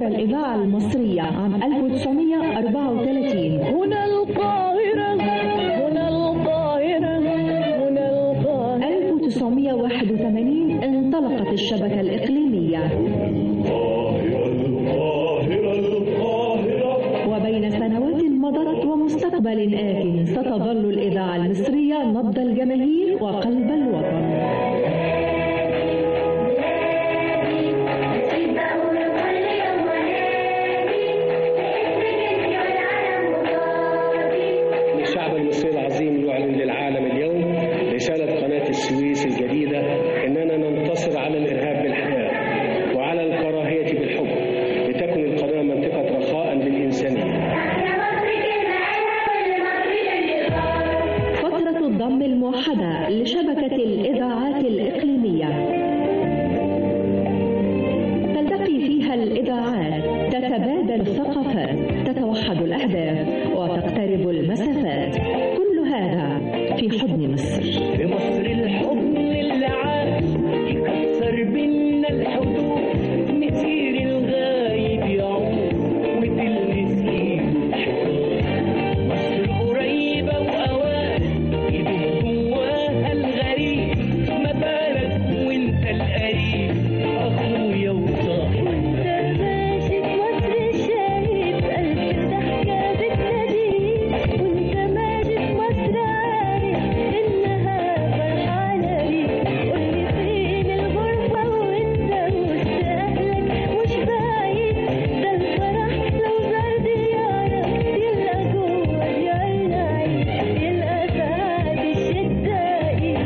الإذاعة المصرية عام 1934 هنا القاهرة هنا القاهرة هنا القاهرة 1981 انطلقت الشبكة الإقليمية وبين سنوات مضت ومستقبل آت ستظل الإذاعة المصرية نبض الجماهير وقلب الوطن الشعب المصري العظيم يعلن للعالم اليوم رسالة قناة السويس الجديدة إننا ننتصر على الإرهاب بالحياة وعلى الكراهية بالحب لتكن القناة منطقة رخاء للإنسانية فترة الضم الموحدة لشبكة الإذاعات الإقليمية تلتقي فيها الإذاعات تتبادل الثقافات تتوحد الأهداف وتقترب المسافات كل هذا في حضن مصر في مصر الحضن اللي عاش يكسر بينا الحدود مسير الغايب يعود وتلمسي مصر قريبة وأوان يدوب جواها الغريب ما بالك وانت القريب أخويا وصاحبي وانت ماشي في مصر شايف ألف ضحكة بتناديك وانت ماشي في مصر عارف إنها فرحانة بيك قولي فين الغربة وانت وسط أهلك مش بعيد ده الفرح لو زار ديارك يلقى جوه ديارنا عيد يلقى سعد الشدة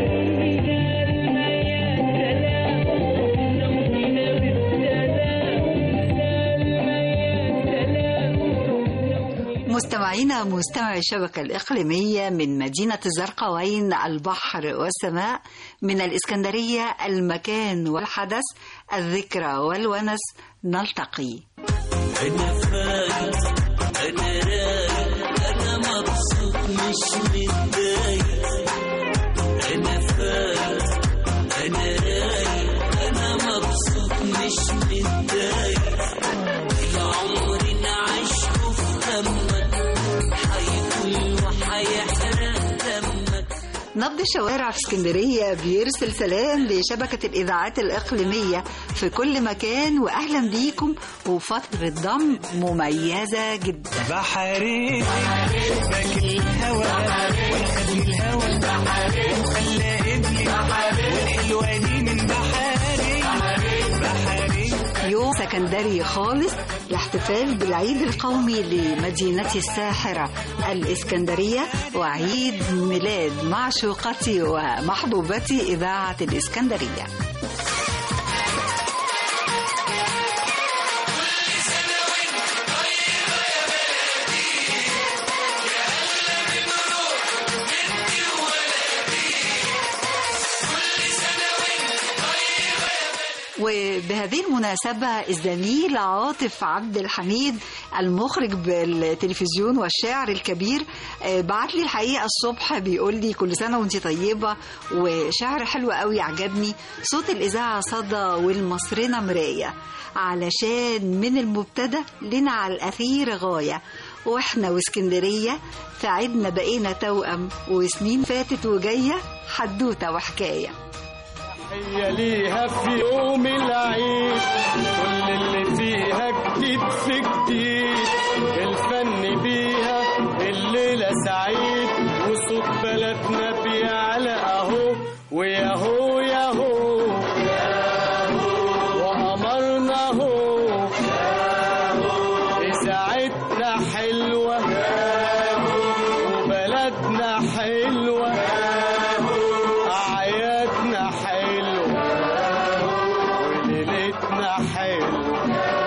مستمعينا مستمعي الشبكة الإقليمية من مدينة الزرقاوين البحر والسماء من الإسكندرية المكان والحدث الذكرى والونس نلتقي أنا فايز أنا رايق أنا مبسوط مش متضايق أنا فايز أنا رايق أنا مبسوط مش متضايق يا عمري نعيشه في همك هيطول وهيحرق دمك نبض الشوارع في اسكندرية بيرسل سلام لشبكة الإذاعات الإقليمية في كل مكان وأهلا بيكم وفترة ضم مميزة جدا بحري شباك الهوى والخد الهوى وخلى ابني والحلوة دي من بحري بحري يوم سكندري خالص لاحتفال بالعيد القومي لمدينتي الساحرة الإسكندرية وعيد ميلاد معشوقتي ومحبوبتي إذاعة الإسكندرية وبهذه المناسبة الزميل عاطف عبد الحميد المخرج بالتلفزيون والشاعر الكبير آه، بعت لي الحقيقة الصبح بيقول لي كل سنة وانت طيبة وشعر حلو قوي عجبني صوت الإذاعة صدى والمصرنا مراية علشان من المبتدأ لنا على الأخير غاية واحنا واسكندرية في عيدنا بقينا توأم وسنين فاتت وجاية حدوتة وحكاية هي ليها في يوم العيد كل اللي فيها جديد في جديد الفن بيها الليلة سعيد وصوت بلدنا بيعلى اهو وياهو ياهو وقمرنا اهو إذاعتنا حلوة وبلدنا حلوة أعيادنا حلوة وليلتنا حلوة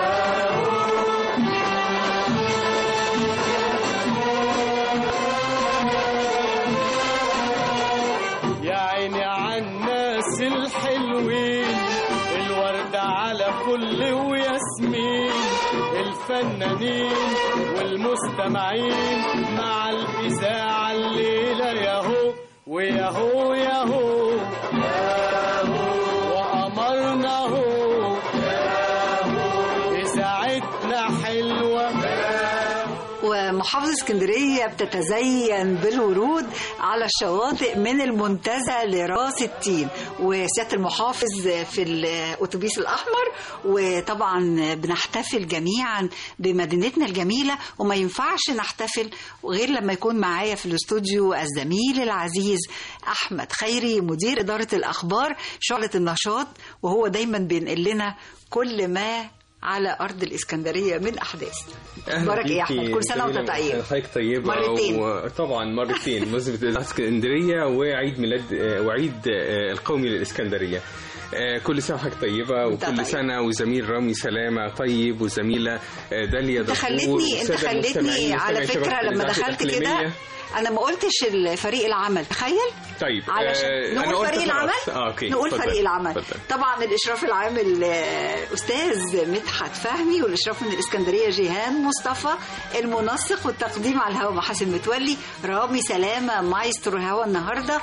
يا عيني عالناس الحلوين الوردة على كل وياسمين الفنانين والمستمعين مع الإذاعة الليلة ياهو وياهو ياهو وقمرنا هو إذاعتنا محافظة اسكندرية بتتزين بالورود على الشواطئ من المنتزه لراس التين وسيادة المحافظ في الأتوبيس الأحمر وطبعا بنحتفل جميعا بمدينتنا الجميلة وما ينفعش نحتفل غير لما يكون معايا في الاستوديو الزميل العزيز أحمد خيري مدير إدارة الأخبار شعلة النشاط وهو دايما بينقل لنا كل ما على أرض الإسكندرية من أحداث أخبارك إيه يا أحمد كل سنة وأنت طيب حضرتك طيبة مرتين. وطبعا مرتين بمناسبة الإسكندرية وعيد ميلاد وعيد القومي للإسكندرية آه، كل سنة وحضرتك طيبة وأنت وكل طيب. سنة وزميل رامي سلامة طيب وزميلة آه، داليا انت دكتور خلتني انت والسادة خلتني المستمعين على مستمعي فكره شبكة لما الإذاعة دخلت كده الإقليمية. انا ما قلتش الفريق العمل تخيل طيب علشان آه، أنا نقول قلت فريق العمل خلاص. آه، أوكي. نقول اتفضل. فريق العمل اتفضل. طبعا الاشراف العام الاستاذ مدحت فهمي والاشراف من الاسكندريه جيهان مصطفى المنسق والتقديم على الهواء محاسن متولي رامي سلامه مايسترو هوا النهارده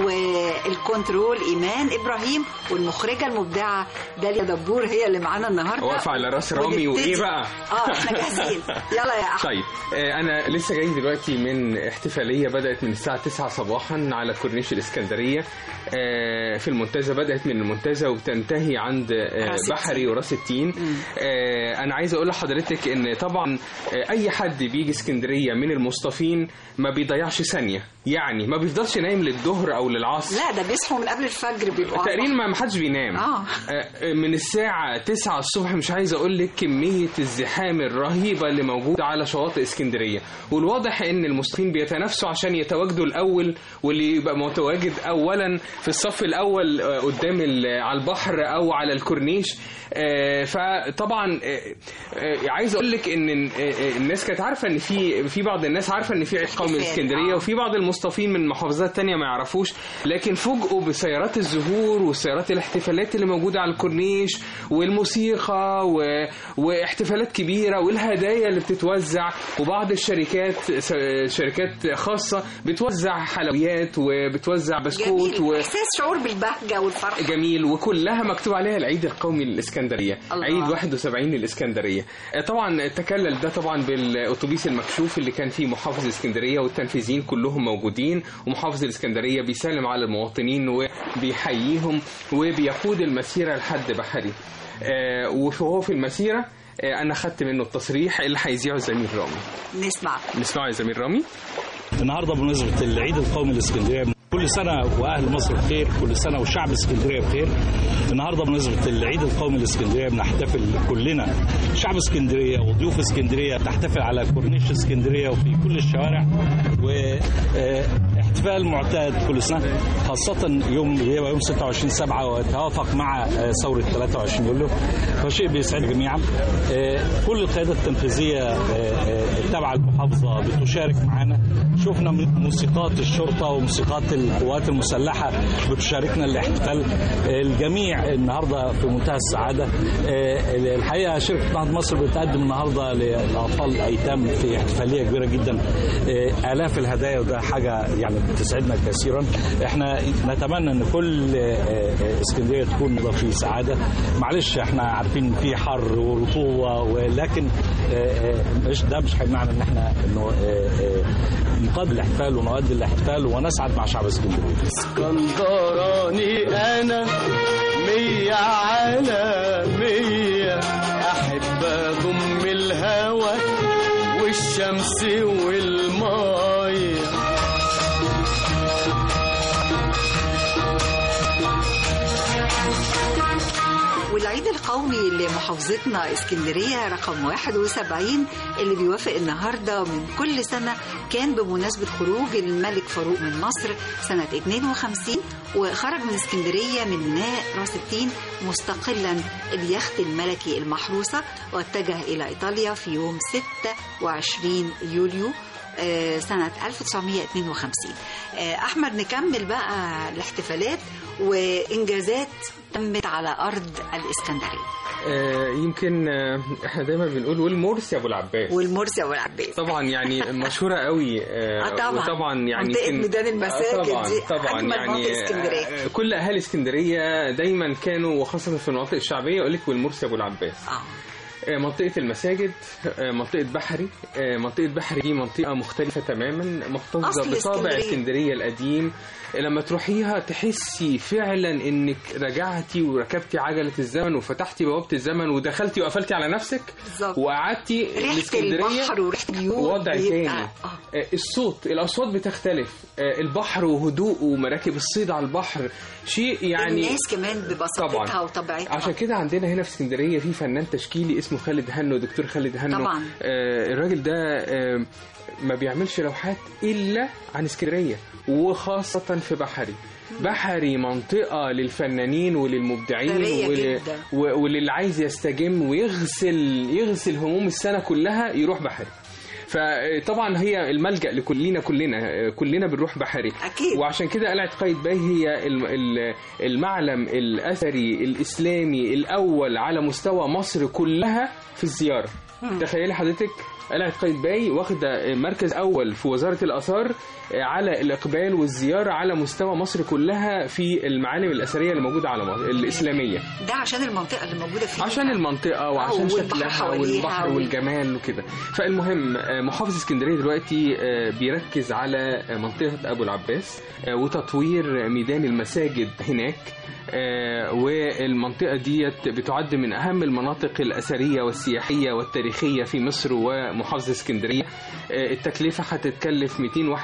والكنترول ايمان ابراهيم والمخرجه المبدعه داليا دبور هي اللي معانا النهارده واقفة على راس رامي ونبتدي- وإيه بقى؟ اه احنا جاهزين يلا يا احمد طيب آه، انا لسه جاي دلوقتي من احتفاليه بدات من الساعه 9 صباحا على كورنيش الاسكندريه آه، في المنتزه بدات من المنتزه وبتنتهي عند آه، راس بحري وراس التين آه، انا عايز اقول لحضرتك ان طبعا آه، اي حد بيجي اسكندريه من المصطفين ما بيضيعش ثانيه يعني ما بيفضلش نايم للظهر او للعصر لا ده بيصحوا من قبل الفجر بيبقوا على تقريبا ما ما حدش بينام آه. آه، من الساعة 9 الصبح مش عايز اقول لك كمية الزحام الرهيبة اللي موجودة على شواطئ اسكندرية والواضح ان المصطفين بيتنافسوا عشان يتواجدوا الاول واللي يبقى متواجد اولا في الصف الاول آه، قدام ال- على البحر او على الكورنيش آه، فطبعا آه، آه، عايز اقول لك ان آه، آه، الناس كانت عارفه ان في في بعض الناس عارفه ان في عيد قومي احتفال، اسكندريه آه. وفي بعض المصطفين من محافظات تانية ما يعرفوش لكن فوجئوا بسيارات الزهور وسيارات الاحتفالات اللي موجودة على الكورنيش والموسيقى و... واحتفالات كبيرة والهدايا اللي بتتوزع وبعض الشركات س- شركات خاصة بتوزع حلويات وبتوزع بسكوت جميل و... احساس شعور بالبهجه والفرح جميل وكلها مكتوب عليها العيد القومي للإسكندرية الله. عيد 71 للإسكندرية آه، طبعا تكلل ده طبعا بالأتوبيس المكشوف اللي كان فيه محافظ الإسكندرية والتنفيذيين كلهم موجودين ومحافظ الإسكندرية بيسلم على المواطنين وبيحييهم وبيقود المسيرة لحد بحري آه، وهو في المسيرة آه، أنا خدت منه التصريح اللي هيذيعه الزميل رامي نسمع نسمعه يا زميل رامي النهارده بمناسبه العيد القومي للاسكندريه كل سنه واهل مصر بخير كل سنه وشعب اسكندريه بخير النهارده بمناسبه العيد القومي للاسكندريه بنحتفل كلنا شعب اسكندريه وضيوف اسكندريه تحتفل على كورنيش اسكندريه وفي كل الشوارع واحتفال معتاد كل سنه خاصه يوم بيبقى يوم 26 7 ويتوافق مع آه، ثوره 23 يوليو فشيء بيسعد الجميع آه، كل القيادات التنفيذيه آه، آه، التابعه للمحافظه بتشارك معنا شفنا موسيقات الشرطه وموسيقات القوات المسلحه بتشاركنا الاحتفال الجميع النهارده في منتهى السعاده آه، الحقيقه شركه نهضه مصر بتقدم النهارده للاطفال الايتام في احتفاليه كبيره جدا آه، الاف الهدايا وده حاجه يعني بتسعدنا كثيرا احنا نتمنى ان كل آه، آه، اسكندريه تكون في سعاده معلش احنا عارفين في حر ورطوبه ولكن آه، آه، مش ده مش هيمنعنا ان احنا انه آه، آه، نقدم الاحتفال ونؤدي الاحتفال ونسعد مع شعب اسكندريه اسكندراني انا مية على مية احب اضم الهوى والشمس والمايه والعيد القومي لمحافظتنا اسكندرية رقم 71 اللي بيوافق النهاردة من كل سنة كان بمناسبة خروج الملك فاروق من مصر سنة 52 وخرج من اسكندرية من ميناء راس التين مستقلا اليخت الملكي المحروسة واتجه إلى إيطاليا في يوم 26 يوليو آه، سنة 1952 آه، أحمد نكمل بقى الاحتفالات وإنجازات تمت على أرض الإسكندرية آه، يمكن آه، احنا دايما بنقول والمرسي ابو العباس والمرسي والعباس طبعا يعني مشهوره قوي آه، آه، طبعا. وطبعا يعني منطقة يمكن- ميدان المساجد آه، طبعا دي طبعا أجمل يعني مناطق اسكندرية. آه، كل اهالي اسكندريه دايما كانوا وخاصه في المناطق الشعبيه يقول لك والمرسي ابو العباس آه. آه، منطقة المساجد آه، منطقة بحري آه، منطقة بحري دي منطقة مختلفة تماما محتفظة أصل بطابع اسكندرية. اسكندرية القديم آه، لما تروحيها تحسي فعلا انك رجعتي وركبتي عجلة الزمن وفتحتي بوابة الزمن ودخلتي وقفلتي على نفسك بالظبط وقعدتي ريحة الاسكندرية البحر وريحة اليود وضع بيبقى- تاني آه. آه، الصوت الاصوات بتختلف آه، البحر وهدوءه ومراكب الصيد على البحر شيء يعني الناس كمان ببساطتها طبعا وطبيعتها عشان كده عندنا هنا في اسكندريه في فنان تشكيلي اسمه خالد هنو دكتور خالد هنو طبعا. آه الراجل ده آه ما بيعملش لوحات الا عن اسكندريه وخاصه في بحري بحري منطقة للفنانين وللمبدعين ثرية ول... جدا. و- وللي عايز يستجم ويغسل يغسل هموم السنة كلها يروح بحري فطبعا هي الملجأ لكلنا كلنا كلنا بنروح بحري أكيد. وعشان كده قلعة قايتباي هي الم- ال- المعلم الأثري الإسلامي الأول على مستوى مصر كلها في الزيارة تخيلي حضرتك قلعة قايتباي واخدة مركز أول في وزارة الآثار على الإقبال والزيارة على مستوى مصر كلها في المعالم الأثرية اللي موجودة على مصر الإسلامية ده عشان المنطقة اللي موجودة فيها عشان المنطقة وعشان والبحر شكلها حواليها والبحر وال- والجمال وكده فالمهم آه، محافظ اسكندرية دلوقتي آه، بيركز على آه، منطقة أبو العباس آه، وتطوير ميدان المساجد هناك آه، والمنطقة ديت بتعد من أهم المناطق الأثرية والسياحية والتاريخية في مصر ومحافظة اسكندرية آه، التكلفة هتتكلف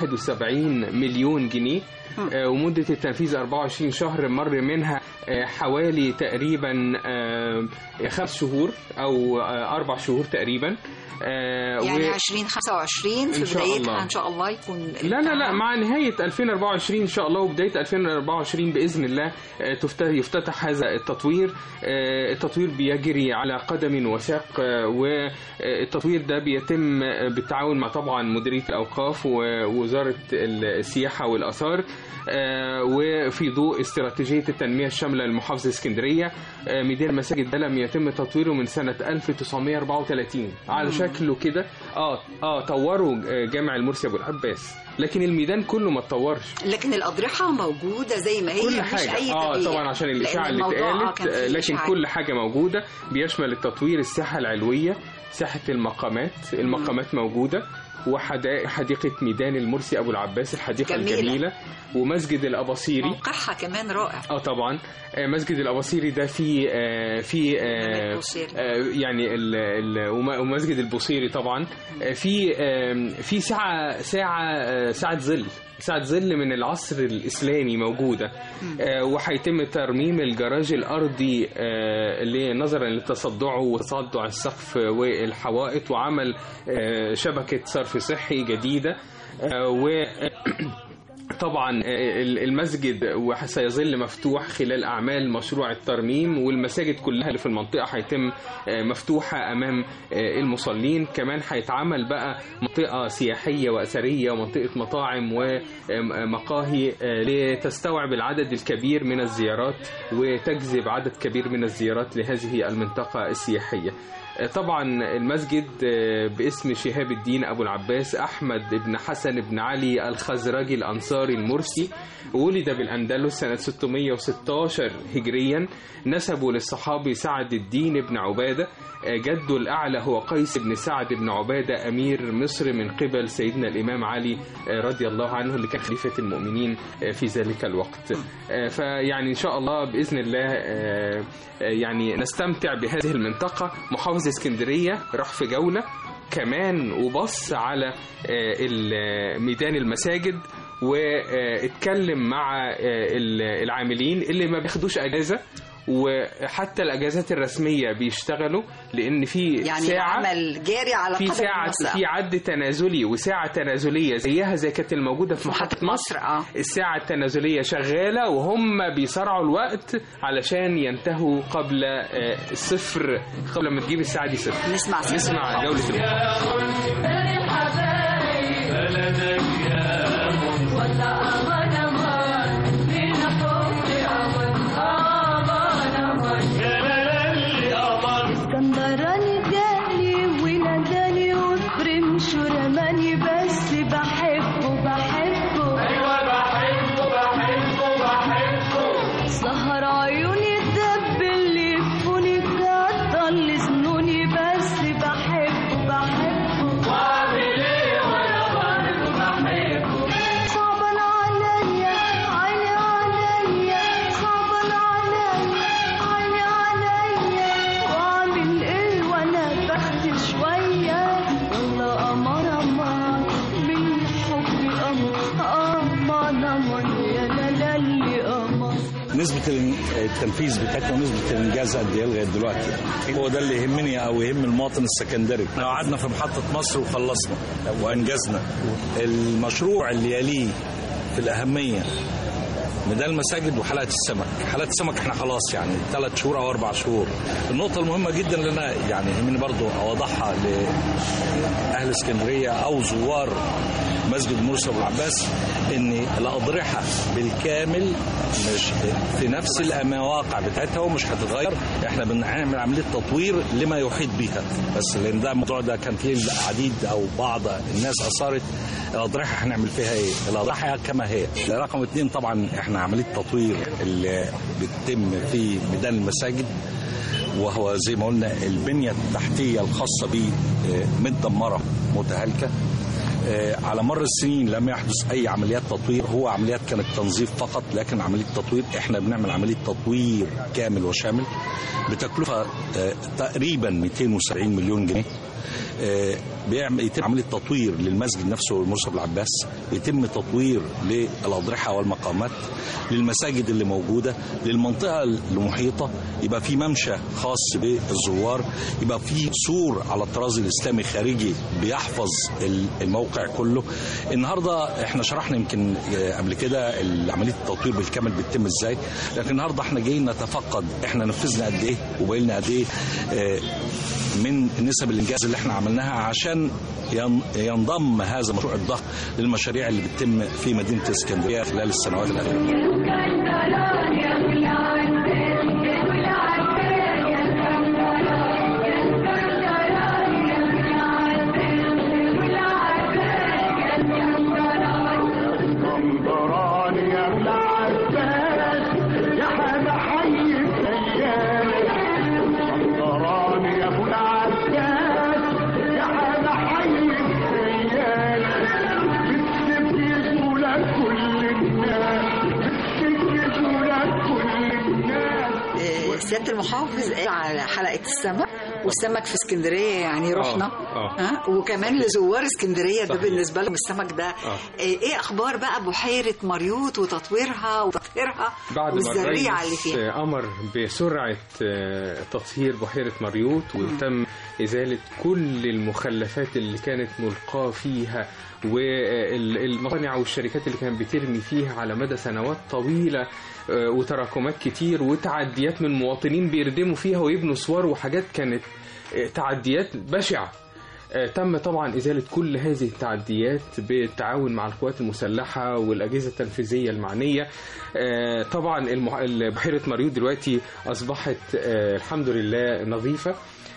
271 مليون جنيه آه، ومدة التنفيذ 24 شهر مر منها آه، حوالي تقريبا آه، خمس شهور أو آه، أربع شهور تقريبا آه، يعني و- 2025 في إن شاء بدايتها الله. ان شاء الله يكون لا لا لا مع نهاية 2024 إن شاء الله وبداية 2024 بإذن الله آه، تفت- يفتتح هذا التطوير آه، التطوير بيجري على قدم وساق آه، والتطوير ده بيتم آه، بالتعاون مع طبعا مديرية الأوقاف ووزارة السياحة والآثار آه، وفي ضوء استراتيجية التنمية الشاملة لمحافظة اسكندرية آه، ميدان المساجد ده لم يتم تطويره من سنة 1934 على شكله كده اه اه طوروا آه، جامع المرسي ابو العباس لكن الميدان كله ما اتطورش لكن الأضرحة موجودة زي ما هي كل مفيش حاجة أي اه تغيير. طبعا عشان لأن الإشاعة اللي الموضوع آه اتقالت كان فيه آه، لكن إشاعات. كل حاجة موجودة بيشمل التطوير الساحة العلوية ساحة المقامات المقامات موجودة وحديقة ميدان المرسي أبو العباس الحديقة جميلة. الجميلة ومسجد الأباصيري موقعها كمان رائع اه طبعا آه، مسجد الاباصيري ده في آه، في آه، البوصيري. آه، يعني ال- ال- وم- ومسجد البوصيري طبعا آه، في آم، في ساعه ساعه آه، ساعه ظل ساعة ظل من العصر الإسلامي موجودة آه، وهيتم ترميم الجراج الأرضي آه، اللي نظرا لتصدعه وتصدع السقف والحوائط وعمل آه، شبكة صرف صحي جديدة آه، و طبعا ال- المسجد سيظل مفتوح خلال أعمال مشروع الترميم والمساجد كلها اللي في المنطقة هيتم مفتوحة أمام المصلين كمان هيتعمل بقى منطقة سياحية وأثرية ومنطقة مطاعم ومقاهي لتستوعب العدد الكبير من الزيارات وتجذب عدد كبير من الزيارات لهذه المنطقة السياحية طبعا المسجد باسم شهاب الدين أبو العباس أحمد بن حسن بن علي الخزرجي الأنصاري المرسي ولد بالأندلس سنة 616 هجريا نسبه للصحابي سعد الدين بن عبادة جده الأعلى هو قيس بن سعد بن عبادة أمير مصر من قبل سيدنا الإمام علي رضي الله عنه اللي كان خليفة المؤمنين في ذلك الوقت فيعني إن شاء الله بإذن الله يعني نستمتع بهذه المنطقة محافظ اسكندرية راح في جولة كمان وبص على ميدان المساجد واتكلم مع العاملين اللي ما بياخدوش اجازه وحتى الاجازات الرسميه بيشتغلوا لان في يعني ساعه عمل جاري على في قدم ساعه المساء. في عد تنازلي وساعه تنازليه زيها زي كانت الموجوده في محطه محطة مصر مصر اه الساعة التنازلية شغالة وهم بيصارعوا الوقت علشان ينتهوا قبل آه، الصفر قبل ما تجيب الساعة دي صفر نسمع سيدي. نسمع جولة المحافظة اسكندراني جالي وناداني وفرنش ورماني بس بحبه بحبه ايوه بحبه بحبه بحبه سهر عيوني الدب اللي يفوني كتر لسنوني بس نسبه الان- التنفيذ بتاعتنا ونسبه الانجاز قد ايه لغايه دلوقتي هو ده اللي يهمني او يهم المواطن السكندري احنا قعدنا في محطه مصر وخلصنا وانجزنا المشروع اللي يليه في الاهميه ميدان المساجد وحلقه السمك، حلقه السمك احنا خلاص يعني ثلاث شهور او اربع شهور. النقطه المهمه جدا اللي انا يعني يهمني برضو اوضحها لاهل اسكندريه او زوار مسجد مرسى ابو العباس ان الاضرحه بالكامل مش في نفس المواقع بتاعتها ومش هتتغير، احنا بنعمل عمليه تطوير لما يحيط بيها، بس لان ده الموضوع ده كان فيه العديد او بعض الناس اثارت الاضرحه هنعمل فيها ايه؟ الاضرحه كما هي. رقم اثنين طبعا احنا عمليه تطوير اللي بتتم في ميدان المساجد وهو زي ما قلنا البنيه التحتيه الخاصه به آه، متدمره متهالكه آه، على مر السنين لم يحدث اي عمليات تطوير هو عمليات كانت تنظيف فقط لكن عمليه تطوير احنا بنعمل عمليه تطوير كامل وشامل بتكلفه آه، تقريبا 270 مليون جنيه آه، بيعمل يتم عمليه تطوير للمسجد نفسه مرسى العباس يتم تطوير للاضرحه والمقامات للمساجد اللي موجوده للمنطقه المحيطه يبقى في ممشى خاص بالزوار يبقى في سور على الطراز الاسلامي خارجي بيحفظ ال- الموقع كله النهارده احنا شرحنا يمكن آه، قبل كده عمليه التطوير بالكامل بتتم ازاي لكن النهارده احنا جايين نتفقد احنا نفذنا قد ايه وبقينا قد ايه آه، من نسب الانجاز اللي احنا عملناها عشان ين- ينضم هذا المشروع الضخم للمشاريع اللي بتتم في مدينه اسكندريه خلال السنوات الاخيره. اسكندراني يا ابو العباس يا حدا حي السيارة اسكندراني يا ابو العباس يا حدا حي السيارة بتسجدوا لك كل الناس بتسجدوا لك كل الناس آه، سياده المحافظ قال على حلقه السمك والسمك في اسكندريه يعني رحنا آه. ها وكمان لزوار اسكندريه ده صحيح. بالنسبه لهم السمك ده آه. آه، ايه اخبار بقى بحيره مريوط وتطويرها وتطهيرها بعد ما والزريعه اللي الرئيس فيها امر بسرعه آه، تطهير بحيره مريوط وتم ازاله كل المخلفات اللي كانت ملقاه فيها والمصانع والشركات اللي كانت بترمي فيها على مدى سنوات طويله آه، وتراكمات كتير وتعديات من مواطنين بيردموا فيها ويبنوا صور وحاجات كانت آه، تعديات بشعه آه، تم طبعا إزالة كل هذه التعديات بالتعاون مع القوات المسلحة والأجهزة التنفيذية المعنية آه، طبعا المح- بحيرة مريوط دلوقتي أصبحت آه، الحمد لله نظيفة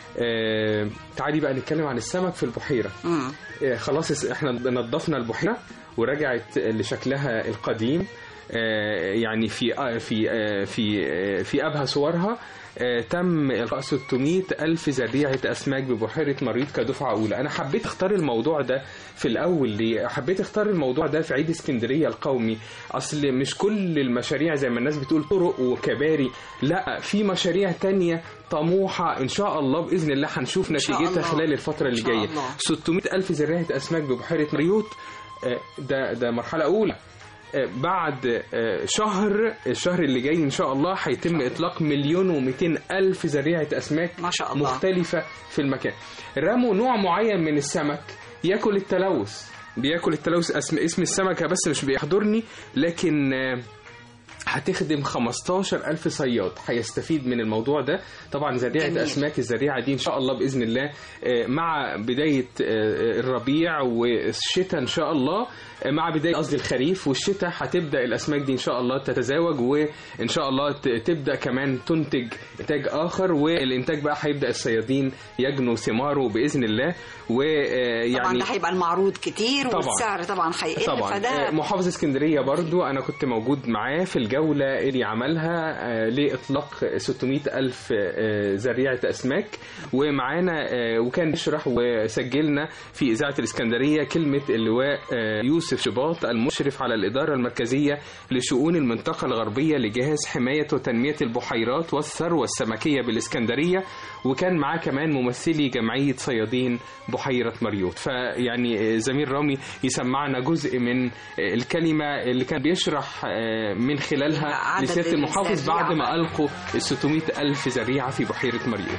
آه، تعالي بقى نتكلم عن السمك في البحيرة مم. آه، خلاص اس- احنا نظفنا البحيرة ورجعت لشكلها القديم آه، يعني في آه، في آه، في آه، في أبهى صورها آه، تم إلقاء 600 ألف ذريعة أسماك ببحيرة مريض كدفعة أولى أنا حبيت أختار الموضوع ده في الأول ليه حبيت أختار الموضوع ده في عيد اسكندرية القومي أصل مش كل المشاريع زي ما الناس بتقول طرق وكباري لا في مشاريع تانية طموحة إن شاء الله بإذن الله هنشوف شاء نتيجتها الله. خلال الفترة اللي إن شاء جاية الله. 600 ألف ذريعة أسماك ببحيرة مريوط آه، ده ده مرحلة أولى آه، بعد آه، شهر الشهر اللي جاي ان شاء الله هيتم اطلاق مليون ومئتين الف ذريعه اسماك ما شاء الله. مختلفه في المكان رموا نوع معين من السمك ياكل التلوث بياكل التلوث اسم اسم السمكه بس مش بيحضرني لكن آه، هتخدم 15 ألف صياد هيستفيد من الموضوع ده طبعا ذريعة جميل. أسماك الذريعة دي إن شاء الله بإذن الله آه، مع بداية آه، الربيع والشتاء إن شاء الله آه، مع بداية قصدي الخريف والشتاء هتبدأ الأسماك دي إن شاء الله تتزاوج وإن شاء الله ت- تبدأ كمان تنتج إنتاج آخر والإنتاج بقى هيبدأ الصيادين يجنوا ثماره بإذن الله طبعا ويعني ده هيبقى المعروض كتير طبعا. والسعر طبعا هيقل طبعا فده آه، محافظ اسكندريه برضو انا كنت موجود معاه في الجوله اللي عملها آه، لاطلاق 600 الف آه، ذريعه اسماك ومعانا آه، وكان بيشرح وسجلنا في اذاعه الاسكندريه كلمه اللواء آه، يوسف شباط المشرف على الاداره المركزيه لشؤون المنطقه الغربيه لجهاز حمايه وتنميه البحيرات والثروه السمكيه بالاسكندريه وكان معاه كمان ممثلي جمعيه صيادين بحيره مريوط فيعني زميل رامي يسمعنا جزء من الكلمه اللي كان بيشرح من خلال خلالها عدد لسيادة المحافظ الزريعة بعد ما بقى. ألقوا ال 600 ألف زريعة في بحيرة مريوط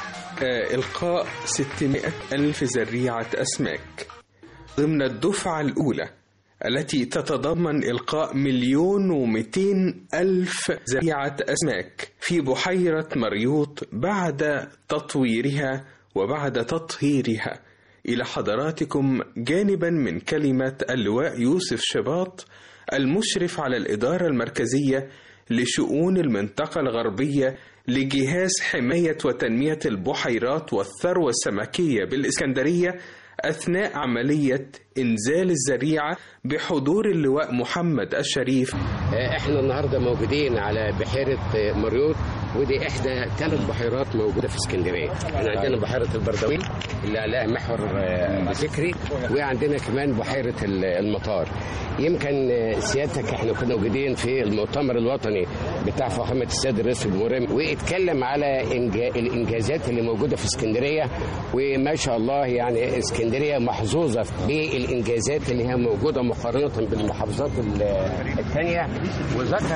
آه، إلقاء 600 ألف زريعة أسماك ضمن الدفعة الأولى التي تتضمن إلقاء مليون ومئتين ألف زريعة أسماك في بحيرة مريوط بعد تطويرها وبعد تطهيرها إلى حضراتكم جانبا من كلمة اللواء يوسف شباط المشرف على الإدارة المركزية لشؤون المنطقة الغربية لجهاز حماية وتنمية البحيرات والثروة السمكية بالإسكندرية أثناء عملية إنزال الزريعة بحضور اللواء محمد الشريف احنا النهارده موجودين على بحيره مريوط ودي احدى ثلاث بحيرات موجوده في اسكندريه احنا عندنا بحيره البردويل اللي عليها محور آه، ذكري وعندنا كمان بحيره ال- المطار يمكن آه، سيادتك احنا كنا موجودين في المؤتمر الوطني بتاع فخامه السيد الرئيس الجمهوريه واتكلم على إنجا- الانجازات اللي موجوده في اسكندريه وما شاء الله يعني اسكندريه محظوظه بالانجازات اللي هي موجوده مقارنه بالمحافظات ال- الثانيه وذكر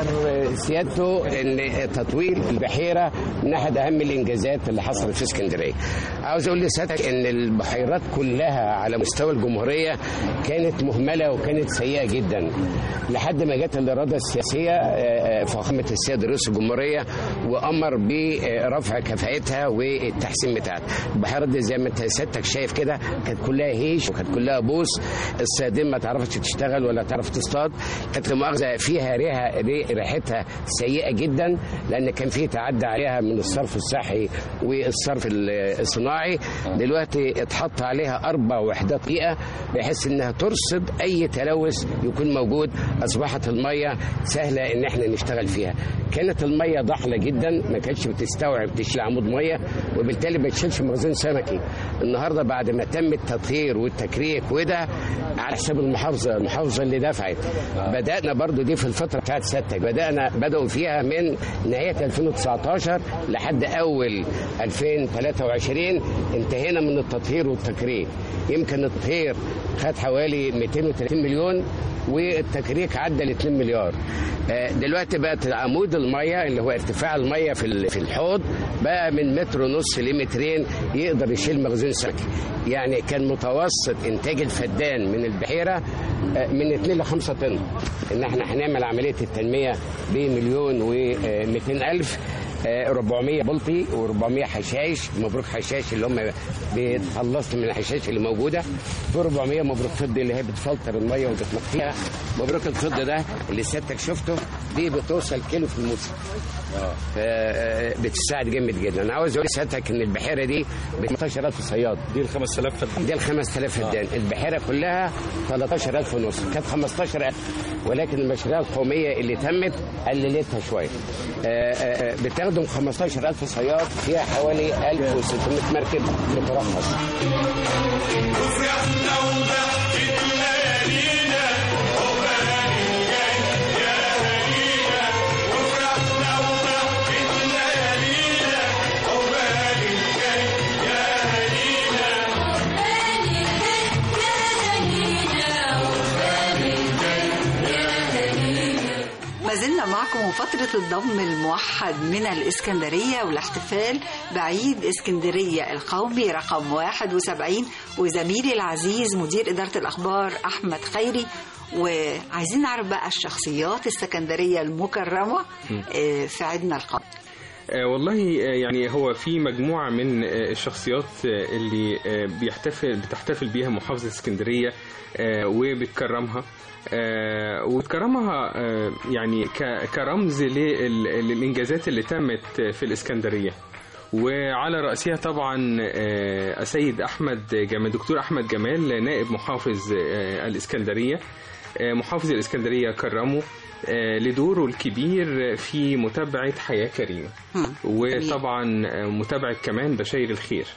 سيادته ان تطوير البحيره من احد اهم الانجازات اللي حصلت في اسكندريه. عاوز اقول لسيادتك ان البحيرات كلها على مستوى الجمهوريه كانت مهمله وكانت سيئه جدا لحد ما جت الاراده السياسيه آه، آه، فخامه السيد رئيس الجمهوريه وامر برفع كفاءتها والتحسين بتاعتها. البحيرات دي زي ما انت سيادتك شايف كده كانت كلها هيش وكانت كلها بوس الصيادين ما تعرفش تشتغل ولا تعرف تصطاد كانت المؤاخذه فيها ريحه ري- ريحتها سيئه جدا لان كان في تعدى عليها من الصرف الصحي والصرف ال- الصناعي دلوقتي اتحط عليها اربع وحدات دقيقه بحيث انها ترصد اي تلوث يكون موجود اصبحت الميه سهله ان احنا نشتغل فيها كانت الميه ضحله جدا ما كانتش بتستوعب تشيل عمود ميه وبالتالي ما تشيلش مخزون سمكي النهارده بعد ما تم التطهير والتكريك وده على حساب المحافظه المحافظه اللي دفعت بدانا برضو دي في الفتره بتاعت سيادتك بدانا بداوا فيها من نهايه 2019 لحد اول 2023 انتهينا من التطهير والتكريك يمكن التطهير خد حوالي 230 مليون والتكريك عدى ل 2 مليار آه، دلوقتي بقت عمود الميه اللي هو ارتفاع الميه في ال- في الحوض بقى من متر ونص لمترين يقدر يشيل مخزون سمكي يعني كان متوسط انتاج الفدان من البحيره آه، من 2 ل 5 طن ان احنا هنعمل عمليه التنميه بمليون و200 الف آه، 400 بلطي و400 حشاش مبروك حشاش اللي هم بيتخلصوا من الحشاش اللي موجوده في 400 مبروك فضي اللي هي بتفلتر الميه وبتنقيها مبروك الفضي ده اللي سيادتك شفته دي بتوصل كيلو في الموسم ف- آه، بتساعد جامد جدا انا عاوز اقول لسيادتك ان البحيره دي ب 18000 صياد دي ال 5000 فدان دي ال 5000 فدان البحيره كلها 13000 ونص كانت 15000 ولكن المشاريع القوميه اللي تمت قللتها شويه آه، آه، آه، بتخدم 15000 صياد فيها حوالي 1600 مركب بترخص ما زلنا معكم فترة الضم الموحد من الإسكندرية والاحتفال بعيد إسكندرية القومي رقم 71 وزميلي العزيز مدير إدارة الأخبار أحمد خيري وعايزين نعرف بقى الشخصيات السكندرية المكرمة آه، في عيدنا القومي آه، والله آه، يعني هو في مجموعة من آه، الشخصيات آه، اللي آه، بيحتفل بتحتفل بيها محافظة اسكندرية آه، وبتكرمها آه، وبتكرمها آه، يعني ك- كرمز لل- للإنجازات اللي تمت في الإسكندرية وعلى رأسها طبعا آه، السيد أحمد جمال دكتور أحمد جمال نائب محافظ آه، الإسكندرية آه، محافظ الإسكندرية كرمه آه، لدوره الكبير في متابعة حياة كريمة مم. وطبعا متابعة كمان بشاير الخير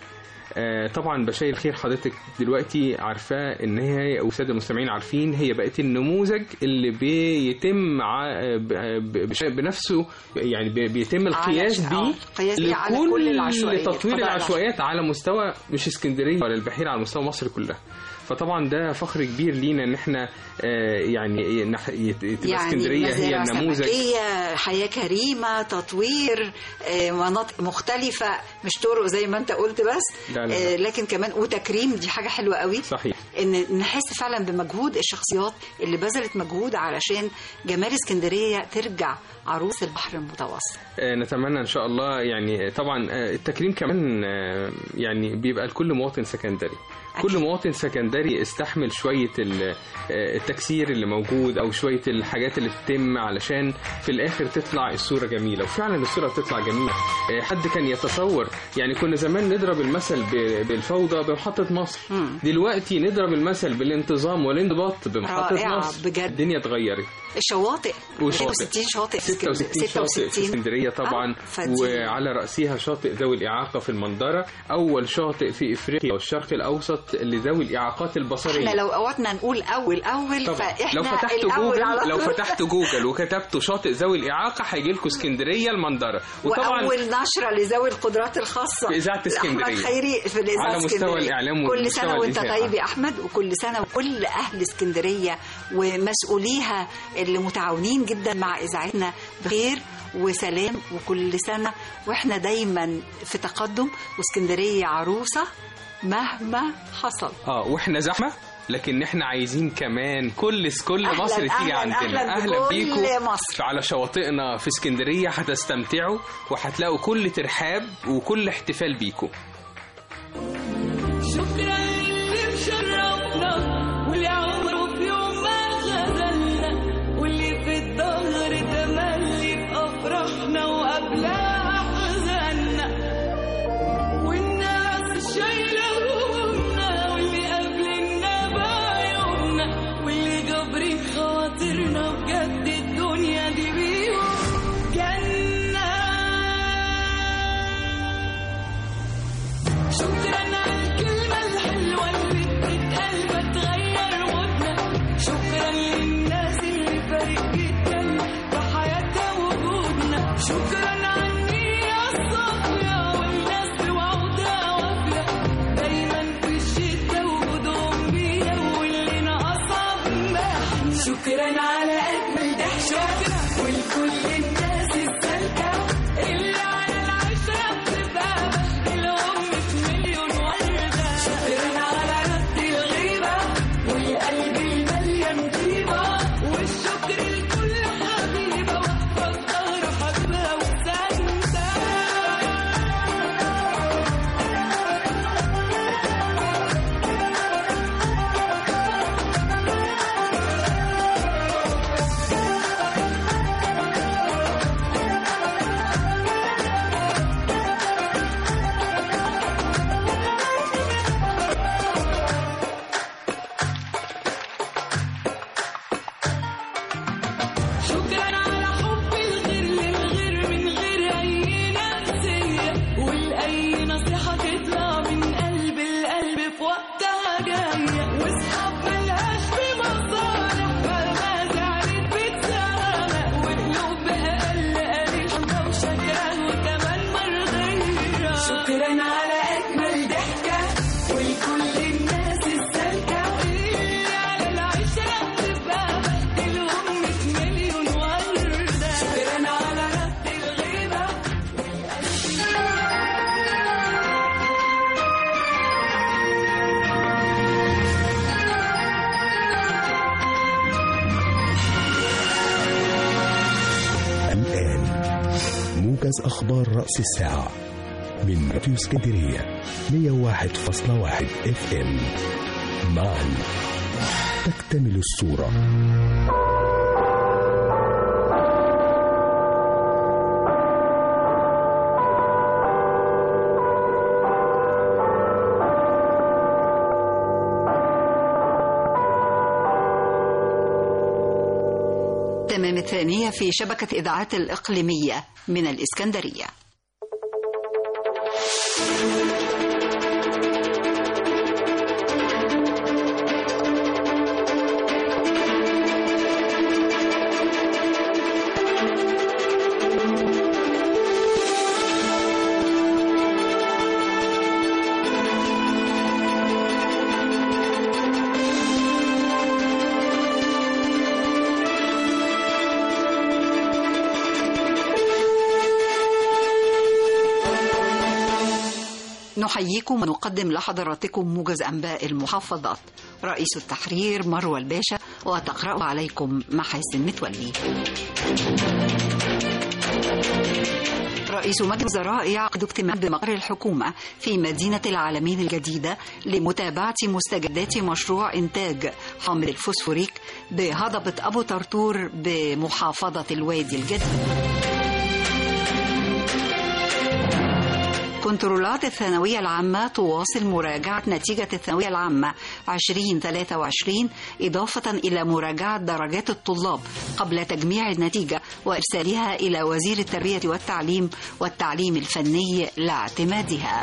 آه، طبعا بشاير الخير حضرتك دلوقتي عارفاه ان هي والساده المستمعين عارفين هي بقت النموذج اللي بيتم ع- ب- ب- بش- بنفسه يعني بي- بيتم القياس على- آه، بيه القياس بيه على كل العشوائيات، تطوير قضايا العشوائيات على مستوى مش اسكندريه ولا البحيره على مستوى مصر كلها فطبعا ده فخر كبير لينا ان احنا آه، يعني نح- يت- تبقى اسكندريه هي مزارع النموذج سمكية حياة كريمة تطوير آه، مناطق مختلفة مش طرق زي ما انت قلت بس لا، لا، لا. آه، لكن كمان وتكريم دي حاجة حلوة قوي صحيح ان نحس فعلا بمجهود الشخصيات اللي بذلت مجهود علشان جمال اسكندرية ترجع عروس البحر المتوسط آه، نتمنى ان شاء الله يعني طبعا آه، التكريم كمان آه، يعني بيبقى لكل مواطن سكندري كل مواطن سكندري استحمل شويه ال- آه، التكسير اللي موجود او شويه الحاجات اللي بتتم علشان في الاخر تطلع الصوره جميله وفعلا الصوره بتطلع جميله آه، حد كان يتصور يعني كنا زمان نضرب المثل ب- بالفوضى بمحطه مصر دلوقتي نضرب المثل بالانتظام والانضباط بمحطه رائعة مصر بجد. الدنيا اتغيرت الشواطئ وشاطئ. 66 شاطئ في 66 شاطئ في اسكندريه طبعا آه، فدي- وعلى راسها شاطئ ذوي الاعاقه في المنظره اول شاطئ في افريقيا والشرق الاوسط لذوي الاعاقات البصريه احنا لو قعدنا نقول اول اول طبعا فاحنا لو فتحت الأول على جوجل لو طول. فتحت جوجل وكتبت شاطئ ذوي الاعاقه هيجي لكم اسكندريه المنظره وطبعا واول نشره لذوي القدرات الخاصه في إذاعة اسكندرية. احمد خيري في الاذاعه على مستوى اسكندرية. الإعلام كل ومستوى سنه وانت الإذاعة. طيب يا احمد وكل سنه وكل اهل اسكندريه ومسؤوليها اللي متعاونين جدا مع اذاعتنا بخير وسلام وكل سنه واحنا دايما في تقدم واسكندريه عروسه مهما حصل اه واحنا زحمه لكن احنا عايزين كمان كل كل أهلاً، مصر تيجي أهلاً، عندنا أهلاً بكل بيكم مصر. على شواطئنا في اسكندريه هتستمتعوا وهتلاقوا كل ترحاب وكل احتفال بيكم شكرا للي مشرفنا واللي عمره في يوم ما خذلنا واللي في الظهر تملي في افراحنا وقبلها احزاننا والناس شايله همومنا واللي قبلنا بعيوننا واللي جابرين خواطرنا بجد الدنيا دي بيهم جنه شكرا على الكلمة الحلوة اللي بتتقال بتغير مودنا شكرا للناس اللي فارق جدا في حياتها وجودنا شكرا على النية الصافية والناس بوعودها وافية دايما في الشدة وجودهم بينا واللي ناقصها بنباحنا شكرا على أجمل ضحكة ولكل الناس السالكة اللي على العشرة بتبقى بهدلهم في مليون وردة شكرا على رد الغيبة والقلب المليان طيبة والشكر لكل حبيبة واقفة في ظهر حبيبها وساندة شكرا على حب الغير للغير من غير اي نفسيه والاي نصيحه تطلع من قلب القلب في وقتها جايه واصحاب ملهاش في مصالح مهما زعلت بتسامح وقلوب اقل قريبه وشكرا وكمان مرضيه شكرا على اجمل ضحكه ولكل الناس السالكه اللي على العشره بتبقى بهدلهم في مليون ورده شكرا على رد الغيبه الآن موجز أخبار رأس الساعة من راديو اسكندرية 101.1 اف ام معا تكتمل الصورة تمام الثانية في شبكة إذاعات الإقليمية من الإسكندرية نحييكم ونقدم لحضراتكم موجز أنباء المحافظات رئيس التحرير مروى الباشا وتقرأ عليكم محاسن متولي رئيس مجلس الوزراء يعقد اجتماع بمقر الحكومة في مدينة العالمين الجديدة لمتابعة مستجدات مشروع إنتاج حامض الفوسفوريك بهضبة أبو طرطور بمحافظة الوادي الجديد كنترولات الثانوية العامة تواصل مراجعة نتيجة الثانوية العامة 2023 إضافة إلى مراجعة درجات الطلاب قبل تجميع النتيجة وإرسالها إلى وزير التربية والتعليم والتعليم الفني لاعتمادها.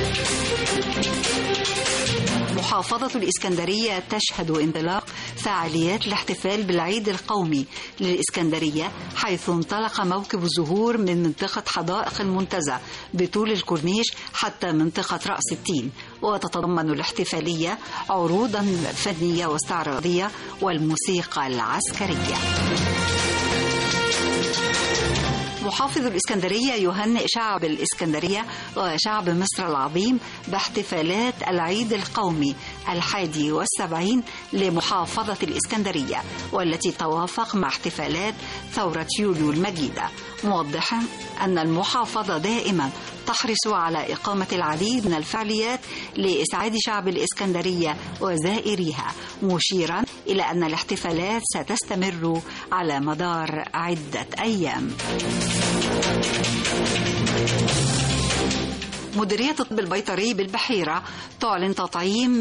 محافظة الإسكندرية تشهد انطلاق فعاليات الاحتفال بالعيد القومي للإسكندرية حيث انطلق موكب الزهور من منطقة حدائق المنتزه بطول الكورنيش حتى منطقة رأس التين وتتضمن الاحتفالية عروضا فنية واستعراضية والموسيقى العسكرية محافظ الإسكندرية يهنئ شعب الإسكندرية وشعب مصر العظيم باحتفالات العيد القومي الحادي والسبعين لمحافظة الإسكندرية والتي توافق مع احتفالات ثورة يوليو المجيدة موضحا أن المحافظة دائما تحرص على إقامة العديد من الفعاليات لإسعاد شعب الإسكندرية وزائريها مشيرا إلى أن الاحتفالات ستستمر على مدار عدة أيام مديرية الطب البيطري بالبحيرة تعلن تطعيم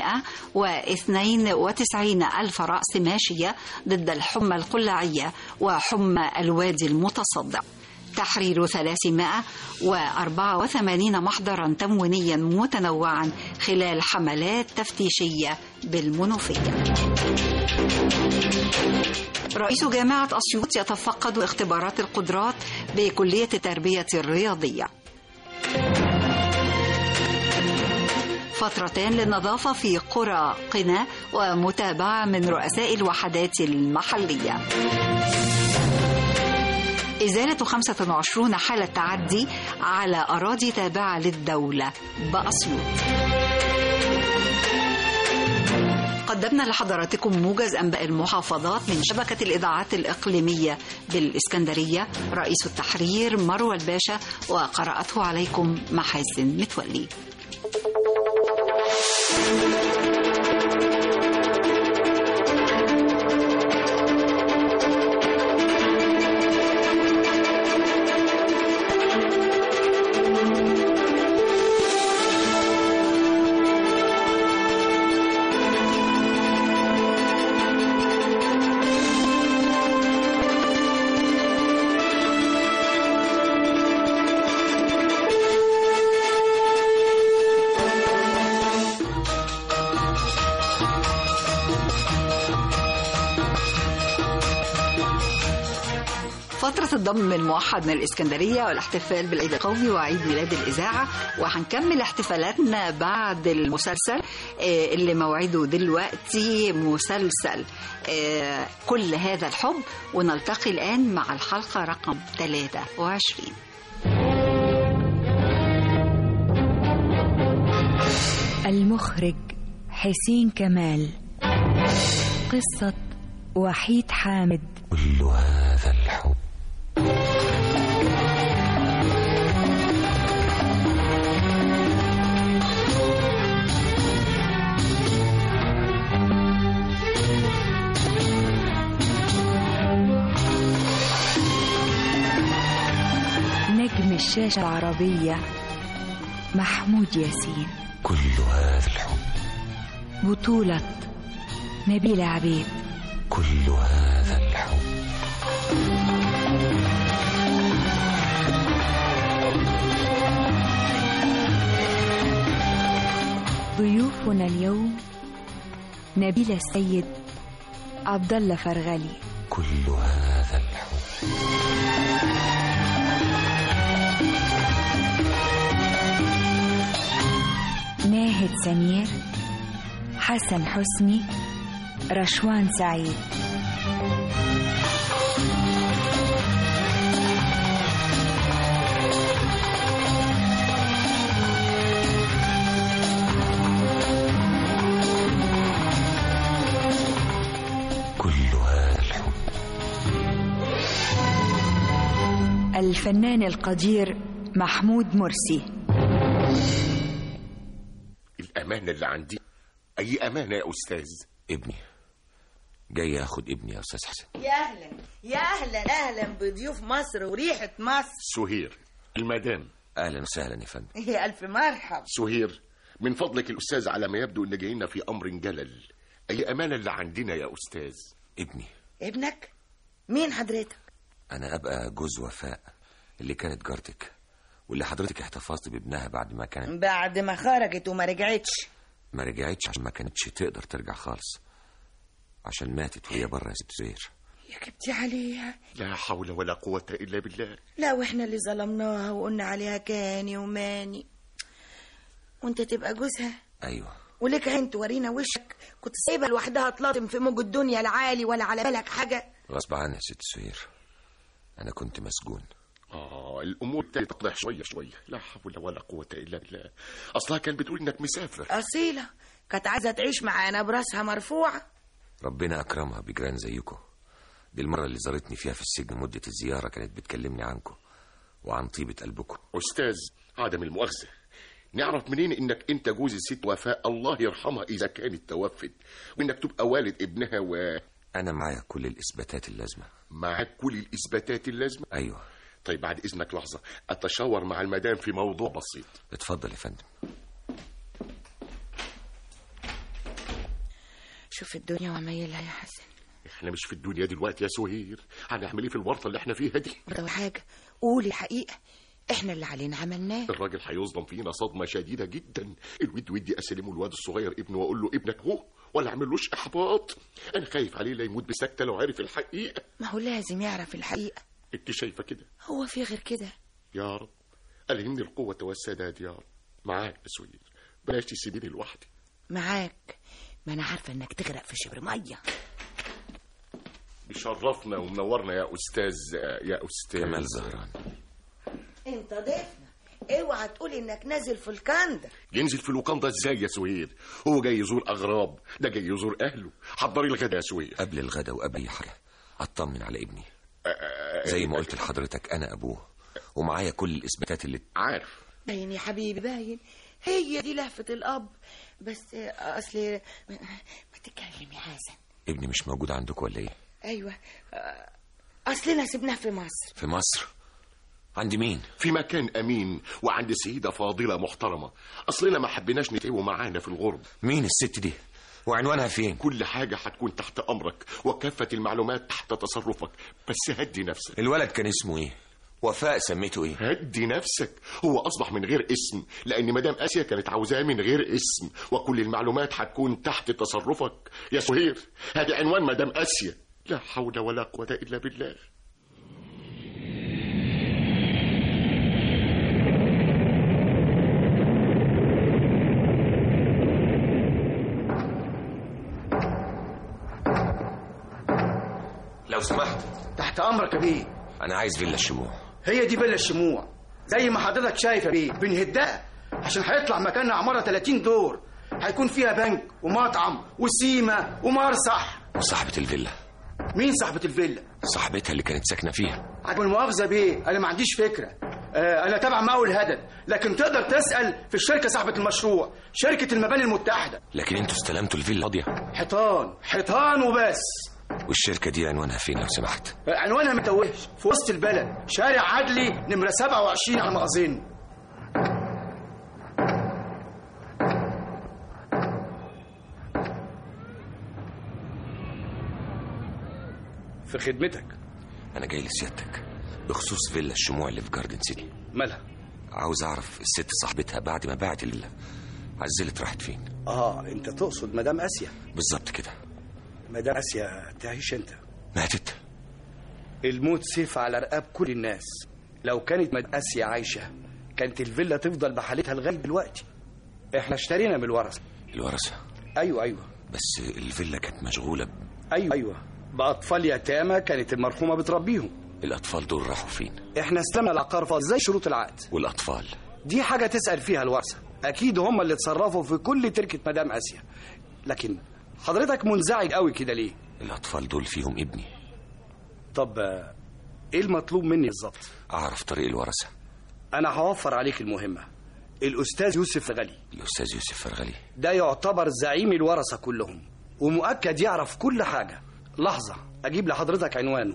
192 ألف رأس ماشية ضد الحمى القلاعية وحمى الوادي المتصدع تحرير 384 محضرا تموينيا متنوعا خلال حملات تفتيشية بالمنوفية رئيس جامعة أسيوط يتفقد اختبارات القدرات بكلية التربية الرياضية فترتان للنظافة في قرى قنا ومتابعة من رؤساء الوحدات المحلية إزالة 25 حالة تعدي على أراضي تابعة للدولة بأسيوط قدمنا لحضراتكم موجز أنباء المحافظات من شبكة الإذاعات الإقليمية بالإسكندرية رئيس التحرير مروى الباشا وقرأته عليكم محاسن متولي فترة الضم الموحد من الإسكندرية والاحتفال بالعيد القومي وعيد ميلاد الإذاعة وهنكمل احتفالاتنا بعد المسلسل آه، اللي موعده دلوقتي مسلسل آه، كل هذا الحب ونلتقي الآن مع الحلقة رقم 23 المخرج حسين كمال قصة وحيد حامد كل هذا الحب نجم الشاشة العربية محمود ياسين كل هذا الحب بطولة نبيل عبيد كل هذا الحب ضيوفنا اليوم نبيل السيد عبد الله فرغلي كل هذا الحب ناهد سمير حسن حسني رشوان سعيد الفنان القدير محمود مرسي الأمانة اللي عندي أي أمانة يا أستاذ ابني جاي اخد ابني يا استاذ حسن يا اهلا يا اهلا اهلا بضيوف مصر وريحه مصر سهير المدام اهلا وسهلا يا فندم يا الف مرحب سهير من فضلك الأستاذ على ما يبدو إن جايين في أمر جلل أي أمانة اللي عندنا يا أستاذ ابني ابنك مين حضرتك انا ابقى جوز وفاء اللي كانت جارتك واللي حضرتك احتفظت بابنها بعد ما كانت بعد ما خرجت وما رجعتش ما رجعتش عشان ما كانتش تقدر ترجع خالص عشان ماتت وهي بره يا ست زهير يا كبتي عليها لا حول ولا قوة إلا بالله لا واحنا اللي ظلمناها وقلنا عليها كاني وماني وانت تبقى جوزها ايوه ولك عين تورينا وشك كنت سايبها لوحدها تلاطم في موج الدنيا العالي ولا على بالك حاجه غصب عني يا ست زهير انا كنت مسجون آه الأمور ابتدت تتضح شوية شوية لا حول ولا قوة إلا بالله أصلها كان بتقول إنك مسافر اصيله كانت عايزه تعيش معانا براسها مرفوعه ربنا اكرمها بجيران زيكم دي المره اللي زارتني فيها في السجن مده الزياره كانت بتكلمني عنكم وعن طيبه قلبكم أستاذ عدم المؤاخذة نعرف منين إنك أنت جوز الست وفاء الله يرحمها إذا كانت توفت وإنك تبقى والد ابنها و انا معايا كل الاثباتات اللازمه معاك كل الإثباتات اللازمة ايوه طيب بعد إذنك لحظة أتشاور مع المدام في موضوع بسيط اتفضل يا فندم شوف الدنيا وعمايلها يا حسن إحنا مش في الدنيا دلوقتي يا سهير هنعمل إيه في الورطة اللي إحنا فيها دي برضه حاجه قول الحقيقه احنا اللي علينا عملناه الراجل هيصدم فينا صدمة شديدة جدا الود ودي أسلمه الواد الصغير ابنه وأقول له ابنك هو ولا أعملوش إحباط أنا خايف عليه لا يموت بسكتة لو عرف الحقيقة ما هو لازم يعرف الحقيقه أنت شايفة كده هو في غير كده يا رب ألهمني القوة والسداد يا رب معاك يا سهير بلاش تسيبيني لوحدي معاك ما انا عارفه انك تغرق في شبر ميه بيشرفنا ومنورنا يا أستاذ يا أستاذ كمال زهران انت ضيفنا اوعى تقول انك نازل في الكندر ينزل في الوكاندا ازاي يا سهير هو جاي يزور اغراب ده جاي يزور اهله حضري الغدا يا سهير قبل الغدا وقبل اي حاجه اطمن على ابني زي ما قلت لحضرتك انا ابوه ومعايا كل الاثباتات اللي عارف باين يا حبيبي باين هي دي لهفة الأب بس أصل ما تتكلم يا حسن ابني مش موجود عندك ولا ايه أيوة أصلنا سيبناه في مصر في مصر عند مين في مكان امين وعند سيده فاضله محترمه اصلنا ما حبيناش نتعبوا معانا في الغرب مين الست دي وعنوانها فين كل حاجه هتكون تحت امرك وكافه المعلومات تحت تصرفك بس هدي نفسك الولد كان اسمه ايه وفاء سميته ايه هدي نفسك هو اصبح من غير اسم لان مدام اسيا كانت عاوزاه من غير اسم وكل المعلومات هتكون تحت تصرفك يا سهير هذه عنوان مدام اسيا لا حول ولا قوه الا بالله لو سمحت تحت امرك يا بيه انا عايز فيلا الشموع هي دي فيلا الشموع زي ما حضرتك شايف يا بيه بنهدها عشان هيطلع مكانها عماره 30 دور هيكون فيها بنك ومطعم وسيما ومرصح وصاحبة الفيلا مين صاحبة الفيلا؟ صاحبتها اللي كانت ساكنة فيها عدم المؤاخذة بيه أنا ما عنديش فكرة آه أنا تابع مقاول هدد لكن تقدر تسأل في الشركة صاحبة المشروع شركة المباني المتحدة لكن انتوا استلمتوا الفيلا فاضية حيطان حيطان وبس والشركة دي عنوانها فين لو سمحت آه، عنوانها متوهش في وسط البلد شارع عدلي نمرة 27 على ما أظن في خدمتك انا جاي لسيادتك بخصوص فيلا الشموع اللي في جاردن سيتي مالها عاوز اعرف الست صاحبتها بعد ما باعت الفيلا عزلت راحت فين اه انت تقصد مدام اسيا بالظبط كده مدام اسيا تعيش انت ماتت الموت سيف على رقاب كل الناس لو كانت مدام اسيا عايشه كانت الفيلا تفضل بحالتها لغايه دلوقتي احنا اشترينا من الورثه الورثة ايوه ايوه بس الفيلا كانت مشغولة ب... ايوه ايوه باطفال يتامى كانت المرحومه بتربيهم الاطفال دول راحوا فين احنا استلمنا العقار فاضي زي شروط العقد والاطفال دي حاجه تسال فيها الورثه اكيد هم اللي اتصرفوا في كل تركه مدام اسيا لكن حضرتك منزعج قوي كده ليه الاطفال دول فيهم ابني طب آه، ايه المطلوب مني بالظبط اعرف طريق الورثه انا هوفر عليك المهمه الاستاذ يوسف غالي الاستاذ يوسف فرغلي ده يعتبر زعيم الورثه كلهم ومؤكد يعرف كل حاجه لحظه اجيب لحضرتك عنوانه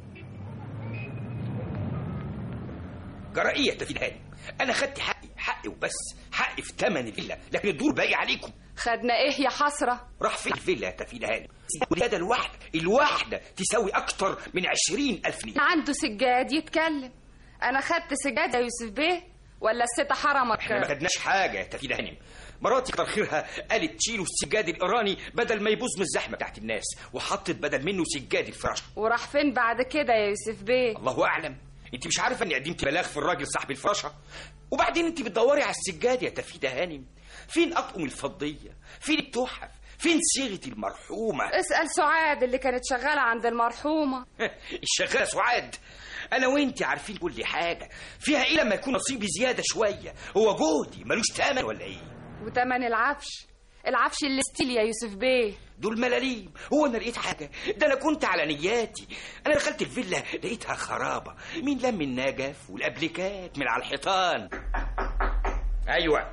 جرائية في الهاني انا خدت حقي حقي وبس حقي في ثمن الفيلا لكن الدور باقي عليكم خدنا ايه يا حسرة راح فين الفيلا يا تفيد هاني الولادة الواحدة الواحدة تساوي أكتر من عشرين ألف جنيه عنده سجاد يتكلم انا خدت سجاد يا يوسف بيه ولا الست حرمك احنا ما خدناش حاجة يا تفيد هانم مراتي كتر خيرها قالت تشيلوا السجاد الإيراني بدل ما يبوظ من الزحمة بتاعت الناس وحطت بدل منه سجاد الفراش وراح فين بعد كده يا يوسف بيه الله أعلم انت مش عارفة اني قدمت بلاغ في الراجل صاحب الفراشة وبعدين انت بتدوري على السجاد يا تفيدة هانم فين أطقم الفضية فين التحف فين صيغة المرحومة اسأل سعاد اللي كانت شغالة عند المرحومة الشغالة سعاد انا وانت عارفين كل حاجة فيها ايه لما يكون نصيبي زيادة شوية هو جهدي ملوش تامن ولا ايه وتمن العفش العفش اللي ستيل يا يوسف بيه دول ملاليم هو انا لقيت حاجة ده انا كنت على نياتي انا دخلت الفيلا لقيتها خرابة مين لم النجف والابليكات من على الحيطان ايوه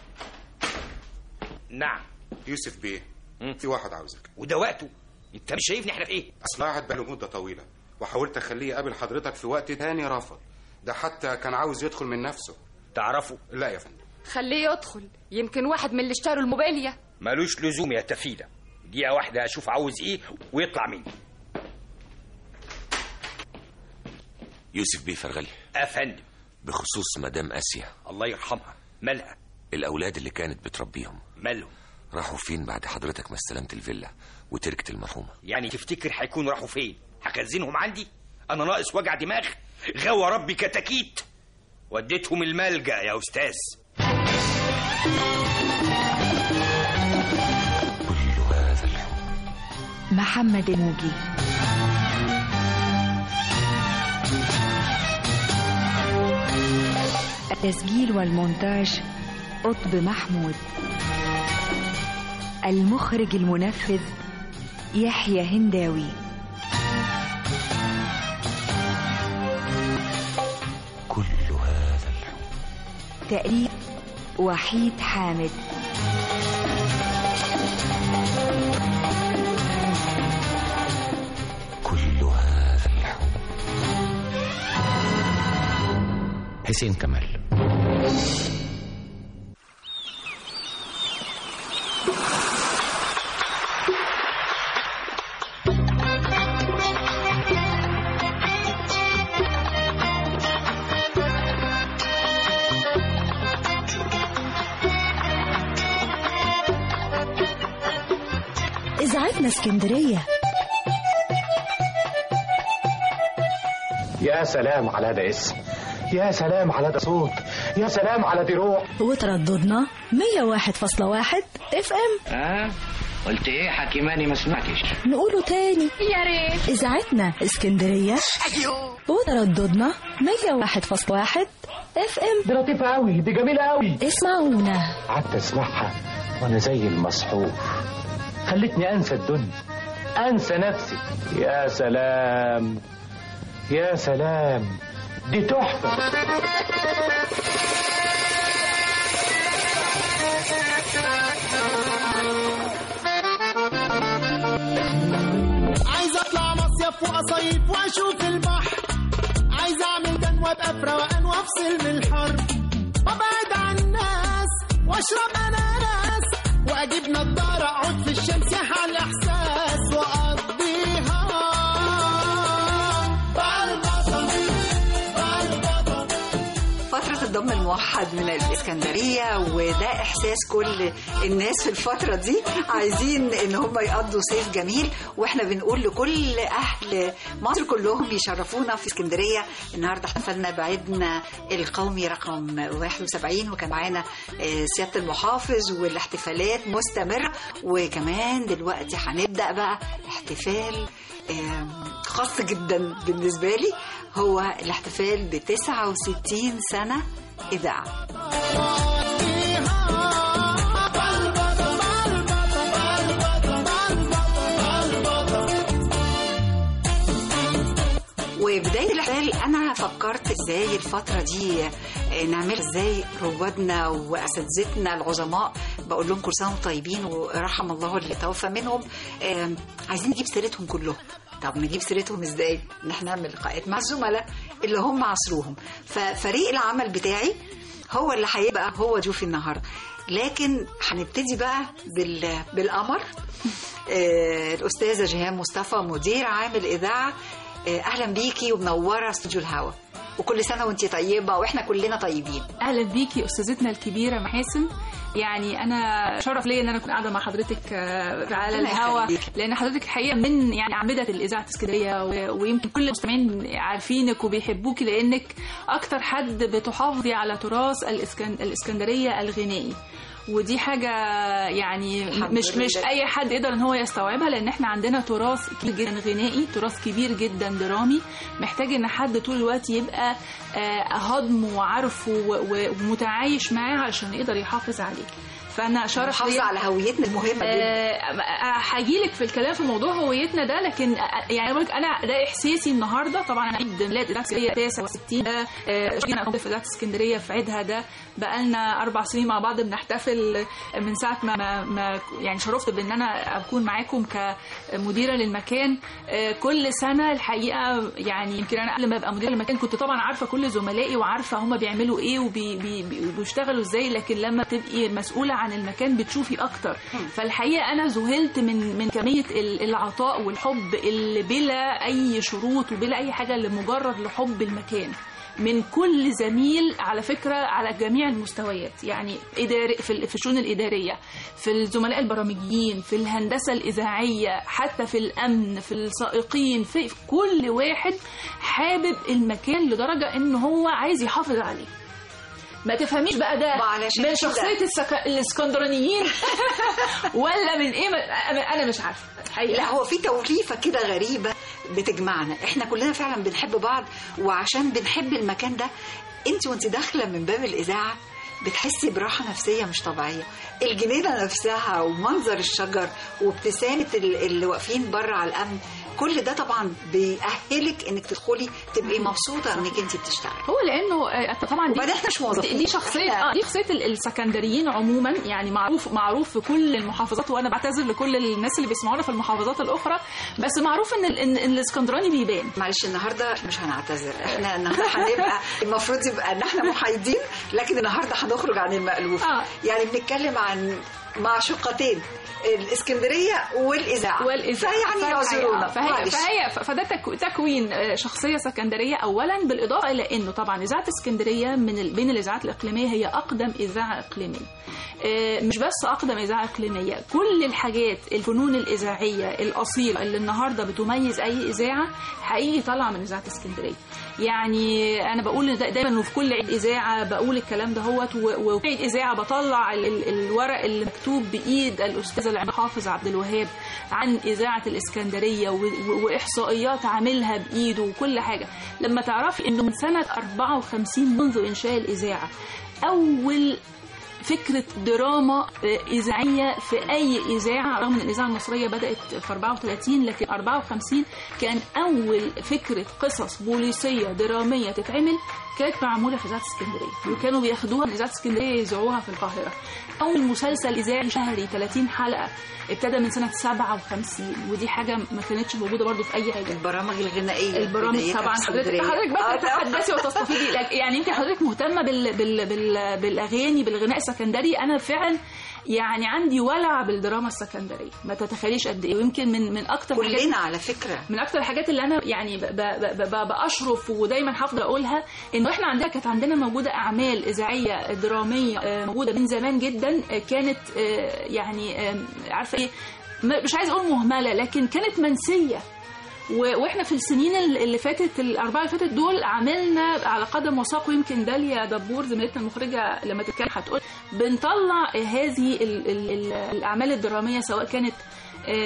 نعم يوسف بيه في واحد عاوزك وده وقته انت مش شايفني احنا في ايه اصل قاعد بقاله مده طويله وحاولت اخليه يقابل حضرتك في وقت تاني رفض ده حتى كان عاوز يدخل من نفسه تعرفه لا يا فندم خليه يدخل يمكن واحد من اللي اشتروا الموبيليا ملوش لزوم يا تفيدة دقيقة واحدة أشوف عاوز إيه ويطلع مني يوسف بيه فرغلي أفندم بخصوص مدام اسيا الله يرحمها مالها الاولاد اللي كانت بتربيهم مالهم راحوا فين بعد حضرتك ما استلمت الفيلا وتركت المرحومه يعني تفتكر هيكونوا راحوا فين هخزنهم عندي أنا ناقص وجع دماغ غوى ربي كتاكيت وديتهم الملجأ يا أستاذ محمد الموجي التسجيل والمونتاج قطب محمود المخرج المنفذ يحيى هنداوي كل هذا تأليف وحيد حامد كل هذا الحب حسين كمال إذاعتنا اسكندرية يا سلام على ده اسم يا سلام على ده صوت يا سلام على دي روح وترددنا 101.1 اف ام اه قلت ايه حكيماني ما سمعتش نقوله تاني يا ريت إذاعتنا اسكندرية ايوه وترددنا 101.1 اف ام دي لطيفة قوي دي جميلة قوي اسمعونا قعدت اسمعها وانا زي المسحور خلتني انسى الدنيا انسى نفسي يا سلام يا سلام دي تحفة عايز اطلع مصيف واصيف واشوف البحر عايز اعمل دن وابقى في روقان وافصل من الحر وابعد عن الناس واشرب اناناس واجيب نضاره اقعد في الشمس على الاحساس واقضيها بلبطه بلبطه فترة الضم الموحد من الإسكندرية وده إحساس كل الناس في الفترة دي عايزين إن هم يقضوا صيف جميل وإحنا بنقول لكل أهل مصر كلهم يشرفونا في اسكندرية النهاردة احتفلنا بعيدنا القومي رقم 71 وكان معانا آه، سيادة المحافظ والاحتفالات مستمرة وكمان دلوقتي هنبدأ بقى احتفال آم، خاص جدا بالنسبة لي هو الاحتفال ب 69 سنة إذاعة وبداية الاحتفال انا فكرت ازاي الفتره دي آه، نعمل ازاي روادنا واساتذتنا العظماء بقول لهم كل سنه وانتم طيبين ورحم الله اللي توفى منهم آم، عايزين نجيب سيرتهم كلهم طب نجيب سيرتهم ازاي ان احنا نعمل لقاءات مع الزملاء اللي هم عصروهم ففريق العمل بتاعي هو اللي هيبقى هو ضيوفي النهارده لكن هنبتدي بقى بال... بالقمر آه، الاستاذه جيهان مصطفى مدير عام الاذاعه آه، اهلا بيكي ومنوره استوديو الهوا وكل سنه وانت طيبه واحنا كلنا طيبين اهلا بيكي استاذتنا الكبيره محاسن يعني انا شرف ليا ان انا اكون قاعده مع حضرتك آه، على ربنا الهوا يخليك. لان حضرتك الحقيقه من يعني اعمده الاذاعه الاسكندريه و- ويمكن كل المستمعين عارفينك وبيحبوكي لانك اكتر حد بتحافظي على تراث الإسكن... الاسكندريه الغنائي ودي حاجة يعني الحمد مش مش لله. أي حد يقدر إن هو يستوعبها لأن إحنا عندنا تراث كبير جدا غنائي تراث كبير جدا درامي محتاج إن حد طول الوقت يبقى آه، هضمه وعارفه و- و- ومتعايش معاه علشان يقدر يحافظ عليه فأنا شرف محافظة ليا- على هويتنا المهمة جدا. هجيلك في الكلام في موضوع هويتنا ده لكن آه، يعني أقول لك انا ده احساسي النهارده طبعا انا عيد ميلاد اذاعه اسكندريه 69 ده آه، انا كنت في اذاعه اسكندريه في عيدها ده بقالنا اربع سنين مع بعض بنحتفل من ساعه ما, ما, ما يعني شرفت بان انا اكون معاكم كمديره للمكان آه، كل سنه الحقيقه يعني يمكن انا قبل ما ابقى مديره للمكان كنت طبعا عارفه كل زملائي وعارفه هم بيعملوا ايه وبيشتغلوا ازاي لكن لما تبقي مسؤوله عن المكان بتشوفي اكتر فالحقيقه انا ذهلت من من كميه ال- العطاء والحب اللي بلا اي شروط وبلا اي حاجه لمجرد لحب المكان من كل زميل على فكرة على جميع المستويات يعني إداري في ال- في الشؤون الإدارية في الزملاء البرامجيين في الهندسة الإذاعية حتى في الأمن في السائقين في في كل واحد حابب المكان لدرجة إن هو عايز يحافظ عليه ما تفهميش بقى ده علشان من كده. شخصية السك... الاسكندرانيين ولا من ايه ما- انا أنا مش عارفه حقيقة. لا هو في توليفه كده غريبه بتجمعنا احنا كلنا فعلا بنحب بعض وعشان بنحب المكان ده انت وانت داخله من باب الاذاعه بتحسي براحه نفسيه مش طبيعيه الجنينه نفسها ومنظر الشجر وابتسامه ال- اللي واقفين بره على الامن كل ده طبعا بيأهلك انك تدخلي تبقي مبسوطه انك انت بتشتغلي هو لانه آه، طبعا دي وبعدين احنا مش موظفين. دي دي شخصيه إحنا- اه دي شخصيه ال- السكندريين عموما يعني معروف معروف في كل المحافظات وانا بعتذر لكل الناس اللي بيسمعونا في المحافظات الاخرى بس معروف ان ال- ان إن الاسكندراني بيبان معلش النهارده مش هنعتذر احنا النهارده هنبقى المفروض يبقى ان احنا محايدين لكن النهارده هنخرج عن المألوف آه. يعني بنتكلم عن معشوقتين الاسكندريه والاذاعه والاذاعه فيعني يعذرونا فهي معلش. فهي فده تك- تكوين آه، شخصيه سكندريه اولا بالاضافه الى انه طبعا اذاعه اسكندريه من ال- بين الاذاعات الاقليميه هي اقدم اذاعه اقليميه آه، مش بس اقدم اذاعه اقليميه كل الحاجات الفنون الاذاعيه الاصيله اللي النهارده بتميز اي اذاعه حقيقي طالعه من اذاعه اسكندريه يعني انا بقول دا- دايما وفي كل عيد اذاعه بقول الكلام دهوت و- وفي عيد اذاعه بطلع ال- ال- الورق اللي مكتوب بايد الاستاذ العميد حافظ عبد الوهاب عن اذاعه الاسكندريه و- و- واحصائيات عاملها بايده وكل حاجه لما تعرفي انه من سنه 54 منذ انشاء الاذاعه اول فكرة دراما آه، إذاعية في أي إذاعة رغم أن الإذاعة المصرية بدأت في 34 لكن 54 كان أول فكرة قصص بوليسية درامية تتعمل كانت معمولة في إذاعة اسكندرية وكانوا بياخدوها من إذاعة اسكندرية يذاعوها في القاهرة أول مسلسل إذاعي شهري 30 حلقة ابتدى من سنة 57 ودي حاجة ما كانتش موجودة برضو في أي حاجة البرامج الغنائية البرامج بدايتها طبعا في حضرتك اسكندرية. حضرتك آه، بس طبعاً. تتحدثي وتستفيدي لك- يعني انت حضرتك مهتمه بال بال بال بالاغاني بالغناء السكندري انا فعلا يعني عندي ولع بالدراما السكندريه ما تتخيليش قد ايه ويمكن من من اكتر الحاجات- كلنا على فكره من اكتر الحاجات اللي انا يعني ب- ب- ب- ب- باشرف ودايما حافظه اقولها انه احنا عندنا كانت عندنا موجوده اعمال اذاعيه دراميه آه، موجوده من زمان جدا آه، كانت آه، يعني آه، عارفه ايه م- مش عايزه اقول مهمله لكن كانت منسيه و- واحنا في السنين ال- اللي فاتت الاربعه اللي فاتت دول عملنا على قدم وساق ويمكن داليا دبور زميلتنا المخرجه لما تتكلم هتقول بنطلع هذه ال ال ال الاعمال الدراميه سواء كانت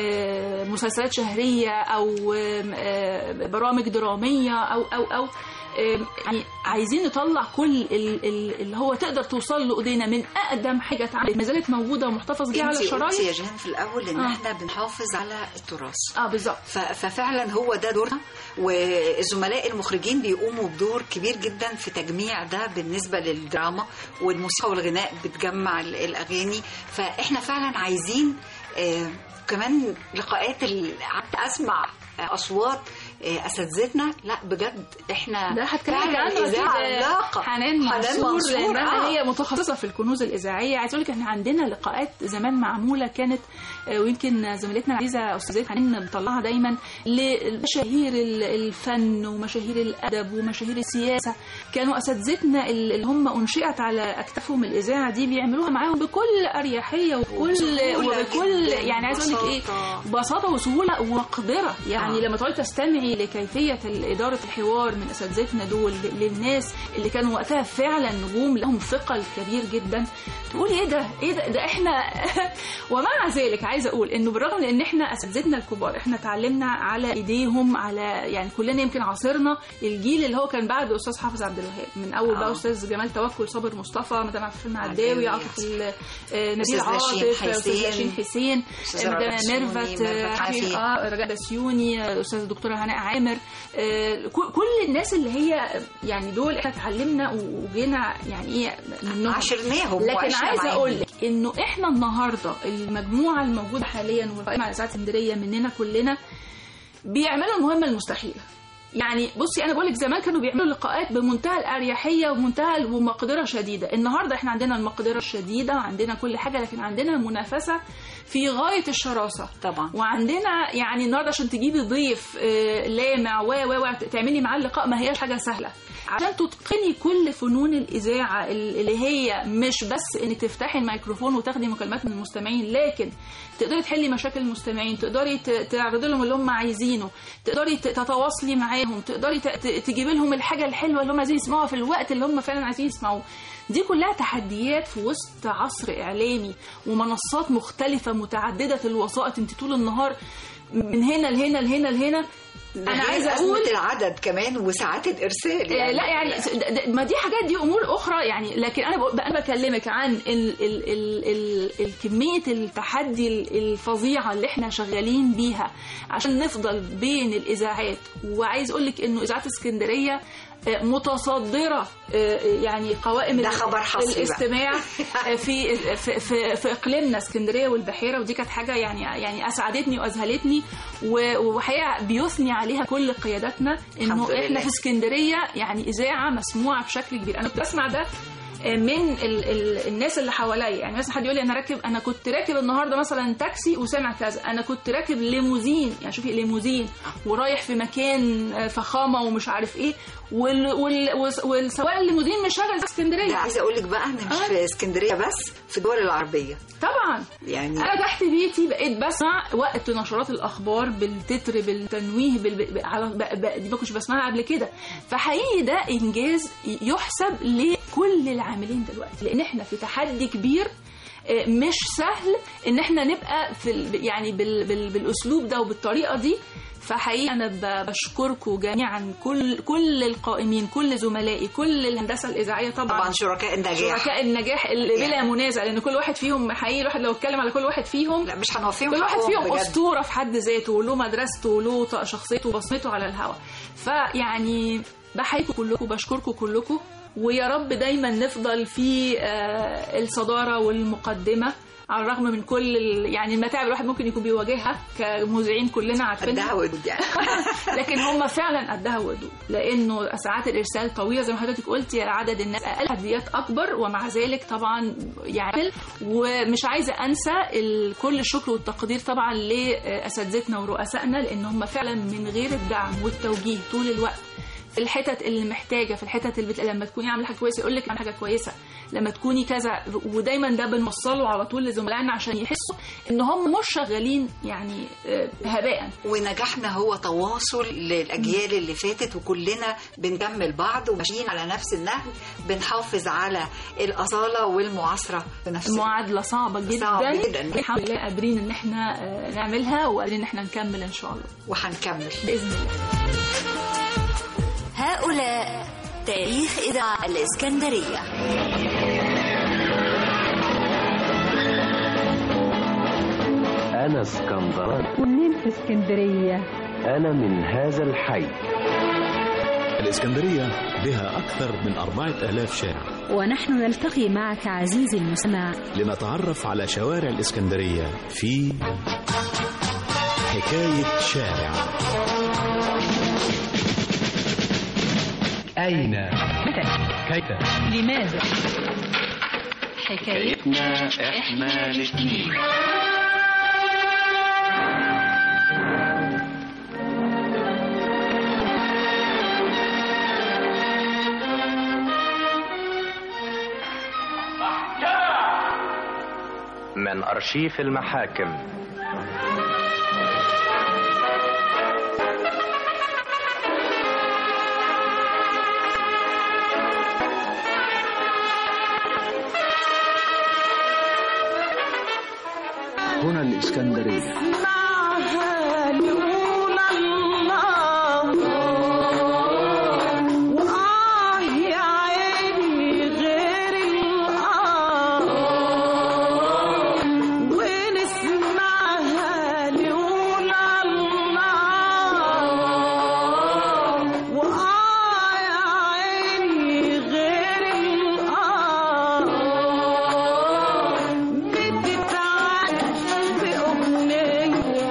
آه، مسلسلات شهريه او آه، برامج دراميه او او او آم، يعني عايزين نطلع كل ال- ال- اللي هو تقدر توصل له ايدينا من اقدم حاجه اتعملت ما زالت موجوده ومحتفظ بيها على انت قلتي يا الشرايط جيهان في الاول ان آه. احنا بنحافظ على التراث اه بالظبط ففعلا هو ده دورنا والزملاء المخرجين بيقوموا بدور كبير جدا في تجميع ده بالنسبه للدراما والموسيقى والغناء بتجمع ال- الاغاني فاحنا فعلا عايزين آه كمان لقاءات ال- قعدت اسمع آه، اصوات آه، اساتذتنا لا بجد احنا ده هتكلم فعلا عنه اذاعه أكيد علاقه حنان منصور, منصور لانها آه. هي متخصصه في الكنوز الاذاعيه عايز اقول لك احنا عندنا لقاءات زمان معموله كانت آه، ويمكن زميلتنا العزيزه استاذه حنان بتطلعها دايما لمشاهير ال- الفن ومشاهير الادب ومشاهير السياسه كانوا اساتذتنا ال- اللي هم انشئت على اكتافهم الاذاعه دي بيعملوها معاهم بكل اريحيه وبكل وبسهولة وبكل جداً، يعني عايز اقول لك ايه ببساطة. بساطه وسهوله ومقدره يعني آه. لما تقعدي تستمعي لكيفيه اداره الحوار من اساتذتنا دول للناس اللي كانوا وقتها فعلا نجوم لهم ثقل كبير جدا تقولي ايه ده ايه ده ده احنا ومع ذلك عايزه اقول انه بالرغم من ان احنا اساتذتنا الكبار احنا اتعلمنا على ايديهم على يعني كلنا يمكن عاصرنا الجيل اللي هو كان بعد استاذ حافظ عبد الوهاب من اول بقى آه. استاذ جمال توكل صابر مصطفى مدام عبد الحليم عداوي، عداوي عاطف ال- آه، نبيل أستاذ لاشين عاطف استاذ حسين. لاشين حسين أستاذة مدام رجاء بسيوني، ميرفت ميرفت آه، عافية. اه رجاء بسيوني آه، الاستاذه الدكتوره هناء عامر آه، كل كل الناس اللي هي يعني دول احنا اتعلمنا وجينا يعني ايه منهم عاشرناهم لكن وعشنا عايزه معاهم. اقول لك انه احنا النهارده المجموعه الموجوده حاليا والقائمه على اذاعه اسكندريه مننا كلنا بيعملوا المهمه المستحيله يعني بصي انا بقول لك زمان كانوا بيعملوا لقاءات بمنتهى الاريحيه ومنتهى ومقدره شديده النهارده احنا عندنا المقدره الشديده وعندنا كل حاجه لكن عندنا منافسه في غايه الشراسه طبعا وعندنا يعني النهارده عشان تجيبي ضيف آه، لامع و و و تعملي معاه اللقاء ما هياش حاجه سهله عشان تتقني كل فنون الاذاعه اللي هي مش بس انك تفتحي الميكروفون وتاخدي مكالمات من المستمعين لكن تقدري تحلي مشاكل المستمعين تقدري ت- تعرضي لهم اللي هم عايزينه تقدري ت- تتواصلي معاهم تقدري ت- ت- تجيبي لهم الحاجه الحلوه اللي هم عايزين يسمعوها في الوقت اللي هم فعلا عايزين يسمعوه دي كلها تحديات في وسط عصر اعلامي ومنصات مختلفه متعدده الوسائط انت طول النهار من هنا لهنا لهنا لهنا ده انا غير عايزه أزمة اقول العدد كمان وساعات الارسال يعني لا يعني د- د- ما دي حاجات دي امور اخرى يعني لكن انا بقول- انا بكلمك عن ال ال ال ال ال كميه التحدي ال- الفظيعه اللي احنا شغالين بيها عشان نفضل بين الاذاعات وعايز اقول لك انه اذاعه اسكندريه آه، متصدره آه، يعني قوائم ده ال- خبر حصري بقى. الاستماع آه، في في في, في اقليمنا اسكندريه والبحيره ودي كانت حاجه يعني يعني اسعدتني واذهلتي و- وحقيقه بيثني عليها كل قياداتنا الحمد انه لله. احنا في اسكندريه يعني اذاعه مسموعه بشكل كبير انا كنت بسمع ده من ال ال الناس اللي حواليا يعني مثلا حد يقول لي انا راكب انا كنت راكب النهارده مثلا تاكسي وسامع كذا انا كنت راكب ليموزين يعني شوفي ليموزين ورايح في مكان آه، فخامه ومش عارف ايه وال وال والس- والسواق الليموزين مشغل في اسكندريه ده عايزه اقول لك بقى ان مش في اسكندريه بس في الدول العربيه طبعا يعني انا تحت بيتي بقيت بسمع وقت نشرات الاخبار بالتتر بالتنويه بال... ب... على ب... ب... دي ما كنتش بسمعها قبل كده فحقيقي ده انجاز يحسب لكل العاملين دلوقتي لان احنا في تحدي كبير آه، مش سهل ان احنا نبقى في ال... يعني بال... بال... بالاسلوب ده وبالطريقه دي فحقيقي انا ب- بشكركم جميعا كل كل القائمين كل زملائي كل الهندسه الاذاعيه طبعا طبعا شركاء النجاح شركاء النجاح اللي بلا يعني. منازع لان كل واحد فيهم حقيقي الواحد لو اتكلم على كل واحد فيهم لا مش هنوفيهم كل واحد حقهم فيهم بجد. اسطوره في حد ذاته وله مدرسته وله ط- شخصيته وبصمته على الهوا فيعني بحييكم كلكم بشكركم كلكم ويا رب دايما نفضل في آه، الصداره والمقدمه على الرغم من كل ال- يعني المتاعب الواحد ممكن يكون بيواجهها كمذيعين كلنا عارفينها قدها ودود يعني لكن هم فعلا قدها ودود لانه ساعات الارسال طويله زي ما حضرتك قلتي عدد الناس اقل تحديات اكبر ومع ذلك طبعا يعني ومش عايزه انسى ال- كل الشكر والتقدير طبعا لاساتذتنا ورؤسائنا لان هم فعلا من غير الدعم والتوجيه طول الوقت في الحتت اللي محتاجه في الحتت اللي بت... لما تكوني عامله حاجه كويسه يقول لك عامله حاجه كويسه لما تكوني كذا ودايما ده بنوصله على طول لزملائنا عشان يحسوا ان هم مش شغالين يعني آه، هباء ونجاحنا هو تواصل للاجيال اللي فاتت وكلنا بنكمل بعض وماشيين على نفس النهج بنحافظ على الاصاله والمعاصره في نفس معادله صعبه جدا صعب جدا. الحمد لله قادرين ان احنا آه، نعملها وقادرين ان احنا نكمل ان شاء الله وهنكمل باذن الله تساؤلاء تاريخ إذاعة الإسكندرية أنا اسكندراني ومنين في اسكندرية؟ أنا من هذا الحي الإسكندرية بها أكثر من أربعة آلاف شارع ونحن نلتقي معك عزيزي المستمع لنتعرف على شوارع الإسكندرية في حكاية شارع أين؟ متى؟ كيف؟ لماذا؟ حكايتنا إحنا الاثنين من أرشيف المحاكم هنا الإسكندرية معها ليقول الله وآه يا عيني غير الآه ونسمعها ليقول الله وآه يا عيني غير الآه بتتعجب بأغنية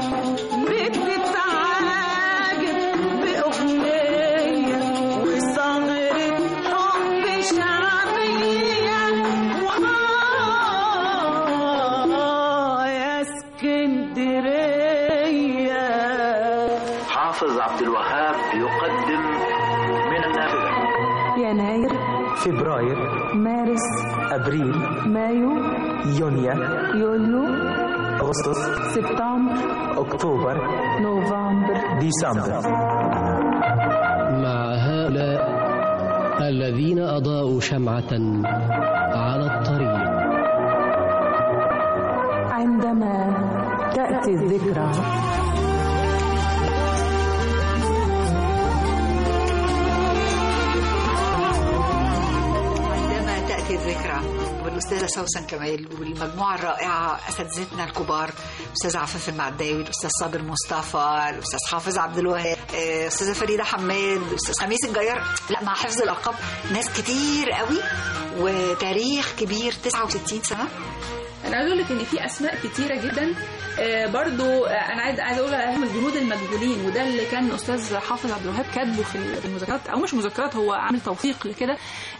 بتتعجب بأغنية وصغرت حب شعبية وآه يا اسكندرية حافظ عبد الوهاب يقدم من النافذة يناير فبراير مارس أبريل مايو يونيو يوليو أغسطس سبتمبر أكتوبر نوفمبر ديسمبر مع هؤلاء الذين أضاءوا شمعة على الطريق عندما تأتي الذكرى عندما تأتي الذكرى والأستاذة سوسن كمال والمجموعة الرائعة أساتذتنا الكبار أستاذ عفاف المعداوي الأستاذ صابر مصطفى الأستاذ حافظ عبد الوهاب آه، أستاذة فريدة حماد الأستاذ خميس الجيار لا مع حفظ الألقاب ناس كتير قوي وتاريخ كبير 69 سنة انا عايز اقول لك ان في اسماء كتيره جدا آه، برضو آه، انا عايز عايز اقول اهم الجنود المجهولين وده اللي كان الاستاذ حافظ عبد الوهاب كاتبه في المذكرات او مش مذكرات هو عامل توثيق لكده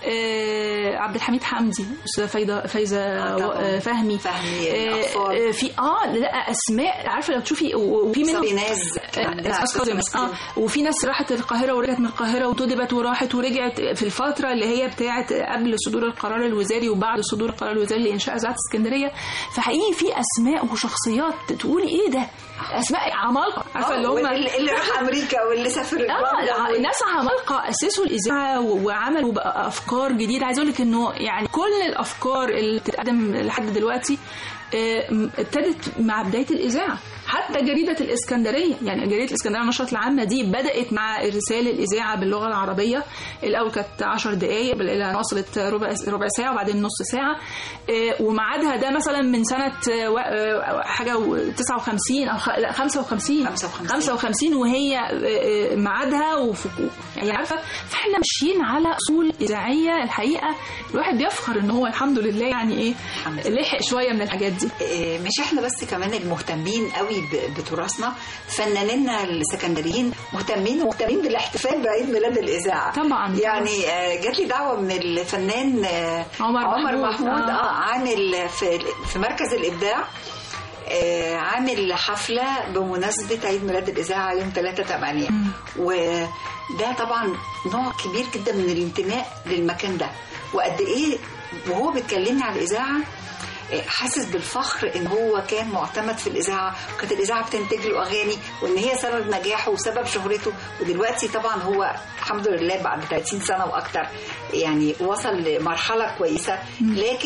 آه، عبد الحميد حمدي استاذه فايده فايزه آه، فهمي فهمي آه، الأطفال. آه، في اه لا اسماء عارفه لو تشوفي و- وفي منهم سابيناز. آه، عندها أستاذ كاظم. أستاذ اه وفي ناس راحت القاهره ورجعت من القاهره وتدبت وراحت ورجعت في الفتره اللي هي بتاعت قبل صدور القرار الوزاري وبعد صدور القرار الوزاري لانشاء اذاعه اسكندريه فحقيقي في اسماء وشخصيات تقولي ايه ده اسماء عمالقه عارفه آه، اللي هم واللي- اللي راح أمريكا واللي سافر اه لندن. ناس عمالقه اسسوا الاذاعه و- وعملوا بقى افكار جديده عايز اقول لك انه يعني كل الافكار اللي بتتقدم لحد دلوقتي آه، م- ابتدت مع بدايه الاذاعه حتى جريده الاسكندريه يعني جريده الاسكندريه النشرة العامه دي بدات مع ارسال الاذاعه باللغه العربيه الاول كانت 10 دقائق الى وصلت ربع ربع ساعه وبعدين نص ساعه آه، وميعادها ده مثلا من سنه آه، و- آه، حاجه و- 59 او خ- لا 55 55 وهي آه، آه، ميعادها وف- يعني عارفه فاحنا ماشيين على اصول اذاعيه الحقيقه الواحد بيفخر ان هو الحمد لله يعني ايه لحق شويه من الحاجات دي آه، مش احنا بس كمان المهتمين قوي ب- بتراثنا فنانينا السكندريين مهتمين ومهتمين بالاحتفال بعيد ميلاد الاذاعه طبعا يعني آه، جات لي دعوه من الفنان آه، عمر عمر محمود. محمود آه. اه عامل في في مركز الابداع آه، عامل حفلة بمناسبة عيد ميلاد الإذاعة يوم 3 8 وده طبعا نوع كبير جدا من الانتماء للمكان ده وقد إيه وهو بيتكلمني على الإذاعة آه، حاسس بالفخر ان هو كان معتمد في الاذاعه وكانت الاذاعه بتنتج له اغاني وان هي سبب نجاحه وسبب شهرته ودلوقتي طبعا هو الحمد لله بعد 30 سنه واكتر يعني وصل لمرحله كويسه لكن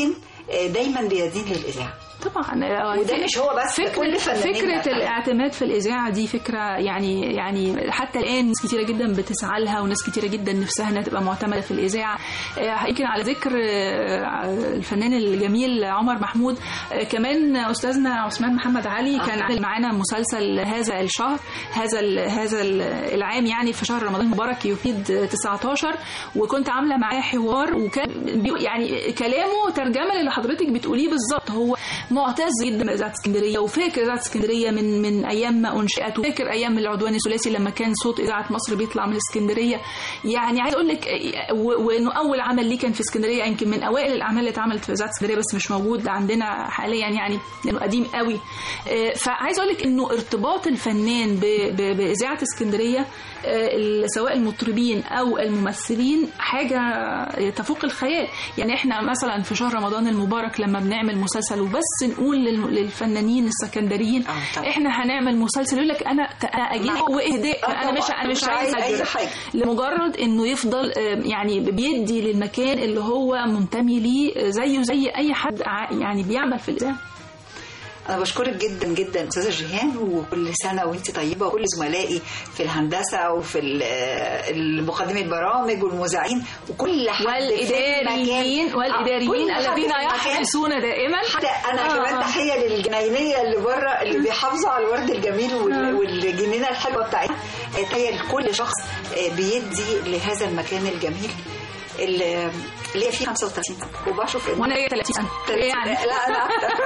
آه، دايما رياضين للاذاعه طبعا آه، وده مش هو بس ده فكرة كل فنانين فكرة الاعتماد في الإذاعة دي فكرة يعني يعني حتى الآن ناس كتيرة جدا بتسعى لها وناس كتيرة جدا نفسها إنها تبقى معتمدة في الإذاعة آه، يمكن على ذكر آه، الفنان الجميل عمر محمود آه، كمان أستاذنا عثمان محمد علي كان عامل معانا مسلسل هذا الشهر هذا ال- هذا ال- العام يعني في شهر رمضان المبارك يفيد 19 وكنت عاملة معاه حوار وكان بي- يعني كلامه ترجمة للي حضرتك بتقوليه بالظبط هو معتز جدا بإذاعة اسكندرية وفاكر إذاعة اسكندرية من من أيام ما أنشئت وفاكر أيام العدوان الثلاثي لما كان صوت إذاعة مصر بيطلع من اسكندرية يعني عايز أقول لك و- وإنه أول عمل ليه كان في اسكندرية يمكن من أوائل الأعمال اللي اتعملت في إذاعة اسكندرية بس مش موجود عندنا حاليا يعني لأنه قديم قوي آه، فعايز أقول لك إنه ارتباط الفنان ب- ب- بإذاعة اسكندرية آه، ال- سواء المطربين أو الممثلين حاجة تفوق الخيال يعني احنا مثلا في شهر رمضان المبارك لما بنعمل مسلسل وبس نقول لل- للفنانين السكندريين احنا هنعمل مسلسل يقول لك انا انا اجيب واهداء آه انا مش طبعاً، انا مش مش عايز عايز أي أجر. حاجة. لمجرد انه يفضل آه، يعني بيدي للمكان اللي هو منتمي ليه آه، زيه زي اي حد ع- يعني بيعمل في الاذاعه انا بشكرك جدا جدا استاذه جيهان وكل سنه وانت طيبه وكل زملائي في الهندسه وفي ال- مقدمي البرامج والمذيعين وكل حد في والإداريين- المكان. والإداريين آه، كل حد الذين في المكان. يحرصون دائما حتى انا آه. كمان تحيه للجناينيه اللي بره اللي بيحافظوا على الورد الجميل وال- والجنينه الحلوه بتاعتنا آه، تحيه لكل شخص آه، بيدي لهذا المكان الجميل اللي اللي فيه 35 سنه وبشوف إن- وانا ليا 30 سنه يعني لا انا اكتر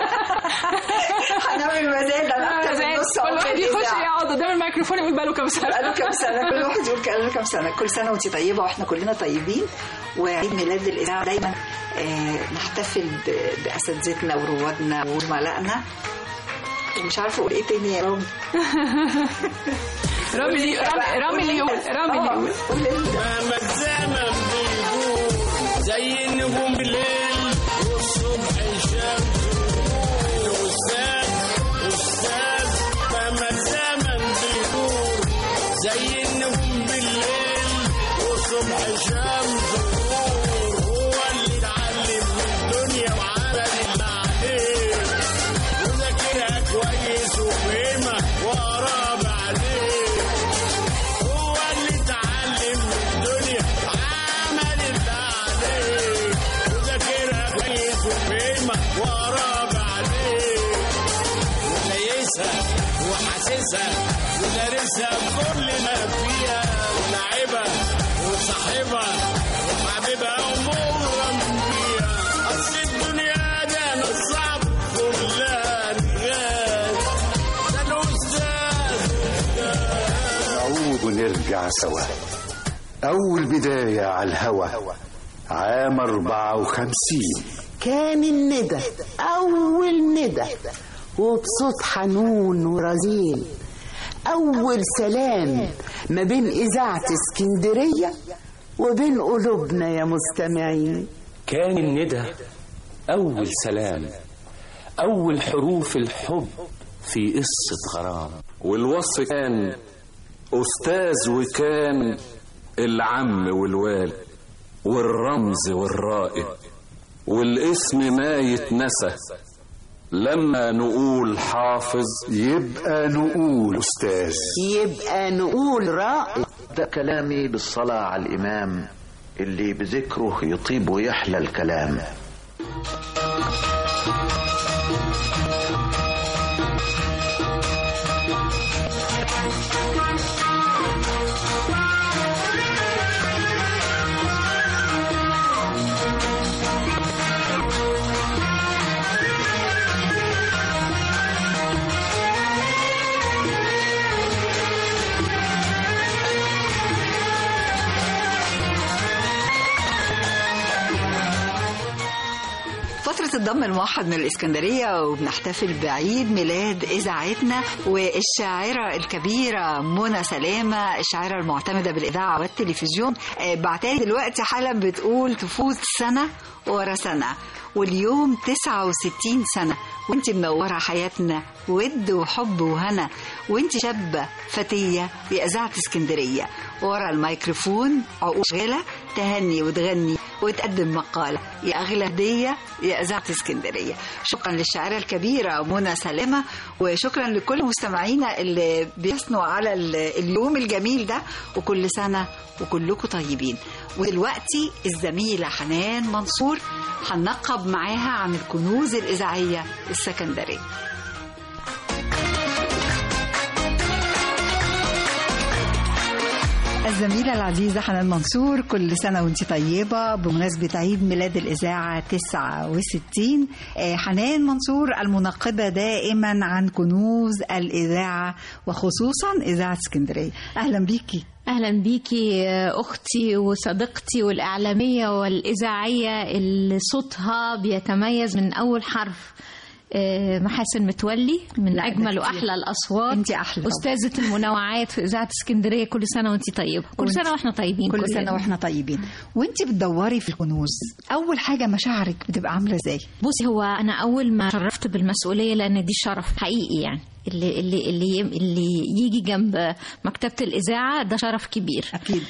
هنعمل مزاد انا اكتر من نص كل عمر واحد يخش الإذاعة. يقعد قدام الميكروفون يقول بقاله كام سنه بقاله كام سنه كل واحد يقول بقاله كام سنه كل سنه وانت طيبه واحنا كلنا طيبين وعيد ميلاد الاذاعه دايما آه، نحتفل ب- باساتذتنا وروادنا وزملائنا ومش عارفه اقول ايه تاني يا رب رامي لي- رامي- رامي اللي يقول رامي اللي يقول مهما الزمن بيدور زي النجوم بالليل والصبح الشمس تغور. استاذ استاذ مهما الزمن بيدور زي النجوم بالليل والصبح الشمس تغور. هو اللي اتعلم من الدنيا وعمل اللي عليه وذاكرها كويس وفهمها وقرا بعدين هو اللي اتعلم من الدنيا وعمل اللي عليه وذاكرها كويس وفهمها وقرا بعدين وليسها وحاسسها ودارسها بكل ما فيها ولعبها وصاحبها وحبيبها ومغرم بيها اصل الدنيا ده نصعب كلها رجال ده الاستاذ نعود ونرجع سوا أول بداية على الهوا عام 54 كان الندى أول ندى وبصوت حنون ورزين أول سلام ما بين إذاعة اسكندرية وبين قلوبنا يا مستمعين كان الندى أول سلام أول حروف الحب في قصة غرام والوصف كان أستاذ وكان العم والوالد والرمز والرائد والاسم ما يتنسى لما نقول حافظ يبقى نقول أستاذ يبقى نقول رائد ده كلامي بالصلاة على الإمام اللي بذكره يطيب ويحلى الكلام فترة الضم الموحد من الإسكندرية وبنحتفل بعيد ميلاد إذاعتنا والشاعرة الكبيرة منى سلامة الشاعرة المعتمدة بالإذاعة والتلفزيون آه، بعتالي دلوقتي حالا بتقول تفوت سنة ورا سنة واليوم 69 سنة وانت منورة حياتنا ود وحب وهنا وانت شابة فتية بإذاعة اسكندرية ورا الميكروفون عقول شغالة تهني وتغني وتقدم مقالة يا أغلى هدية يا إذاعة اسكندرية شكرا للشاعرة الكبيرة منى سلامة وشكرا لكل مستمعينا اللي بيثنوا على ال- اليوم الجميل ده وكل سنة وكلكم طيبين ودلوقتي الزميلة حنان منصور هننقب معاها عن الكنوز الإذاعية السكندرية الزميلة العزيزة حنان منصور كل سنة وانت طيبة بمناسبة عيد ميلاد الإذاعة 69 آه، حنان منصور المنقبة دائما عن كنوز الإذاعة وخصوصا إذاعة اسكندرية أهلا بيكي اهلا بيكي اختي وصديقتي والاعلاميه والاذاعيه اللي صوتها بيتميز من اول حرف آه، محاسن متولي من اجمل واحلى الاصوات انت احلى استاذه المنوعات في اذاعه اسكندريه كل سنه وانت طيبه كل وانت- سنه واحنا طيبين كل كلنا. سنة واحنا طيبين وانت بتدوري في الكنوز أول حاجة مشاعرك بتبقى عاملة ازاي؟ بصي هو انا اول ما شرفت بالمسؤوليه لان دي شرف حقيقي يعني اللي اللي اللي اللي يجي جنب مكتبه الاذاعه ده شرف كبير اكيد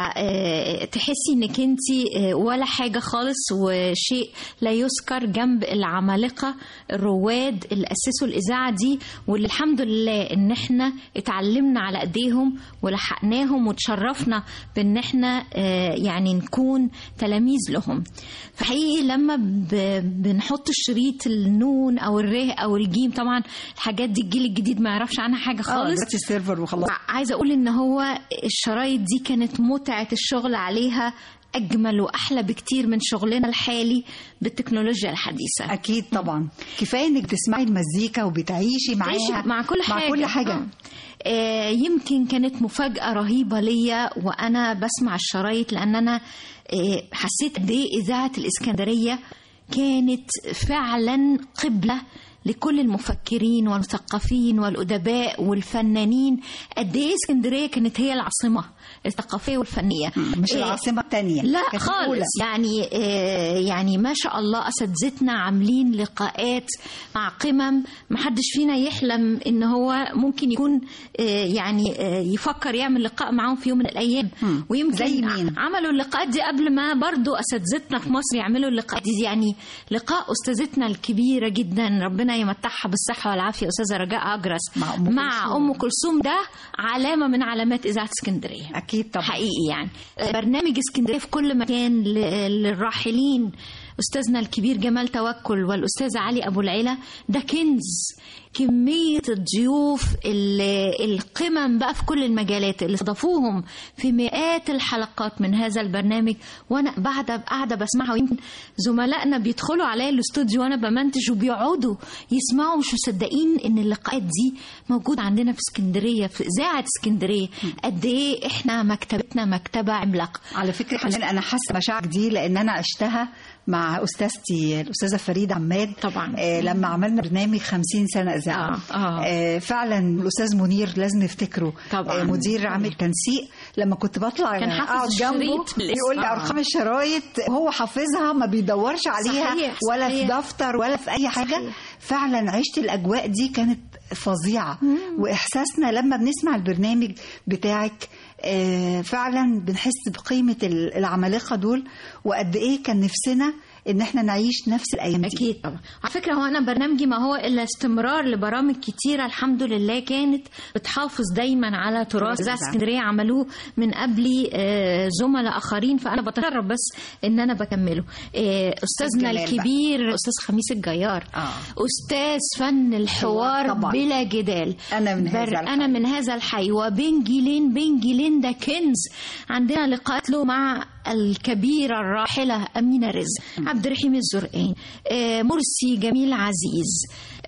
فتحسي انك انت ولا حاجه خالص وشيء لا يذكر جنب العمالقه الرواد اللي اسسوا الاذاعه دي واللي الحمد لله ان احنا اتعلمنا على ايديهم ولحقناهم وتشرفنا بان احنا آه، يعني نكون تلاميذ لهم فحقيقي لما ب- بنحط الشريط النون او الره او الجيم طبعا الحاجات دي الجيل الجديد ما يعرفش عنها حاجه خالص دلوقتي السيرفر وخلاص عايزه اقول ان هو الشرايط دي كانت متعه الشغل عليها اجمل واحلى بكتير من شغلنا الحالي بالتكنولوجيا الحديثه اكيد طبعا كفايه انك تسمعي المزيكا وبتعيشي معاها تعيشي مع كل حاجه مع كل حاجه آه. آه، يمكن كانت مفاجأة رهيبة ليا وأنا بسمع الشرايط لأن أنا آه، حسيت قد إيه إذاعة الإسكندرية كانت فعلا قبلة لكل المفكرين والمثقفين والأدباء والفنانين قد إيه اسكندرية كانت هي العاصمة الثقافية والفنية مش آه، العاصمه الثانيه لا خالص يعني آه يعني ما شاء الله اساتذتنا عاملين لقاءات مع قمم ما حدش فينا يحلم ان هو ممكن يكون آه يعني آه يفكر يعمل لقاء معاهم في يوم من الايام ويمكن زي مين؟ عملوا اللقاءات دي قبل ما برضو اساتذتنا في مصر يعملوا اللقاءات دي يعني لقاء استاذتنا الكبيره جدا ربنا يمتعها بالصحه والعافيه استاذه رجاء اجرس مع أم مع كلثوم. ام كلثوم ده علامه من علامات اذاعه اسكندريه اكيد طبعا حقيقي يعني برنامج اسكندريه في كل مكان ل- للراحلين استاذنا الكبير جمال توكل والاستاذ علي ابو العلا ده كنز كمية الضيوف ال- القمم بقى في كل المجالات اللي استضافوهم في مئات الحلقات من هذا البرنامج وانا بعد قاعدة بسمعها ويمكن زملائنا بيدخلوا عليا الاستوديو وانا بمنتج وبيقعدوا يسمعوا مش مصدقين ان اللقاءات دي موجودة عندنا في اسكندرية في اذاعة اسكندرية قد ايه احنا مكتبتنا مكتبة عملاقة على فكره حنان انا حاسه مشاعرك دي لان انا عشتها مع استاذتي الاستاذه فريده عماد طبعا آه لما عملنا برنامج 50 سنه اذاعه آه، آه. آه فعلا الاستاذ منير لازم نفتكره طبعاً. آه مدير عامل تنسيق لما كنت بطلع كان حافظ اقعد جنبه الشريط بالاسم. يقول لي آه. ارقام الشرايط هو حافظها ما بيدورش عليها صحيح، ولا في صحيح. دفتر ولا في اي حاجه فعلا عشت الاجواء دي كانت فظيعه واحساسنا لما بنسمع البرنامج بتاعك آه، فعلا بنحس بقيمه ال- العمالقه دول وقد ايه كان نفسنا ان احنا نعيش نفس الايام دي اكيد طبعا على فكره هو انا برنامجي ما هو الا استمرار لبرامج كتيره الحمد لله كانت بتحافظ دايما على تراث اذاعه اسكندريه عملوه من قبلي آه، زملاء اخرين فانا بتشرف بس ان انا بكمله آه، استاذنا جلال بقى. الكبير استاذ خميس الجيار استاذ فن الحوار طبعاً. بلا جدال انا من هذا بر- الحي. انا من هذا الحي وبين جيلين بين جيلين ده كنز عندنا لقاءات له مع الكبيرة الراحلة أمينة رزق عبد الرحيم الزرقاني آه، مرسي جميل عزيز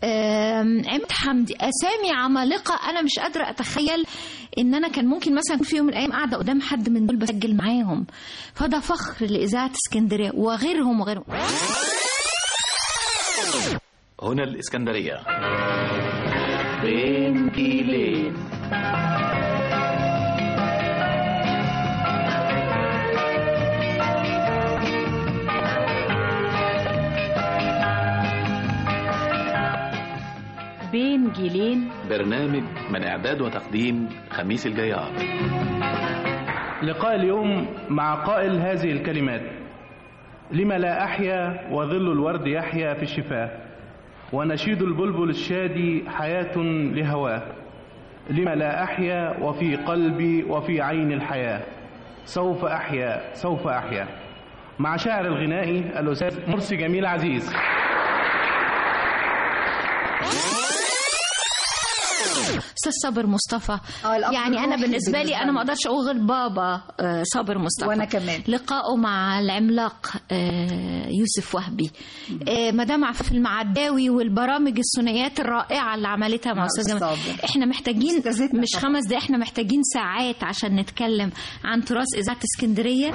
آم، عماد حمدي أسامي عمالقة أنا مش قادرة أتخيل إن أنا كان ممكن مثلا في يوم من الأيام قاعدة قدام حد من دول بسجل معاهم فده فخر لإذاعة اسكندرية وغيرهم وغيرهم هنا الإسكندرية بين جيلين بين جيلين برنامج من إعداد وتقديم خميس الجيار لقاء اليوم مع قائل هذه الكلمات لم لا أحيا وظل الورد يحيا في الشفاه ونشيد البلبل الشادي حياة لهواه لم لا أحيا وفي قلبي وفي عين الحياة سوف أحيا سوف أحيا مع شاعر الغنائي الأستاذ مرسي جميل عزيز استاذ صابر مصطفى الأب يعني انا الروحي بالنسبه لي بالنسبة انا لي. ما اقدرش اقول غير بابا آه، صابر مصطفى وأنا كمان. لقائه مع العملاق آه، يوسف وهبي آه، مدام عفاف المعداوي والبرامج الثنائيات الرائعه اللي عملتها مع مع استاذ جمال صابر. احنا محتاجين مش طبعا. خمس دقايق احنا محتاجين ساعات عشان نتكلم عن تراث اذاعه اسكندريه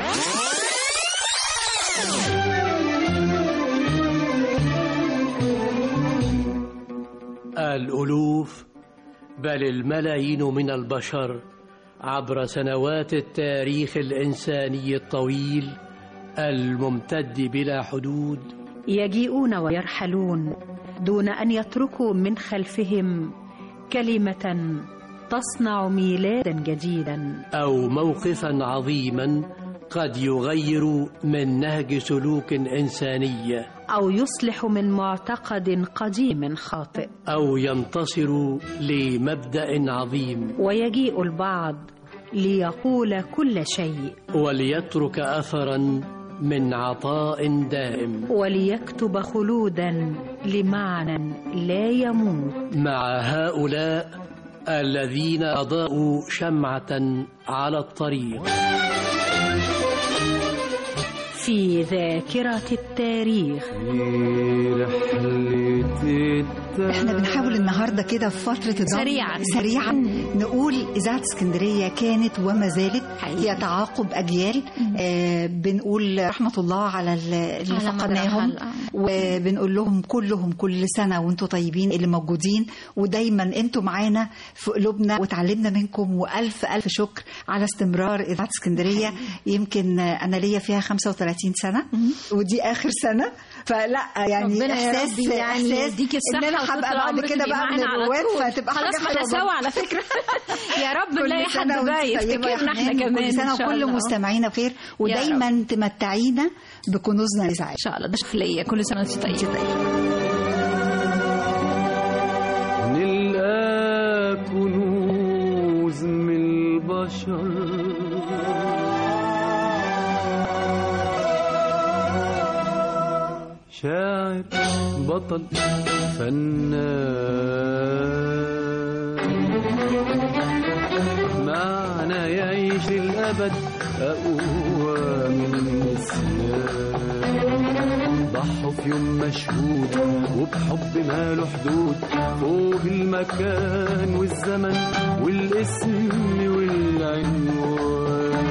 الألوف بل الملايين من البشر عبر سنوات التاريخ الإنساني الطويل الممتد بلا حدود يجيئون ويرحلون دون ان يتركوا من خلفهم كلمه تصنع ميلادا جديدا أو موقفا عظيما قد يغير من نهج سلوك إنساني او يصلح من معتقد قديم خاطئ أو ينتصر لمبدأ عظيم ويجيء البعض ليقول كل شيء وليترك أثرا من عطاء دائم وليكتب خلودا لمعنى لا يموت مع هؤلاء الذين أضاءوا شمعة على الطريق في ذاكره التاريخ احنا بنحاول النهارده كده في فتره الضغط سريعاً. سريعا نقول اذاعه اسكندريه كانت وما زالت هي تعاقب اجيال آه بنقول رحمه الله على ال- اللي على مدى فقدناهم الحلقة. وبنقول لهم كلهم كل سنه وانتم طيبين اللي موجودين ودايما انتم معانا في قلوبنا وتعلمنا منكم والف الف شكر على استمرار اذاعه اسكندريه يمكن آه، انا ليا فيها 35 سنه ودي اخر سنه فلا يعني ربنا يا احساس رب يعني احساس يديك ان انا الصحة هبقى وطول بعد عمرك كده تبقي بقى من معانا على الرواد طول. فهتبقى خلاص حاجه ما احنا حلوة سوا برضه. على فكرة يا رب كل نلاقي حد سنة وانت بقى طيبة يا يفتكرنا احنا حنان، كمان كل سنة إن شاء وكل الله. مستمعينا بخير ودايما تمتعينا بكنوزنا الإذاعية ان شاء الله ده شرف ليا كل سنه وانت طيبه نلقى كنوز من البشر شاعر بطل فنان معنى يعيش الأبد أقوى من النسيان ضحوا في يوم مشهود وبحب ماله حدود فوق المكان والزمن والاسم والعنوان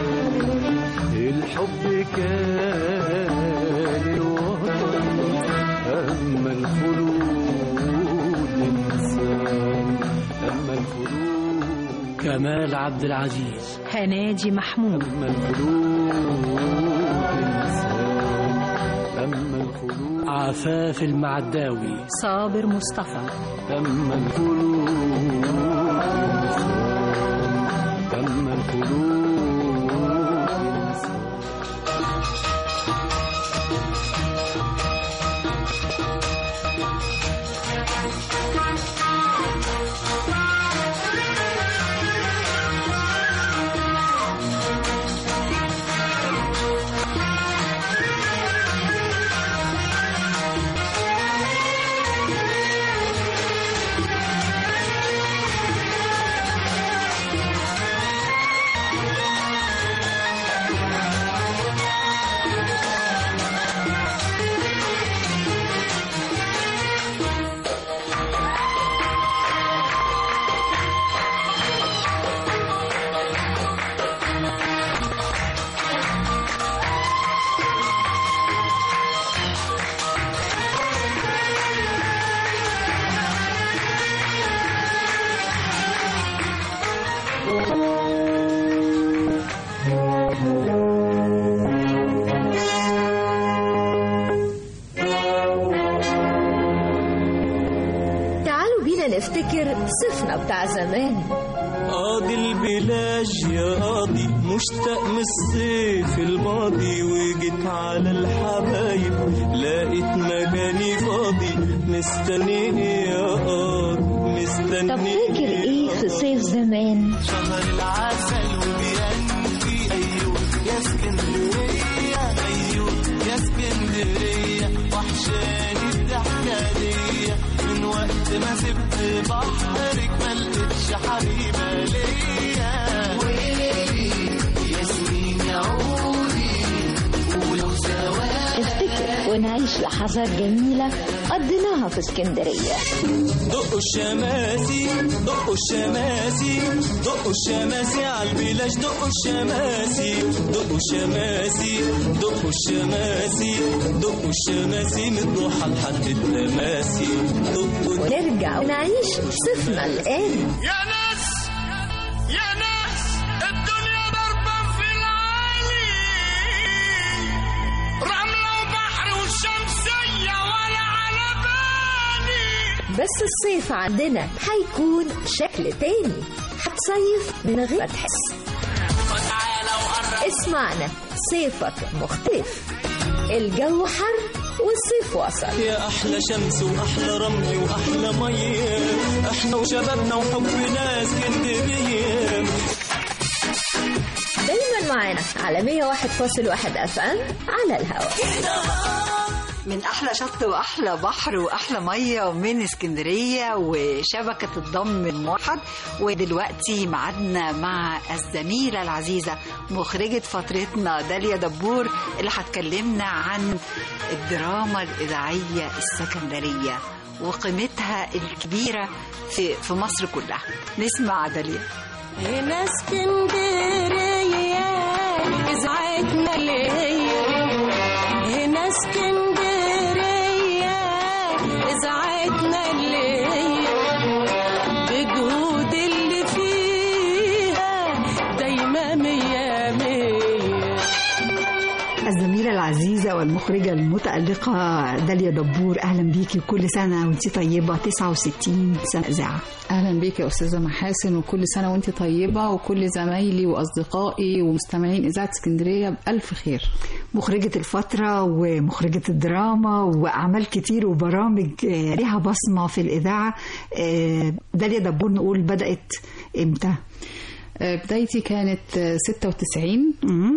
الحب كان الوطن أما الخلود إنسان أما الخلود كمال عبد العزيز هناجي محمود أما الخلود إنسان أما الخلود عفاف المعداوي صابر مصطفى أما الخلود إنسان أما الخلود إنسان تعالوا بينا نفتكر صيفنا بتاع زمان قاضي البلاج يا قاضي مشتاق من الصيف الماضي وجيت على الحبايب لقيت مكاني فاضي مستني يا قاضي مستني طب فاكر ايه في صيف زمان شهر العسل وبيغني ايوه يا اسكندريه ايوه يا اسكندريه وحشاني الضحكه دي من وقت ما سبت بحرك ما لقيتش حبيبه ليا ويلي ياسمين يا عودي ولو سواد افتكر ونعيش لحظات جميلة قضيناها في اسكندرية دقوا الشماسي دقوا الشماسي دقوا الشماسي على البلاش دقوا الشماسي دقوا الشماسي دقوا الشماسي دقوا الشماسي من ضحى لحد التماسي دقوا ونرجع ونعيش صيفنا الآن يا ناس يا ناس الدنيا ضربة في العالي رملة وبحر وشمسية ولا على بالي بس الصيف عندنا هيكون شكل تاني هتصيف من غير ما تحس اسمعنا صيفك مختلف الجو حر والصيف وصل يا احلى شمس واحلى رمل واحلى ميه احنا وشبابنا وحبنا اسكندريه دايما معانا على 101.1 اف ام على الهواء من احلى شط واحلى بحر واحلى ميه من اسكندريه وشبكه الضم الموحد ودلوقتي معادنا مع الزميله العزيزه مخرجه فترتنا داليا دبور اللي هتكلمنا عن الدراما الاذاعيه السكندريه وقيمتها الكبيره في في مصر كلها نسمع داليا هنا اسكندرية إذاعتنا ليا هنا اسكندرية إذاعتنا ليا بجهود اللي فيها دايما مية مية الزميلة العزيزة والمخرجة المتألقة داليا دبور أهلا بيكي وكل سنة وانت طيبة 69 سنة إذاعة اهلا بيك يا استاذه محاسن وكل سنه وانت طيبه وكل زمايلي واصدقائي ومستمعين اذاعه اسكندريه بالف خير مخرجة الفترة ومخرجة الدراما وأعمال كتير وبرامج آه، ليها بصمة في الإذاعة آه، داليا دبور نقول بدأت إمتى؟ آه، بدايتي كانت آه، 96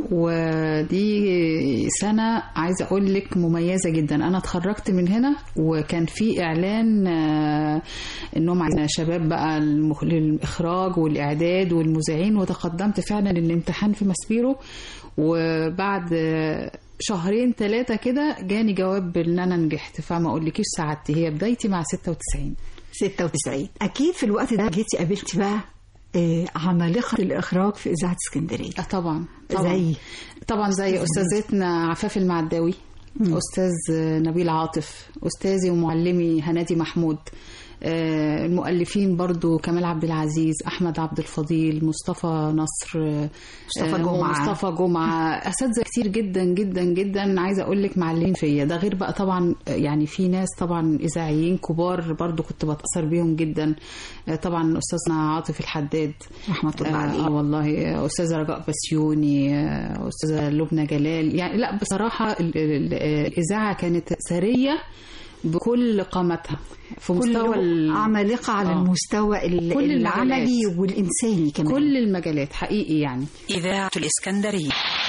ودي سنة عايزة أقول لك مميزة جدا أنا اتخرجت من هنا وكان في إعلان آه، إنهم عايزين شباب بقى المخ- للإخراج والإعداد والمذيعين وتقدمت فعلا للامتحان في ماسبيرو وبعد آه، شهرين ثلاثة كده جاني جواب إن أنا نجحت فما أقولكيش سعادتي هي بدايتي مع 96 96 أكيد في الوقت ده جيتي قابلتي بقى آه، عمالقة الإخراج في إذاعة اسكندرية آه طبعا طبعا زي طبعا زي استاذتنا عفاف المعداوي استاذ نبيل عاطف استاذي ومعلمي هنادي محمود آه، المؤلفين برضو كمال عبد العزيز احمد عبد الفضيل مصطفى نصر آه، مصطفى جمعة. مصطفى جمعه اساتذه كتير جدا جدا جدا عايزه اقول لك معلمين فيا ده غير بقى طبعا آه، يعني في ناس طبعا اذاعيين كبار برضو كنت بتاثر بيهم جدا آه، طبعا استاذنا عاطف الحداد رحمه الله عليه اه والله آه، استاذه رجاء بسيوني آه، استاذه لبنى جلال يعني لا بصراحه ال- ال- ال- الاذاعه كانت ثريه بكل قامتها في مستوى كله ال- عمالقة على آه. المستوى ال- كل العملي المجالات. والإنساني كمان كل المجالات حقيقي يعني إذاعة الإسكندرية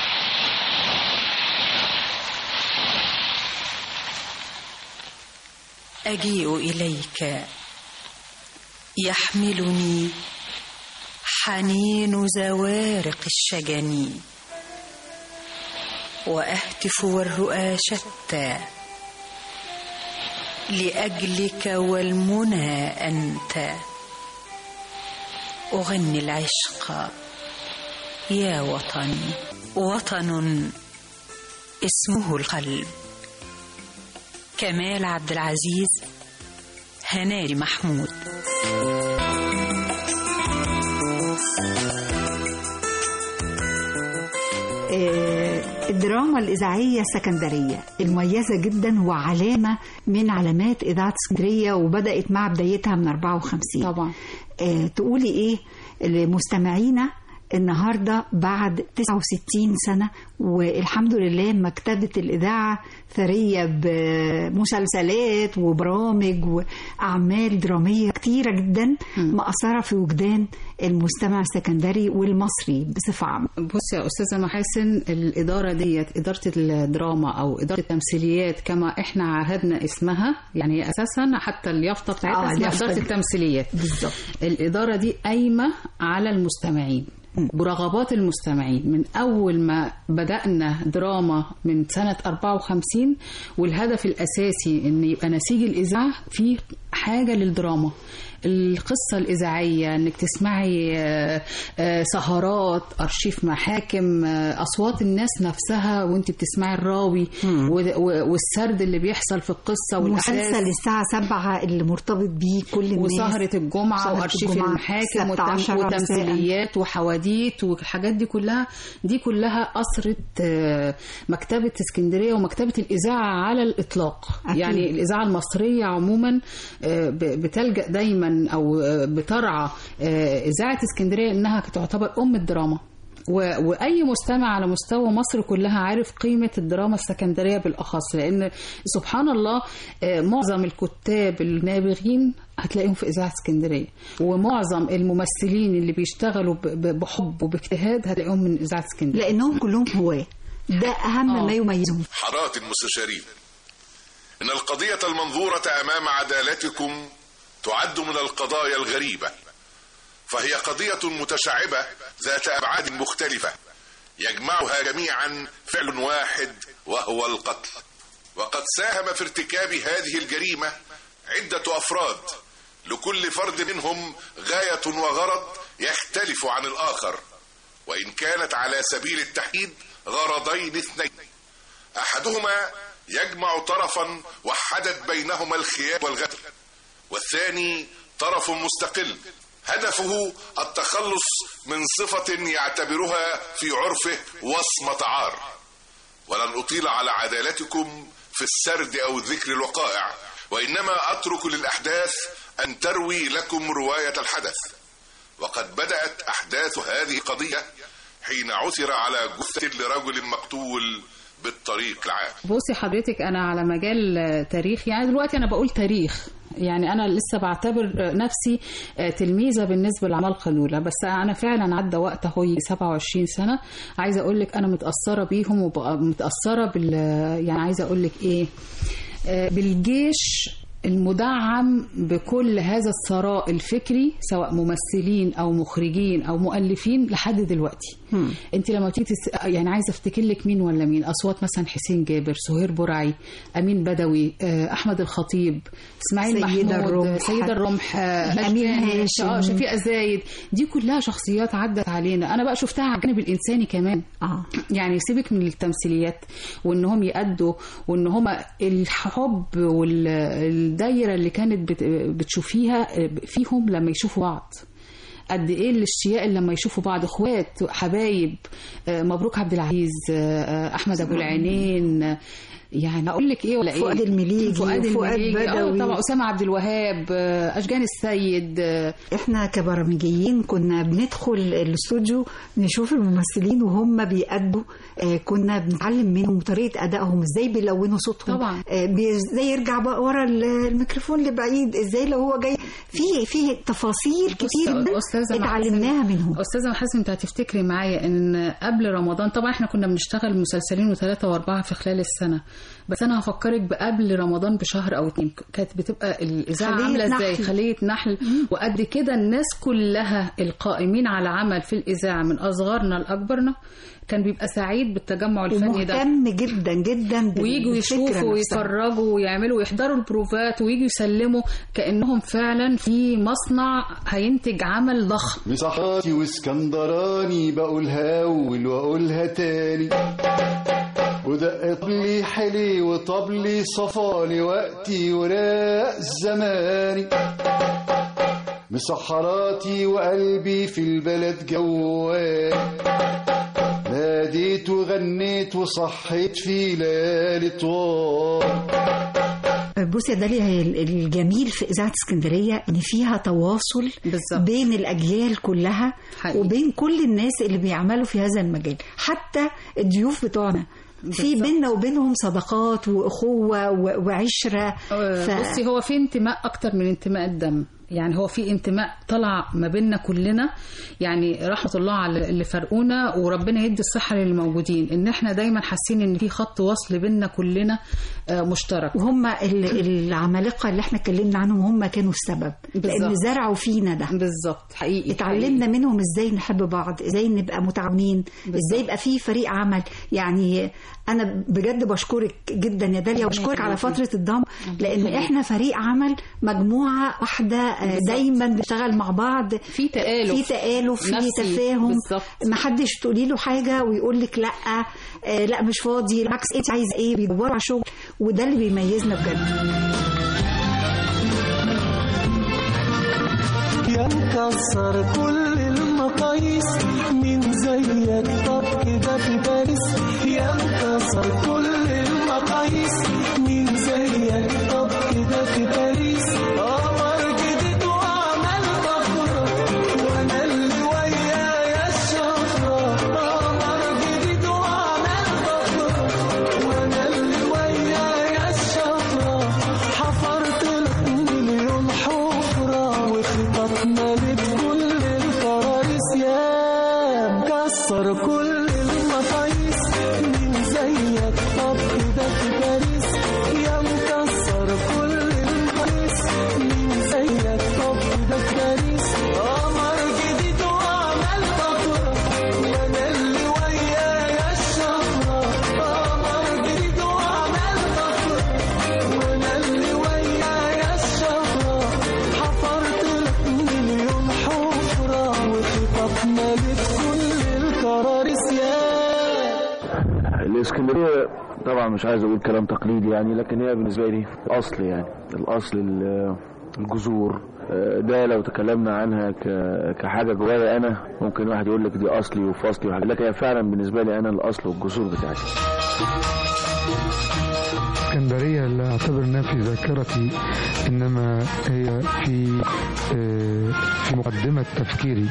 أجيء إليك يحملني حنين زوارق الشجن وأهتف والرؤى شتى لأجلك والمنى أنت أغني العشق يا وطني وطن اسمه القلب كمال عبد العزيز هناري محمود آه، الدراما الإذاعية السكندرية المميزة جدا وعلامة من علامات إذاعة اسكندرية وبدأت مع بدايتها من 54 طبعا آه، تقولي ايه لمستمعينا النهارده بعد 69 سنه والحمد لله مكتبه الاذاعه ثريه بمسلسلات وبرامج واعمال دراميه كتيره جدا مأثره في وجدان المستمع السكندري والمصري بصفه عامه. بص يا استاذه محاسن الاداره ديت اداره الدراما او اداره التمثيليات كما احنا عهدنا اسمها يعني هي اساسا حتى اليافطه بتاعتها آه، اسمها اليافطة اداره دي. التمثيليات بالظبط الاداره دي قايمه على المستمعين برغبات المستمعين من أول ما بدأنا دراما من سنة 54 والهدف الأساسي إن يبقى نسيج الإذاعة فيه حاجة للدراما القصة الإذاعية إنك تسمعي آه، آه، سهرات أرشيف محاكم آه، أصوات الناس نفسها وأنت بتسمعي الراوي و- و- والسرد اللي بيحصل في القصة والأحداث مسلسل الساعة 7 اللي مرتبط بيه كل الناس وسهرة الجمعة وسهرة وأرشيف الجمعة المحاكم السبت وتم- عشرة مساء. وتمثيليات وحواديت والحاجات دي كلها دي كلها أسرة آه، مكتبة اسكندرية ومكتبة الإذاعة على الإطلاق أكيد. يعني الإذاعة المصرية عموما آه، ب- بتلجأ دايما أو آه، بترعى آه، إذاعة اسكندرية إنها تعتبر أم الدراما و- واي مستمع على مستوى مصر كلها عارف قيمه الدراما السكندريه بالاخص لان سبحان الله آه، معظم الكتاب النابغين هتلاقيهم في اذاعه اسكندريه ومعظم الممثلين اللي بيشتغلوا ب- ب- بحب وباجتهاد هتلاقيهم من اذاعه اسكندريه لانهم كلهم هواه ده اهم ما يميزهم حضرات المستشارين إن القضية المنظورة أمام عدالتكم تعد من القضايا الغريبة فهي قضية متشعبة ذات أبعاد مختلفة يجمعها جميعا فعل واحد وهو القتل وقد ساهم في ارتكاب هذه الجريمة عدة أفراد لكل فرد منهم غاية وغرض يختلف عن الآخر وإن كانت على سبيل التحديد غرضين اثنين احدهما يجمع طرفا وحدت بينهما الخيانه والغدر والثاني طرف مستقل هدفه التخلص من صفه يعتبرها في عرفه وصمه عار ولن اطيل على عدالتكم في السرد او ذكر الوقائع وانما اترك للاحداث ان تروي لكم روايه الحدث وقد بدات احداث هذه القضيه حين عثر على جثه لرجل مقتول بالطريق العام بصي حضرتك انا على مجال آه، تاريخ يعني دلوقتي انا بقول تاريخ يعني انا لسه بعتبر آه، نفسي آه، تلميذه بالنسبه للعمالقه الاولى بس انا فعلا عدى وقت اهو 27 سنه عايزه اقول لك انا متاثره بيهم ومتاثره بال يعني عايزه اقول لك ايه آه، بالجيش المدعم بكل هذا الثراء الفكري سواء ممثلين او مخرجين او مؤلفين لحد دلوقتي انت لما تيجي تس... يعني عايزه افتكر لك مين ولا مين اصوات مثلا حسين جابر سهير برعي امين بدوي آه، احمد الخطيب اسماعيل سيدة محمود الرمح. سيدة الرمح آه، أمين أشجان، هاشم. اه شفيقة زايد دي كلها شخصيات عدت علينا انا بقى شفتها على الجانب الانساني كمان آه. يعني سيبك من التمثيليات وانهم يأدوا وان هم الحب والدايره اللي كانت بت- بتشوفيها فيهم لما يشوفوا بعض قد ايه الاشتياق لما يشوفوا بعض اخوات حبايب آه، مبروك عبد العزيز آه، آه، احمد ابو العينين آه، يعني اقول لك ايه ولا ايه فؤاد المليجي فؤاد وفؤاد المليجي آه، بدوي. طبعا اسامه عبد الوهاب آه، اشجان السيد آه، احنا كبرامجيين كنا بندخل الاستوديو نشوف الممثلين وهم بيأدوا آه، كنا بنتعلم منهم طريقة أدائهم ازاي بيلونوا صوتهم طبعا. آه، بي- ازاي يرجع بقى ورا ال- الميكروفون لبعيد ازاي لو هو جاي في في تفاصيل كتير جدا أستاذة اتعلمناها منهم استاذه محاسن انت هتفتكري معايا ان قبل رمضان طبعا احنا كنا بنشتغل مسلسلين وثلاثه واربعه في خلال السنه بس انا هفكرك بقبل رمضان بشهر او اتنين كانت بتبقى الاذاعه خلية عامله ازاي نحل. خليه نحل وقد كده الناس كلها القائمين على عمل في الاذاعه من اصغرنا لاكبرنا كان بيبقى سعيد بالتجمع الفني ده ومهتم جدا جدا بال- ويجوا بالفكرة يشوفوا نفسها. ويتفرجوا ويعملوا ويحضروا البروفات ويجوا يسلموا كانهم فعلا في مصنع هينتج عمل ضخم مصحاتي واسكندراني بقولها اول واقولها تاني ودق طبلي حلي وطبلي صفالي وقتي وراء زماني مسحراتي وقلبي في البلد جواني ناديت وغنيت وصحيت في ليالي طوال بصي يا داليا هي الجميل في اذاعه اسكندريه ان فيها تواصل بالزبط. بين الاجيال كلها حقيقي. وبين كل الناس اللي بيعملوا في هذا المجال حتى الضيوف بتوعنا في بيننا وبينهم صداقات واخوه و- وعشره ف... بصي هو في انتماء اكتر من انتماء الدم يعني هو في انتماء طلع ما بيننا كلنا يعني رحمه الله على اللي فرقونا وربنا يدي الصحه للي موجودين ان احنا دايما حاسين ان في خط وصل بيننا كلنا آه، مشترك وهم ال- العمالقه اللي احنا اتكلمنا عنهم هم كانوا السبب لان بالظبط. زرعوا فينا ده بالظبط حقيقي اتعلمنا منهم ازاي نحب بعض ازاي نبقى متعاونين ازاي يبقى في فريق عمل يعني انا بجد بشكرك جدا يا داليا وبشكرك على فتره الضم لان احنا فريق عمل مجموعه واحده آه، بالظبط. دايما بنشتغل مع بعض في تآلف في تآلف في نفسي. تفاهم بالظبط. ما حدش تقولي له حاجه ويقول لك لا آه، لا مش فاضي العكس انت عايز ايه بيدوروا على شغل وده اللي بيميزنا بجد يا مكسر كل المقاييس مين زيك طب كده في باريس يا مكسر كل المقاييس مين زيك طب كده في باريس قمر جديد وعمل طفرة وانا اللي ويايا الشفرة قمر جديد وعمل طفرة وانا اللي ويايا الشفرة حفرت لك مليون حفرة وخططنا لكل الكراريس يا مكسر كل المقاييس مين زيك طب كده في باريس يا مكسر كل المقاييس مين زيك طب كده في باريس قمر جديد وعمل طفرة وانا اللي ويايا الشفرة قمر جديد وعمل طفرة وانا اللي ويايا الشفرة حفرت لك مليون حفرة وخططنا لكل الكراريس يا الاسكندريه طبعا مش عايز اقول كلام تقليدي يعني لكن هي بالنسبه لي الاصل يعني الاصل ال- الجذور آه، ده لو تكلمنا عنها ك- كحاجه جوايا انا ممكن واحد يقول لك دي اصلي وفصلي وحاجه لكن هي فعلا بالنسبه لي انا الاصل والجذور بتاعتي اسكندرية لا أعتبر إنها في ذاكرتي إنما هي في آه، في مقدمة تفكيري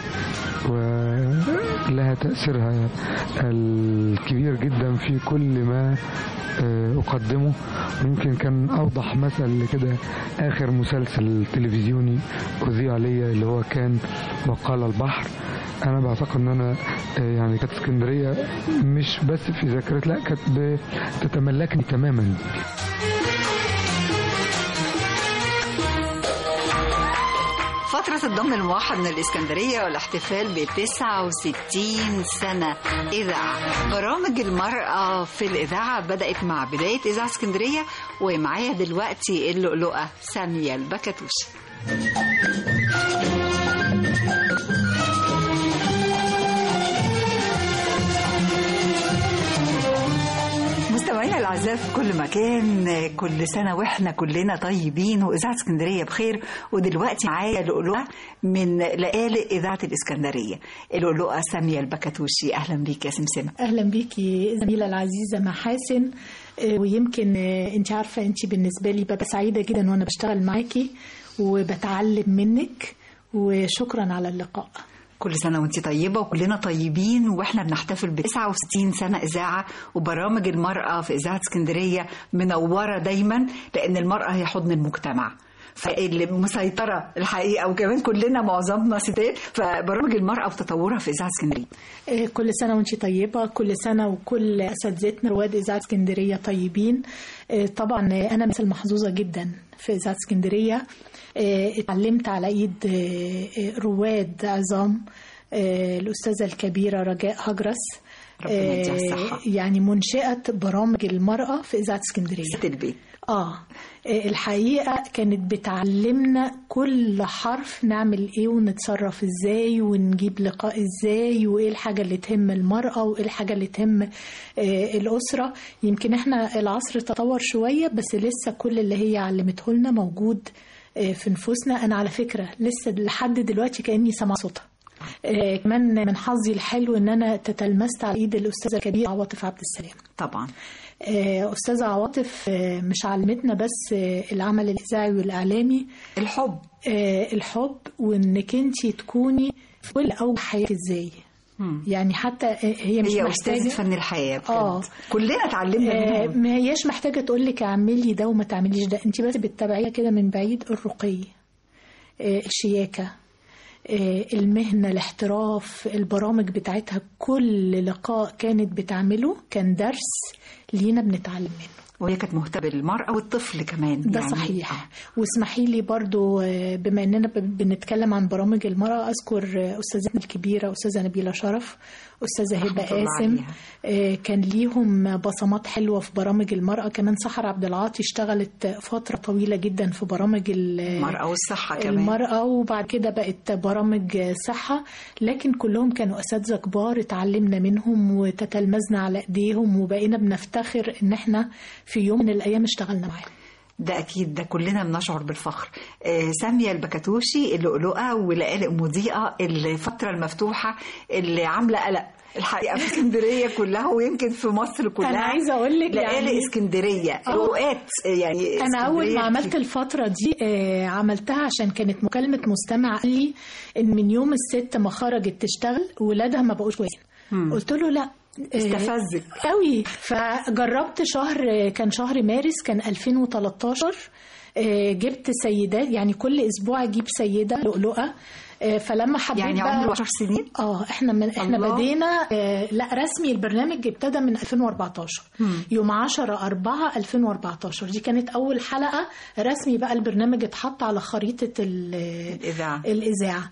ولها تأثيرها الكبير جدا في كل ما آه، أقدمه ويمكن كان أوضح مثل لكده آخر مسلسل تلفزيوني أذيع ليا اللي هو كان وقال البحر أنا بعتقد إن أنا آه، يعني كانت اسكندرية مش بس في ذاكرتي لا كانت بتتملكني تماما فترة الضم الموحد من الإسكندرية والاحتفال ب 69 سنة إذاعة برامج المرأة في الإذاعة بدأت مع بداية إذاعة اسكندرية ومعايا دلوقتي اللؤلؤة سامية البكتوشي مستمعينا الاعزاء في كل مكان كل سنه واحنا كلنا طيبين واذاعه اسكندريه بخير ودلوقتي معايا لؤلؤه من لآلئ اذاعه الاسكندريه اللؤلؤه ساميه البكتوشي اهلا بيك يا سمسمه اهلا بيكي زميله العزيزه محاسن آه، ويمكن آه، انت عارفه انت بالنسبه لي ببقى سعيده جدا وانا بشتغل معاكي وبتعلم منك وشكرا على اللقاء كل سنة وانت طيبة وكلنا طيبين واحنا بنحتفل ب 69 سنة إذاعة وبرامج المرأة في إذاعة اسكندرية منورة دايما لأن المرأة هي حضن المجتمع فاللي مسيطرة الحقيقة وكمان كلنا معظمنا ستات فبرامج المرأة وتطورها في إذاعة اسكندرية آه، كل سنة وانت طيبة كل سنة وكل أساتذتنا رواد إذاعة اسكندرية طيبين آه، طبعا آه، أنا مثل محظوظة جدا في إذاعة اسكندرية آه، اتعلمت على إيد آه، آه، رواد عظام آه، الأستاذة الكبيرة رجاء هجرس ربنا يديها الصحة. يعني منشئة برامج المرأة في إذاعة اسكندرية ست البيت آه آه، الحقيقة كانت بتعلمنا كل حرف نعمل ايه ونتصرف ازاي ونجيب لقاء ازاي وايه الحاجة اللي تهم المرأة وايه الحاجة اللي تهم آه، الأسرة يمكن احنا العصر تطور شوية بس لسه كل اللي هي علمته لنا موجود آه، في نفوسنا انا على فكرة لسه لحد دلوقتي كأني سامعة صوتها آه، كمان من حظي الحلو ان انا تتلمست على ايد الاستاذه الكبيره عواطف عبد السلام طبعا آه، أستاذة عواطف آه، مش علمتنا بس آه، العمل الإذاعي والإعلامي الحب الحب وإنك أنت تكوني في كل أوجه حياتك إزاي يعني حتى آه، هي مش هي محتاجة أستاذة فن الحياة بجد. اه كلنا اتعلمنا آه، منهم ما هياش محتاجة تقول لك اعملي ده وما تعمليش ده انت بس بتتابعيها كده من بعيد الرقي آه، الشياكة آه، المهنة الاحتراف البرامج بتاعتها كل لقاء كانت بتعمله كان درس لينا بنتعلم منه وهي كانت مهتمة بالمرأة والطفل كمان ده يعني صحيح واسمحي لي برضو آه، بما اننا ب- بنتكلم عن برامج المرأة اذكر آه، استاذتنا الكبيرة استاذة نبيلة شرف استاذة هبة رحمة الله قاسم عليها. آه، كان ليهم بصمات حلوة في برامج المرأة كمان سحر عبد العاطي اشتغلت فترة طويلة جدا في برامج ال- المرأة والصحة كمان المرأة وبعد كده بقت برامج صحة لكن كلهم كانوا أساتذة كبار اتعلمنا منهم وتتلمذنا على إيديهم وبقينا بنفتخر إن احنا في يوم من الأيام اشتغلنا معاهم ده أكيد ده كلنا بنشعر بالفخر آه، سامية البكاتوشي اللؤلؤة ولقالق مضيئة الفترة المفتوحة اللي عاملة قلق الحقيقة في اسكندرية كلها ويمكن في مصر كلها أنا عايزة أقول لك لقالق يعني- اسكندرية آه. أوقات يعني أنا أول اسكندرية ما عملت الفترة دي آه، عملتها عشان كانت مكالمة مستمع قال لي إن من يوم الست ما خرجت تشتغل ولادها ما بقوش كويسين قلت له لا استفزك قوي فجربت شهر كان شهر مارس كان 2013 آه، جبت سيدات يعني كل اسبوع اجيب سيده لؤلؤه آه، فلما حبيت يعني بقى- عمره 10 سنين اه احنا من احنا الله. بدينا آه لا رسمي البرنامج ابتدى من 2014 يوم 10 4 2014 دي كانت اول حلقه رسمي بقى البرنامج اتحط على خريطه ال- الإذاعة الاذاعه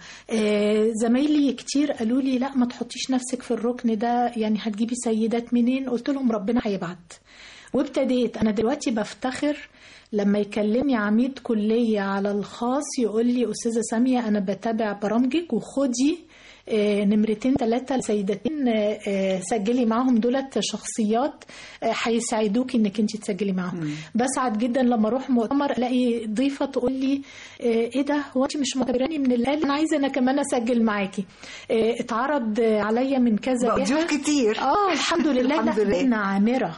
آه زمايلي كتير قالوا لي لا ما تحطيش نفسك في الركن ده يعني هتجيبي سيدات منين قلت لهم ربنا هيبعت وابتديت انا دلوقتي بفتخر لما يكلمني عميد كلية على الخاص يقول لي أستاذة سامية أنا بتابع برامجك وخدي آه، نمرتين ثلاثة سيدتين آه، آه، سجلي معاهم دولت شخصيات آه، هيساعدوكي انك انت تسجلي معاهم بسعد جدا لما اروح مؤتمر الاقي ضيفة تقول لي آه، ايه ده هو انت مش معتبراني من القلب انا عايزة انا كمان اسجل معاكي آه، اتعرض آه، عليا من كذا بقى جهة. ضيوف كتير اه الحمد لله الحمد لا لله. بقينا عامرة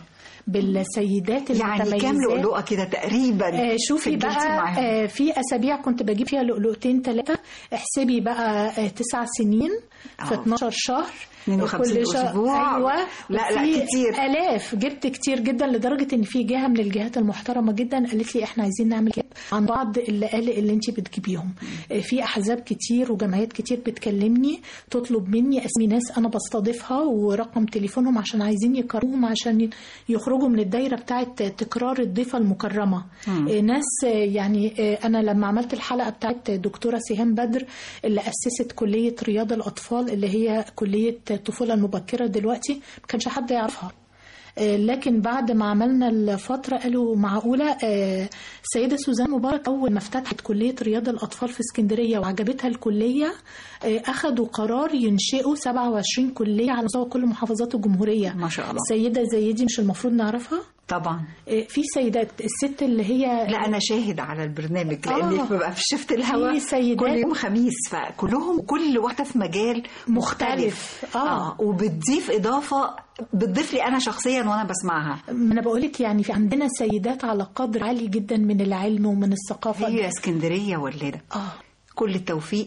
بالسيدات يعني كام المتميزات لؤلؤة كده تقريبا آه شوفي سجلتي بقى معاهم؟ آه في اسابيع كنت بجيب فيها لؤلؤتين ثلاثه احسبي بقى آه تسع سنين في 12 شهر 52 كل شهر- أسبوع. ايوه لا، لا، وفي كتير. الاف جبت كتير جدا لدرجه ان في جهه من الجهات المحترمه جدا قالت لي احنا عايزين نعمل كده عن بعض اللقالق اللي انت بتجيبيهم آه في احزاب كتير وجمعيات كتير بتكلمني تطلب مني اسمي ناس انا بستضيفها ورقم تليفونهم عشان عايزين يكرموهم عشان يخرجوا من الدايره بتاعه تكرار الضيفه المكرمه مم. آه، ناس آه، يعني آه، انا لما عملت الحلقه بتاعت دكتوره سهام بدر اللي اسست كليه رياض الاطفال اللي هي كليه الطفوله المبكره دلوقتي ما كانش حد يعرفها آه، لكن بعد ما عملنا الفترة قالوا معقولة آه، السيدة سوزان مبارك أول ما افتتحت كلية رياض الأطفال في اسكندرية وعجبتها الكلية آه، أخدوا قرار ينشئوا 27 كلية على مستوى كل محافظات الجمهورية ما شاء الله السيدة زي دي مش المفروض نعرفها؟ طبعا آه، في سيدات الست اللي هي لا انا شاهد على البرنامج آه. لاني ببقى في شفت الهواء في سيدات كل يوم خميس فكلهم كل واحده في مجال مختلف. مختلف آه. وبتضيف اضافه بتضيف لي انا شخصيا وانا بسمعها ما انا بقولك يعني في عندنا سيدات على قدر عالي جدا من العلم ومن الثقافة هي اسكندريه ولاده اه كل التوفيق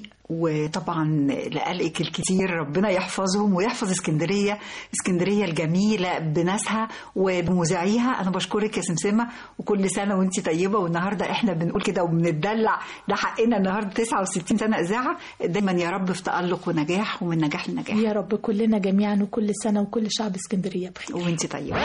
وطبعا لقلقك الكتير ربنا يحفظهم ويحفظ اسكندريه اسكندريه الجميله بناسها وبمذيعيها انا بشكرك يا سمسمه وكل سنه وانت طيبه والنهارده احنا بنقول كده وبنتدلع ده حقنا النهارده 69 سنه اذاعه دايما يا رب في تالق ونجاح ومن نجاح لنجاح يا رب كلنا جميعا وكل سنة وكل شعب اسكندرية بخير وانت طيبه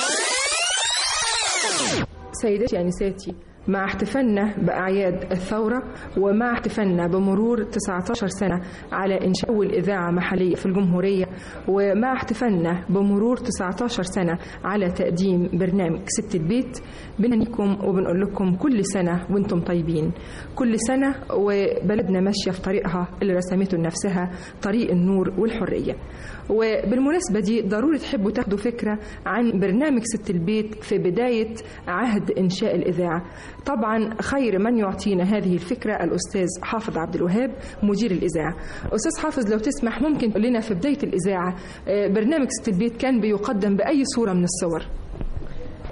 سيداتي أنساتي مع احتفالنا بأعياد الثورة ومع احتفالنا بمرور 19 سنة على إنشاء أول إذاعة محلية في الجمهورية ومع احتفالنا بمرور 19 سنة على تقديم برنامج ست البيت بنهنيكم وبنقول لكم كل سنة وانتم طيبين كل سنة وبلدنا ماشية في طريقها اللي رسمته لنفسها طريق النور والحرية وبالمناسبة دي ضروري تحبوا تاخدوا فكرة عن برنامج ست البيت في بداية عهد إنشاء الإذاعة طبعا خير من يعطينا هذه الفكرة الأستاذ حافظ عبد الوهاب مدير الإذاعة أستاذ حافظ لو تسمح ممكن تقول لنا في بداية الإذاعة آه، برنامج ست البيت كان بيقدم بأي صورة من الصور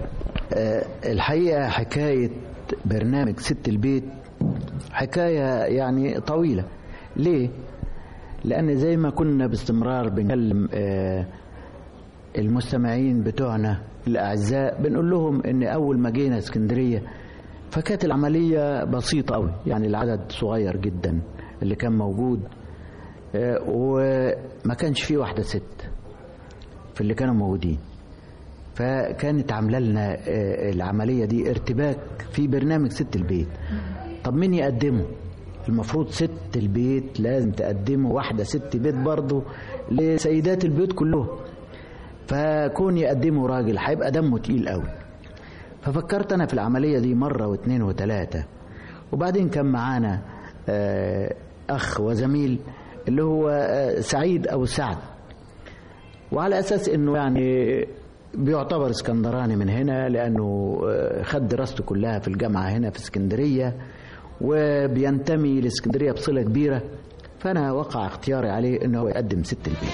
آه، الحقيقة حكاية برنامج ست البيت حكاية يعني طويلة ليه؟ لأن زي ما كنا باستمرار بنكلم آه، المستمعين بتوعنا الأعزاء بنقول لهم إن أول ما جينا اسكندرية فكانت العملية بسيطة أوي يعني العدد صغير جدا اللي كان موجود آه، وما كانش فيه واحدة ست في اللي كانوا موجودين فكانت عامله لنا آه، العمليه دي ارتباك في برنامج ست البيت طب مين يقدمه المفروض ست البيت لازم تقدمه واحده ست بيت برضه لسيدات البيت كلهم فكون يقدمه راجل هيبقى دمه تقيل قوي ففكرت انا في العمليه دي مره واثنين وثلاثه وبعدين كان معانا آه، اخ وزميل اللي هو آه، سعيد ابو سعد وعلى اساس انه يعني بيعتبر اسكندراني من هنا لانه آه، خد دراسته كلها في الجامعه هنا في اسكندريه وبينتمي لاسكندريه بصله كبيره فانا وقع اختياري عليه انه هو يقدم ست البيت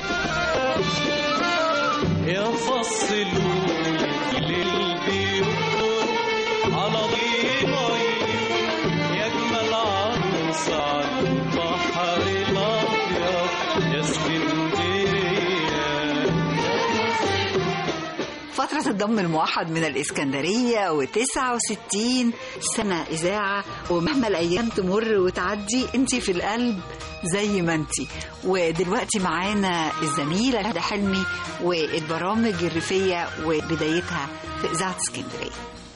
يا فصلوا للبيوت على ضيمي يا اجمل عروس على البحر الابيض يا اسكندريه فترة الضم الموحد من الإسكندرية و69 سنة إذاعة ومهما الأيام تمر وتعدي أنت في القلب زي ما أنت ودلوقتي معانا الزميلة هدى حلمي والبرامج الريفية وبدايتها في إذاعة اسكندرية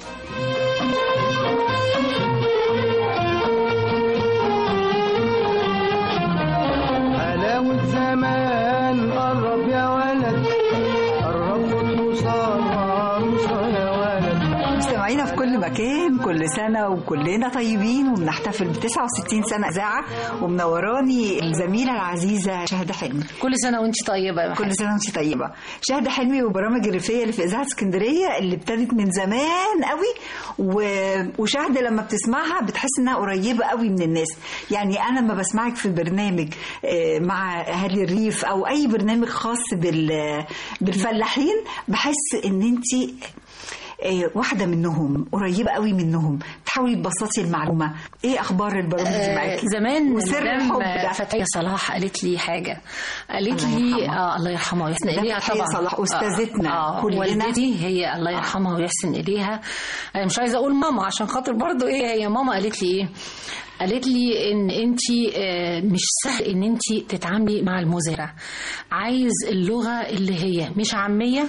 حلاوة زمان قرب يا ولد قرب وتوصل وعروسة يا ولد مستمعينا في كل مكان كل سنة وكلنا طيبين وبنحتفل ب 69 سنة إذاعة ومنوراني الزميلة العزيزة شهد حلمي كل سنة وانت طيبة يا كل سنة وانت طيبة شهد حلمي وبرامج الريفية اللي في إذاعة اسكندرية اللي ابتدت من زمان قوي و... وشهد لما بتسمعها بتحس إنها قريبة قوي من الناس يعني أنا لما بسمعك في برنامج آه، مع أهالي الريف أو أي برنامج خاص بال... بالفلاحين بحس إن أنت آه، واحدة منهم قريبة قوي منهم تحاولي تبسطي المعلومة ايه اخبار البرامج دي آه، معاكي زمان وسر مدام الحب ده فتحية صلاح قالت لي حاجة قالت الله لي يرحمها. اه الله يرحمها ويحسن مدام اليها فتحية طبعا صلاح أستاذتنا آه آه كلنا. والدتي هي الله يرحمها ويحسن اليها انا مش عايزه اقول ماما عشان خاطر برضو ايه هي ماما قالت لي ايه قالت لي ان انت مش سهل ان انت تتعاملي مع المزارع عايز اللغه اللي هي مش عاميه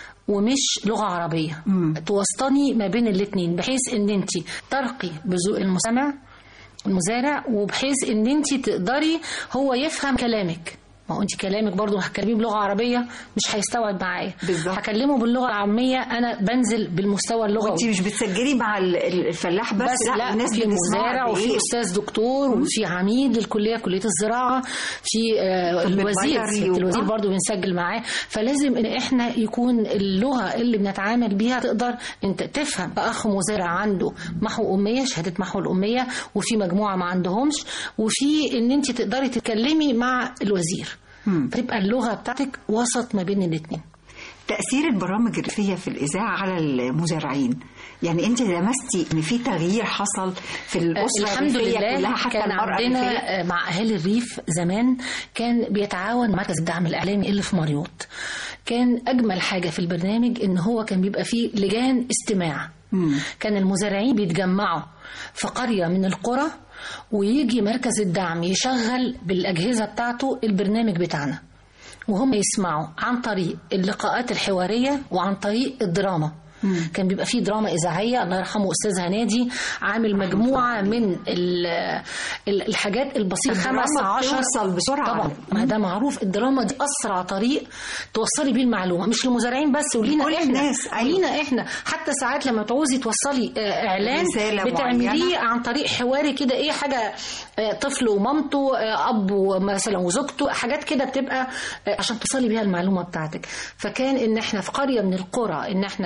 ومش لغه عربيه توسطني ما بين الاتنين بحيث ان انت ترقي بذوق المستمع المزارع وبحيث ان انت تقدري هو يفهم كلامك ما هو انت كلامك برضو هتكلميه بلغه عربيه مش هيستوعب معايا هكلمه باللغه العاميه انا بنزل بالمستوى اللغوي وانت مش بتسجلي مع ال- ال- الفلاح بس, بس لا, الناس في بتسمعها مزارع وفي بإيه؟ استاذ دكتور وفي عميد للكليه كليه الزراعه في آه، طب الوزير بتغيري سيادة و- الوزير برضو بنسجل معاه فلازم ان احنا يكون اللغه اللي بنتعامل بيها تقدر انت تفهم اخ مزارع عنده محو اميه شهاده محو الاميه وفي مجموعه ما عندهمش وفي ان انت تقدري تتكلمي مع الوزير تبقى اللغه بتاعتك وسط ما بين الاثنين تأثير البرامج الريفية في الإذاعة على المزارعين يعني أنت لمستي إن في تغيير حصل في الأسرة الحمد الريفية لله كلها حتى كان المرأة عندنا الريفية آه، مع اهالي الريف زمان كان بيتعاون مركز الدعم الاعلامي اللي في مريوط كان اجمل حاجه في البرنامج ان هو كان بيبقى فيه لجان استماع كان المزارعين بيتجمعوا في قريه من القرى ويجي مركز الدعم يشغل بالاجهزه بتاعته البرنامج بتاعنا وهم يسمعوا عن طريق اللقاءات الحواريه وعن طريق الدراما كان بيبقى فيه دراما اذاعيه الله يرحمه استاذ هنادي عامل مجموعه من ال- ال- الحاجات البسيطه الدراما خمس عشر بتوصل بسرعة. طبعا ما ده معروف الدراما دي اسرع طريق توصلي بيه المعلومه مش للمزارعين بس ولينا كل احنا الناس، أيوة. ولينا احنا حتى ساعات لما تعوزي توصلي آه، اعلان رسالة بتعمليه معينة. عن طريق حواري كده ايه حاجه آه، طفل ومامته آه، اب مثلا وزوجته حاجات كده بتبقى آه، عشان توصلي بيها المعلومه بتاعتك فكان ان احنا في قريه من القرى ان احنا نعمل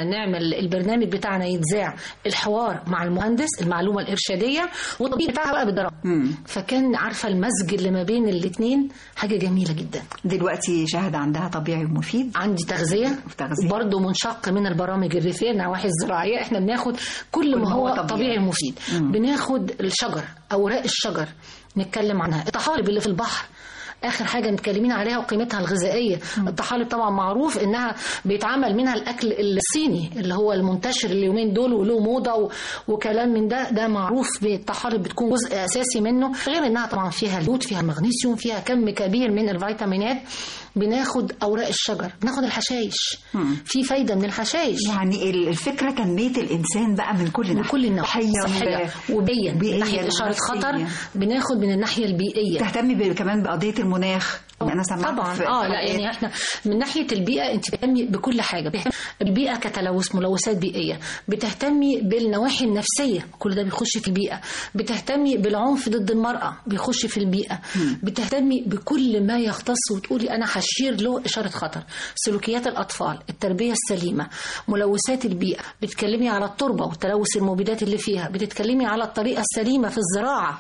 ال- البرنامج بتاعنا يتذاع الحوار مع المهندس المعلومه الارشاديه والتطبيق بتاعها بقى بالدراسه فكان عارفه المزج اللي ما بين الاثنين حاجه جميله جدا دلوقتي شاهد عندها طبيعي ومفيد عندي تغذيه تغذية. برضه منشق من البرامج الريفيه النواحي الزراعيه احنا بناخد كل ما هو طبيعي ومفيد بناخد الشجر اوراق الشجر نتكلم عنها الطحالب اللي في البحر اخر حاجه متكلمين عليها وقيمتها الغذائيه الطحالب طبعا معروف انها بيتعمل منها الاكل الصيني اللي هو المنتشر اليومين دول وله موضه و... وكلام من ده ده معروف بالطحالب بتكون جزء اساسي منه غير انها طبعا فيها اليود فيها المغنيسيوم فيها كم كبير من الفيتامينات بناخد اوراق الشجر بناخد الحشائش في فايده من الحشائش يعني ال- الفكره تنميه الانسان بقى من كل من كل النواحي صحيه صحيه وبيئيا من ناحيه اشاره خطر بناخد من الناحيه البيئيه تهتمي ب- كمان بقضيه المناخ انا سمعت طبعا في- اه في لا حلقات. يعني احنا من ناحيه البيئه انت بتهتمي بكل حاجه بتهتمي البيئه كتلوث ملوثات بيئيه بتهتمي بالنواحي النفسيه كل ده بيخش في البيئه بتهتمي بالعنف ضد المراه بيخش في البيئه بتهتمي بكل ما يختص وتقولي انا هشير له اشاره خطر سلوكيات الاطفال التربيه السليمه ملوثات البيئه بتتكلمي على التربه وتلوث المبيدات اللي فيها بتتكلمي على الطريقه السليمه في الزراعه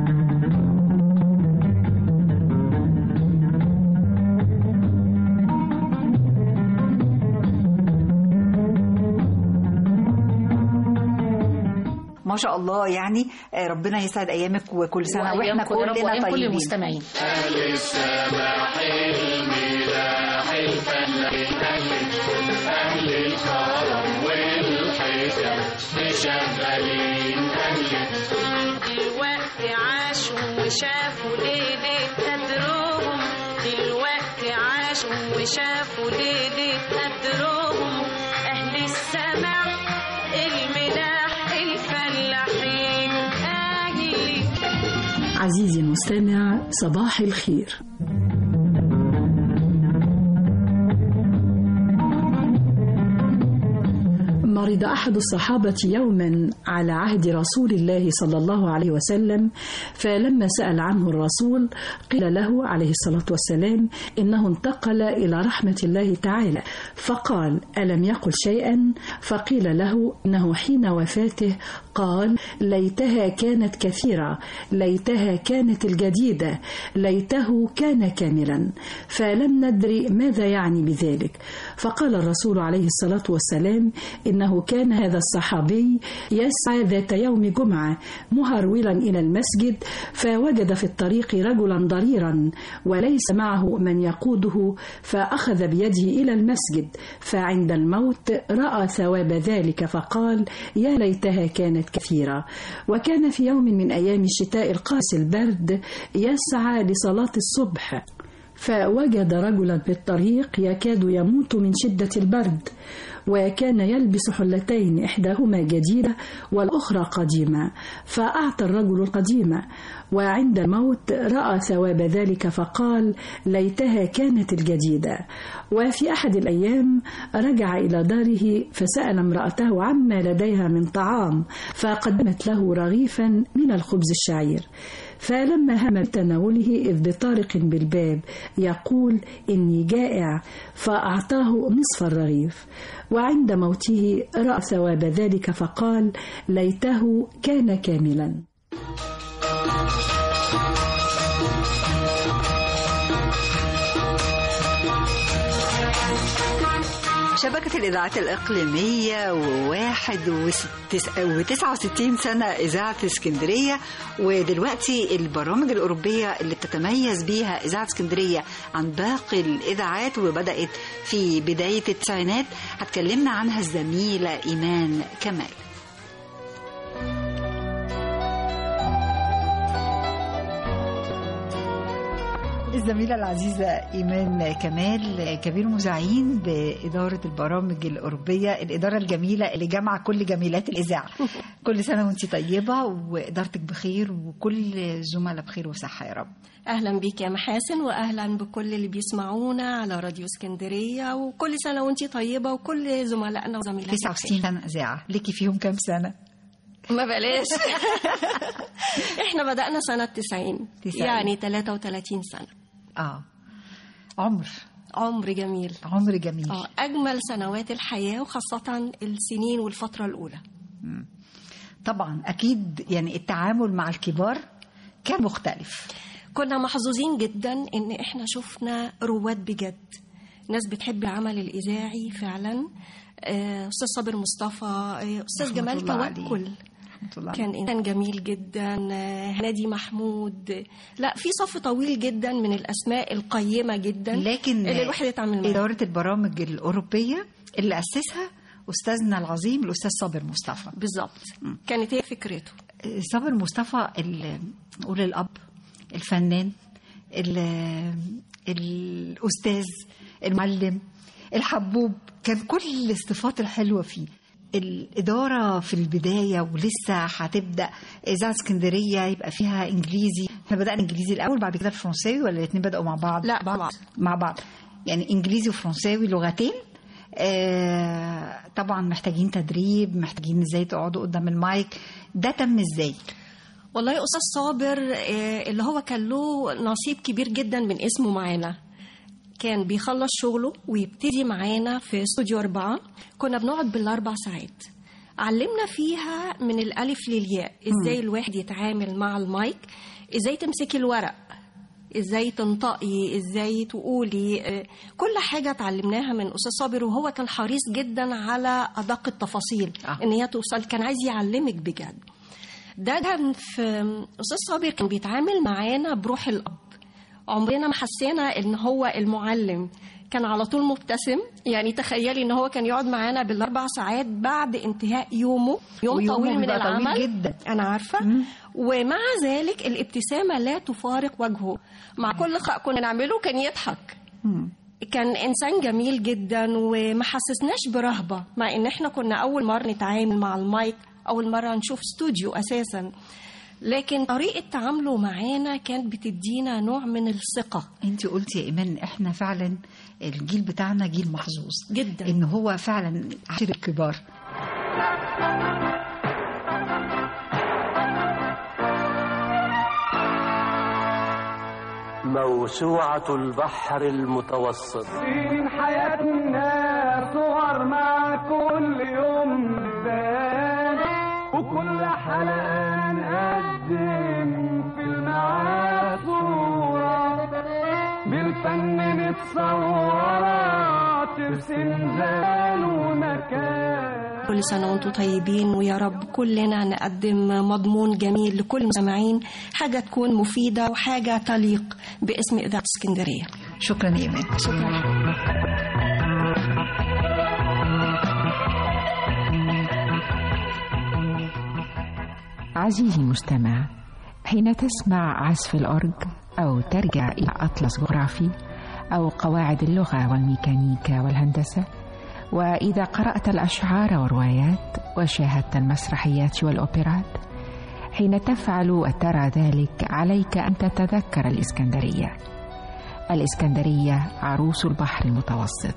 ما شاء الله يعني آه، ربنا يسعد ايامك وكل سنه واحنا وأيامكم يا رب كلنا وأيام كل طيبين المستمعين أهل السماح الملاح الفلاحين أهل الكرم والحكم مشغلين أهل دلوقتي عاشوا وشافوا ليلة قدرهم دلوقتي عاشوا وشافوا ليلة قدرهم أهل السماح الملاح الفلاحين أهلي عزيزي المستمع صباح الخير مرض أحد الصحابة يوما على عهد رسول الله صلى الله عليه وسلم فلما سأل عنه الرسول قيل له عليه الصلاة والسلام إنه انتقل إلى رحمة الله تعالى فقال ألم يقل شيئا فقيل له إنه حين وفاته قال ليتها كانت كثيرة ليتها كانت الجديدة ليته كان كاملا فلم ندري ماذا يعني بذلك فقال الرسول عليه الصلاة والسلام إنه كان هذا الصحابي يسعى ذات يوم جمعة مهرولا إلى المسجد فوجد في الطريق رجلا ضريرا وليس معه من يقوده فأخذ بيده إلى المسجد فعند الموت رأى ثواب ذلك فقال يا ليتها كانت كثيرة وكان في يوم من أيام الشتاء القاسي البرد يسعى لصلاة الصبح فوجد رجلا في الطريق يكاد يموت من شدة البرد وكان يلبس حلتين إحداهما جديدة والأخرى قديمة فأعطى الرجل القديمة وعند الموت رأى ثواب ذلك فقال ليتها كانت الجديدة وفي أحد الأيام رجع إلى داره فسأل امرأته عما لديها من طعام فقدمت له رغيفا من الخبز الشعير فلما هم بتناوله إذ بطارق بالباب يقول إني جائع فأعطاه نصف الرغيف وعند موته رأى ثواب ذلك فقال ليته كان كاملا شبكة الإذاعات الإقليمية وواحد وست- وتسعة وستين سنة إذاعة اسكندرية ودلوقتي البرامج الأوروبية اللي بتتميز بيها إذاعة اسكندرية عن باقي الإذاعات وبدأت في بداية التسعينات هتكلمنا عنها الزميلة إيمان كمال الزميلة العزيزة إيمان كمال كبير مذيعين بإدارة البرامج الأوروبية الإدارة الجميلة اللي جامعة كل جميلات الإذاعة كل سنة وأنت طيبة وإدارتك بخير وكل زملاء بخير وصحة يا رب اهلا بيك يا محاسن واهلا بكل اللي بيسمعونا على راديو اسكندريه وكل سنه وانتي طيبه وكل زملائنا وزميلاتنا 69 سنة إذاعة ليكي فيهم كام سنة؟ ما بلاش احنا بدأنا سنة 90 90. يعني 33 سنة آه عمر عمر جميل عمر جميل اه اجمل سنوات الحياه وخاصه السنين والفتره الاولى طبعا اكيد يعني التعامل مع الكبار كان مختلف كنا محظوظين جدا ان احنا شفنا رواد بجد ناس بتحب العمل الاذاعي فعلا آه، استاذ صابر مصطفى آه، استاذ رحمة جمال الله عليه. توكل الله كان انسان جميل جدا آه، هنادي محمود لا في صف طويل جدا من الاسماء القيمه جدا لكن اللي الواحد يتعامل معاها إدارة البرامج الأوروبية اللي أسسها أستاذنا العظيم الأستاذ صابر مصطفى بالظبط كانت هي فكرته صابر مصطفى ال- نقول الأب الفنان ال- الأستاذ المعلم الحبوب كان كل الصفات الحلوة فيه الإدارة في البداية ولسه هتبدأ إذاعة اسكندرية يبقى فيها إنجليزي احنا بدأنا إنجليزي الأول بعد كده الفرنساوي ولا الاتنين بدأوا مع بعض؟ لا مع بعض مع بعض يعني إنجليزي وفرنساوي لغتين آه طبعا محتاجين تدريب محتاجين ازاي تقعدوا قدام المايك ده تم ازاي والله استاذ صابر آه، اللي هو كان له نصيب كبير جدا من اسمه معانا كان بيخلص شغله ويبتدي معانا في استوديو أربعة كنا بنقعد بالأربع ساعات علمنا فيها من الألف للياء إزاي الواحد يتعامل مع المايك إزاي تمسكي الورق ازاي تنطقي ازاي تقولي آه، كل حاجه اتعلمناها من استاذ صابر وهو كان حريص جدا على ادق التفاصيل آه. ان هي توصل كان عايز يعلمك بجد ده كان في استاذ صابر كان بيتعامل معانا بروح الاب عمرنا ما حسينا ان هو المعلم كان على طول مبتسم يعني تخيلي ان هو كان يقعد معانا بالاربع ساعات بعد انتهاء يومه يوم ويومه طويل من بيبقى طويل العمل جدا. انا عارفه ومع ذلك الابتسامه لا تفارق وجهه مع كل خطأ كنا نعمله كان يضحك كان انسان جميل جدا وما حسسناش برهبه مع ان احنا كنا اول مره نتعامل مع المايك اول مره نشوف استوديو اساسا لكن طريقه تعامله معانا كانت بتدينا نوع من الثقه انت قلتي يا ايمان احنا فعلا الجيل بتاعنا جيل محظوظ جدا ان هو فعلا عشر الكبار موسوعة البحر المتوسط سنين حياتنا صور مع كل يوم بان وكل حلقة نقدم في المعاد صورة بالفن متصورة ترسم زمان ومكان كل سنه وانتم طيبين ويا رب كلنا نقدم مضمون جميل لكل المستمعين حاجه تكون مفيده وحاجه تليق باسم اذاعه اسكندريه شكرا يا ايمان شكرا عزيزي المستمع حين تسمع عزف الأورج أو ترجع إلى أطلس جغرافي أو قواعد اللغة والميكانيكا والهندسة وإذا قرأت الأشعار والروايات وشاهدت المسرحيات والأوبرات حين تفعل وترى ذلك عليك أن تتذكر الإسكندرية الإسكندرية عروس البحر المتوسط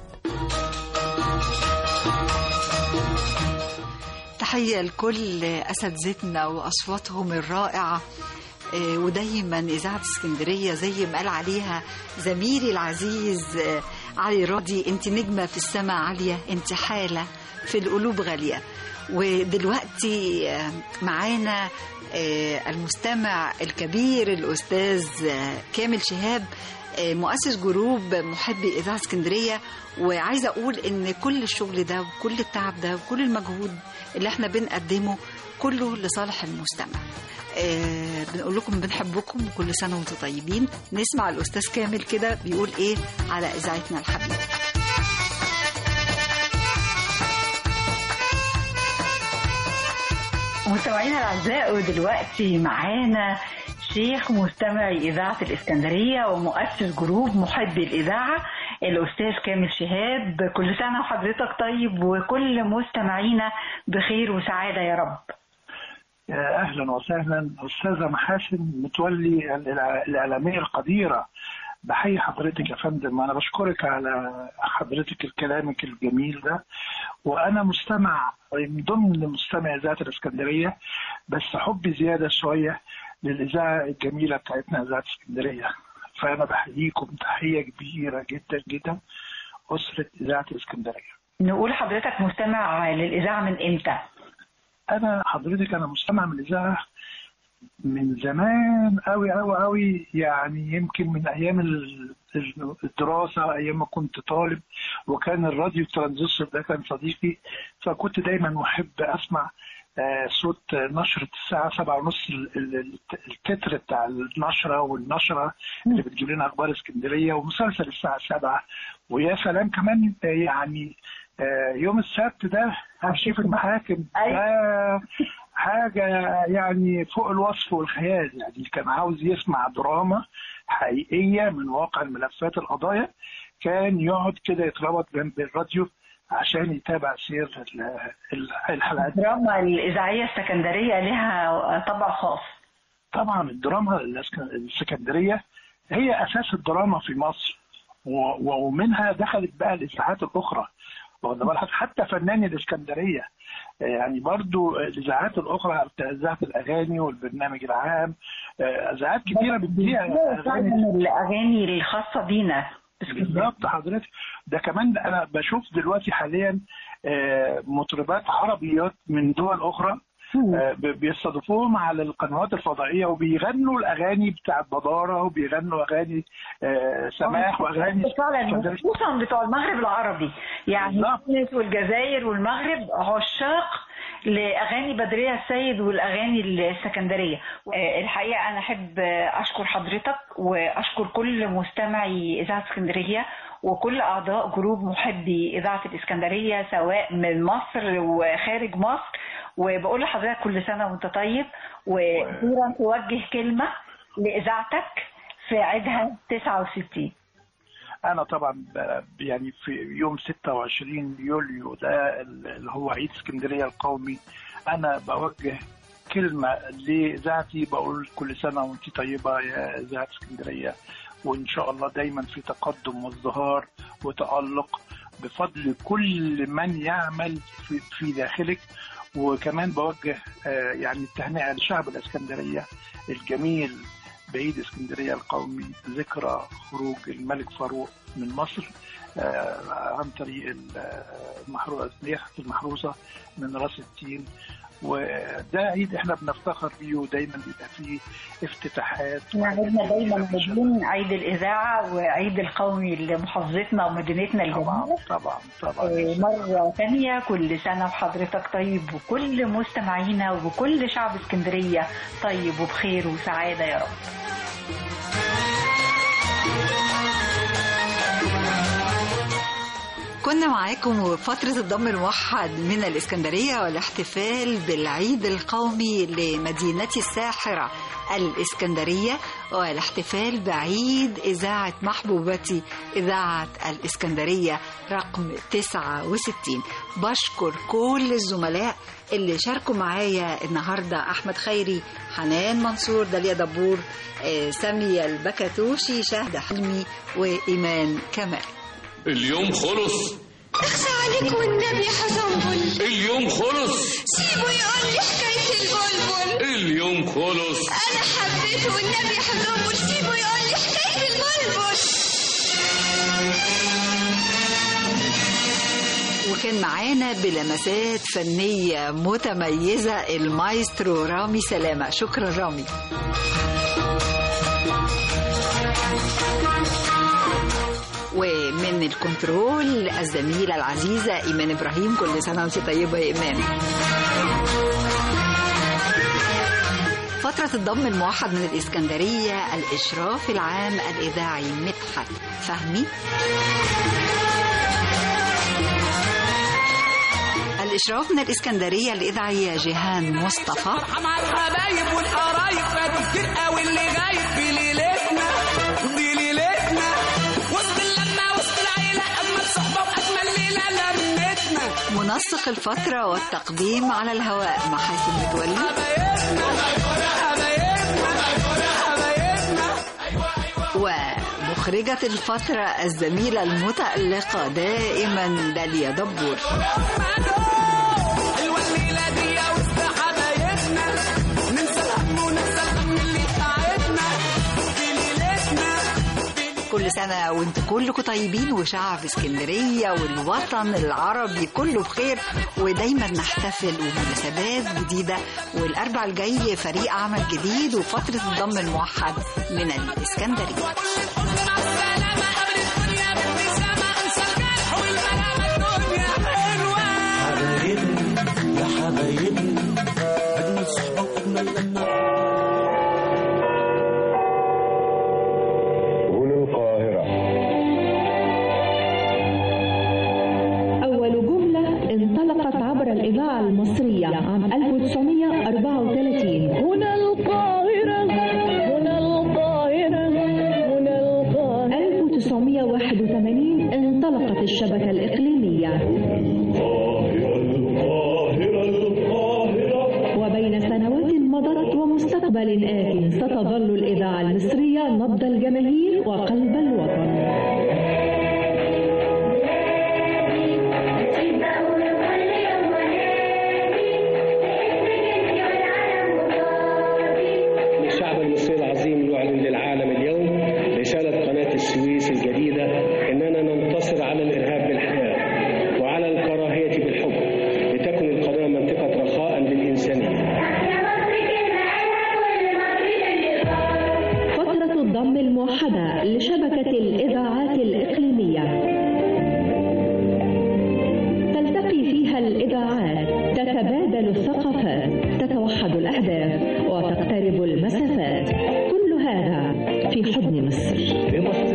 تحية لكل أساتذتنا وأصواتهم الرائعة آه، ودايما إذاعة اسكندرية زي ما قال عليها زميلي العزيز آه، علي راضي انت نجمة في السماء عالية انت حالة في القلوب غالية ودلوقتي آه، معانا آه، المستمع الكبير الأستاذ آه، كامل شهاب آه، مؤسس جروب محبي إذاعة اسكندرية وعايزة أقول إن كل الشغل ده وكل التعب ده وكل المجهود اللي احنا بنقدمه كله لصالح المستمع آه بنقول لكم بنحبكم وكل سنة وانتم طيبين نسمع الأستاذ كامل كده بيقول إيه على إذاعتنا الحبيبة مستمعينا الاعزاء ودلوقتي معانا شيخ مستمعي اذاعه الاسكندريه ومؤسس جروب محبي الاذاعه الاستاذ كامل شهاب كل سنه وحضرتك طيب وكل مستمعينا بخير وسعاده يا رب يا اهلا وسهلا استاذه محاسن متولي الإع- الاعلاميه القديره بحيي حضرتك يا فندم وانا بشكرك على حضرتك كلامك الجميل ده وانا مستمع من ضمن مستمع اذاعه الاسكندريه بس حبي زياده شويه للاذاعه الجميله بتاعتنا اذاعه اسكندريه فانا بحييكم تحيه كبيره جدا جدا اسره اذاعه الاسكندريه نقول حضرتك مستمع للإذاعة من إمتى؟ انا حضرتك انا مستمع من الاذاعه من زمان قوي قوي قوي يعني يمكن من ايام ال- ال- الدراسه ايام ما كنت طالب وكان الراديو الترانزستور ده كان صديقي فكنت دايما احب اسمع آه، صوت نشرة الساعة سبعة ونص ال- ال- التتر بتاع النشرة والنشرة اللي بتجيب لنا أخبار اسكندرية ومسلسل الساعة سبعة ويا سلام كمان آه، يعني آه، يوم السبت ده أرشيف المحاكم ده حاجة يعني فوق الوصف والخيال يعني اللي كان عاوز يسمع دراما حقيقية من واقع الملفات القضايا كان يقعد كده يتربط جنب الراديو عشان يتابع سير ال- ال- الحلقات الدراما الإذاعية السكندرية لها طبع خاص طبعا الدراما الاسك- السكندرية هي أساس الدراما في مصر و- ومنها دخلت بقى الإذاعات الأخرى واخد بالك حتى فناني الإسكندرية يعني برضو الإذاعات الأخرى بتاع إذاعة الأغاني والبرنامج العام آه، إذاعات كتيرة بتذيع أغاني الأغاني الخاصة بينا بالظبط حضرتك ده كمان انا بشوف دلوقتي حاليا آه، مطربات عربيات من دول اخرى آه، ب- بيستضيفوهم على القنوات الفضائيه وبيغنوا الاغاني بتاعت بداره وبيغنوا اغاني آه، سماح واغاني فعلا خصوصا بتوع المغرب العربي يعني تونس والجزائر والمغرب عشاق لاغاني بدريه السيد والاغاني السكندريه آه، الحقيقه انا احب آه، اشكر حضرتك واشكر كل مستمعي اذاعه اسكندريه وكل اعضاء جروب محبي اذاعه الاسكندريه سواء من مصر وخارج مصر وبقول لحضرتك كل سنه وانت طيب واخيرا توجه كلمه لاذاعتك في عيدها 69 انا طبعا ب- يعني في يوم 26 يوليو ده اللي هو عيد اسكندريه القومي انا بوجه كلمه لاذاعتي بقول كل سنه وانت طيبه يا اذاعه اسكندريه وان شاء الله دايما في تقدم وازدهار وتالق بفضل كل من يعمل في, في داخلك وكمان بوجه آه، يعني التهنئه لشعب الاسكندريه الجميل بعيد اسكندريه القومي ذكرى خروج الملك فاروق من مصر آه، عن طريق المحروسه المحروسه من راس التين وده عيد احنا بنفتخر بيه ودايما بيبقى فيه افتتاحات عيدنا دايما مدين عيد الإذاعة وعيد القومي لمحافظتنا ومدينتنا الجميلة طبعا طبعا مرة ثانية كل سنة وحضرتك طيب وكل مستمعينا وكل شعب اسكندرية طيب وبخير وسعادة يا رب كنا معاكم وفترة الضم الموحد من الإسكندرية والاحتفال بالعيد القومي لمدينة الساحرة الإسكندرية والاحتفال بعيد إذاعة محبوبتي إذاعة الإسكندرية رقم 69 بشكر كل الزملاء اللي شاركوا معايا النهاردة أحمد خيري حنان منصور داليا دبور آه، سامية البكتوشي شهد حلمي وإيمان كمال اليوم خلص اخفى عليك والنبي حزنبل اليوم خلص سيبه يقول لي حكاية البلبل اليوم خلص أنا حبيته والنبي حزنبل سيبه يقول لي حكاية البلبل وكان معانا بلمسات فنية متميزة المايسترو رامي سلامة شكرا رامي ومن الكنترول الزميلة العزيزة إيمان إبراهيم كل سنة وأنت طيبة يا إيمان فترة الضم الموحد من الإسكندرية الإشراف العام الإذاعي مدحت فهمي الإشراف من الإسكندرية الإذاعية جيهان مصطفى مع الحبايب والقرايب فاتوا كتير قوي اللي غايب في ليلتنا دي ليلتنا وسط اللمه وسط العيله اجمل صحبه واجمل ليله لمتنا منسق الفترة والتقديم على الهواء محاسن متولي ومخرجة الفترة الزميلة المتألقة دائما داليا دبور حلوه الليله دي وسط حبايبنا ننسى الهم وننسى الهم اللي تعبنا في ليلتنا كل سنة وانتم كلكم طيبين وشعب اسكندرية والوطن العربي كله بخير ودايما نحتفل ومناسبات جديدة والأربع الجاي فريق عمل جديد وفترة الضم الموحد من الإسكندرية حبايبنا يا حبايبنا أجمل صحبة وأجمل لمة هنا القاهرة أول جملة انطلقت عبر الإذاعة المصرية عام 1934 هنا القاهرة هنا القاهرة هنا القاهرة 1981 انطلقت الشبكة الإقليمية وبين سنوات مضت ومستقبل آت ستظل الإذاعة المصرية نبض الجماهير وقلب الوطن الشعب المصري العظيم يعلن للعالم اليوم رسالة قناة السويس الجديدة إننا ننتصر على الإرهاب بالحياة وعلى الكراهية بالحب لتكن القناة منطقة رخاء للإنسانية فترة الضم الموحدة لشبكة الإذاعات الإقليمية تلتقي فيها الإذاعات تتبادل الثقافات تتوحد الأهداف وتقترب المسافات كل هذا في حضن مصر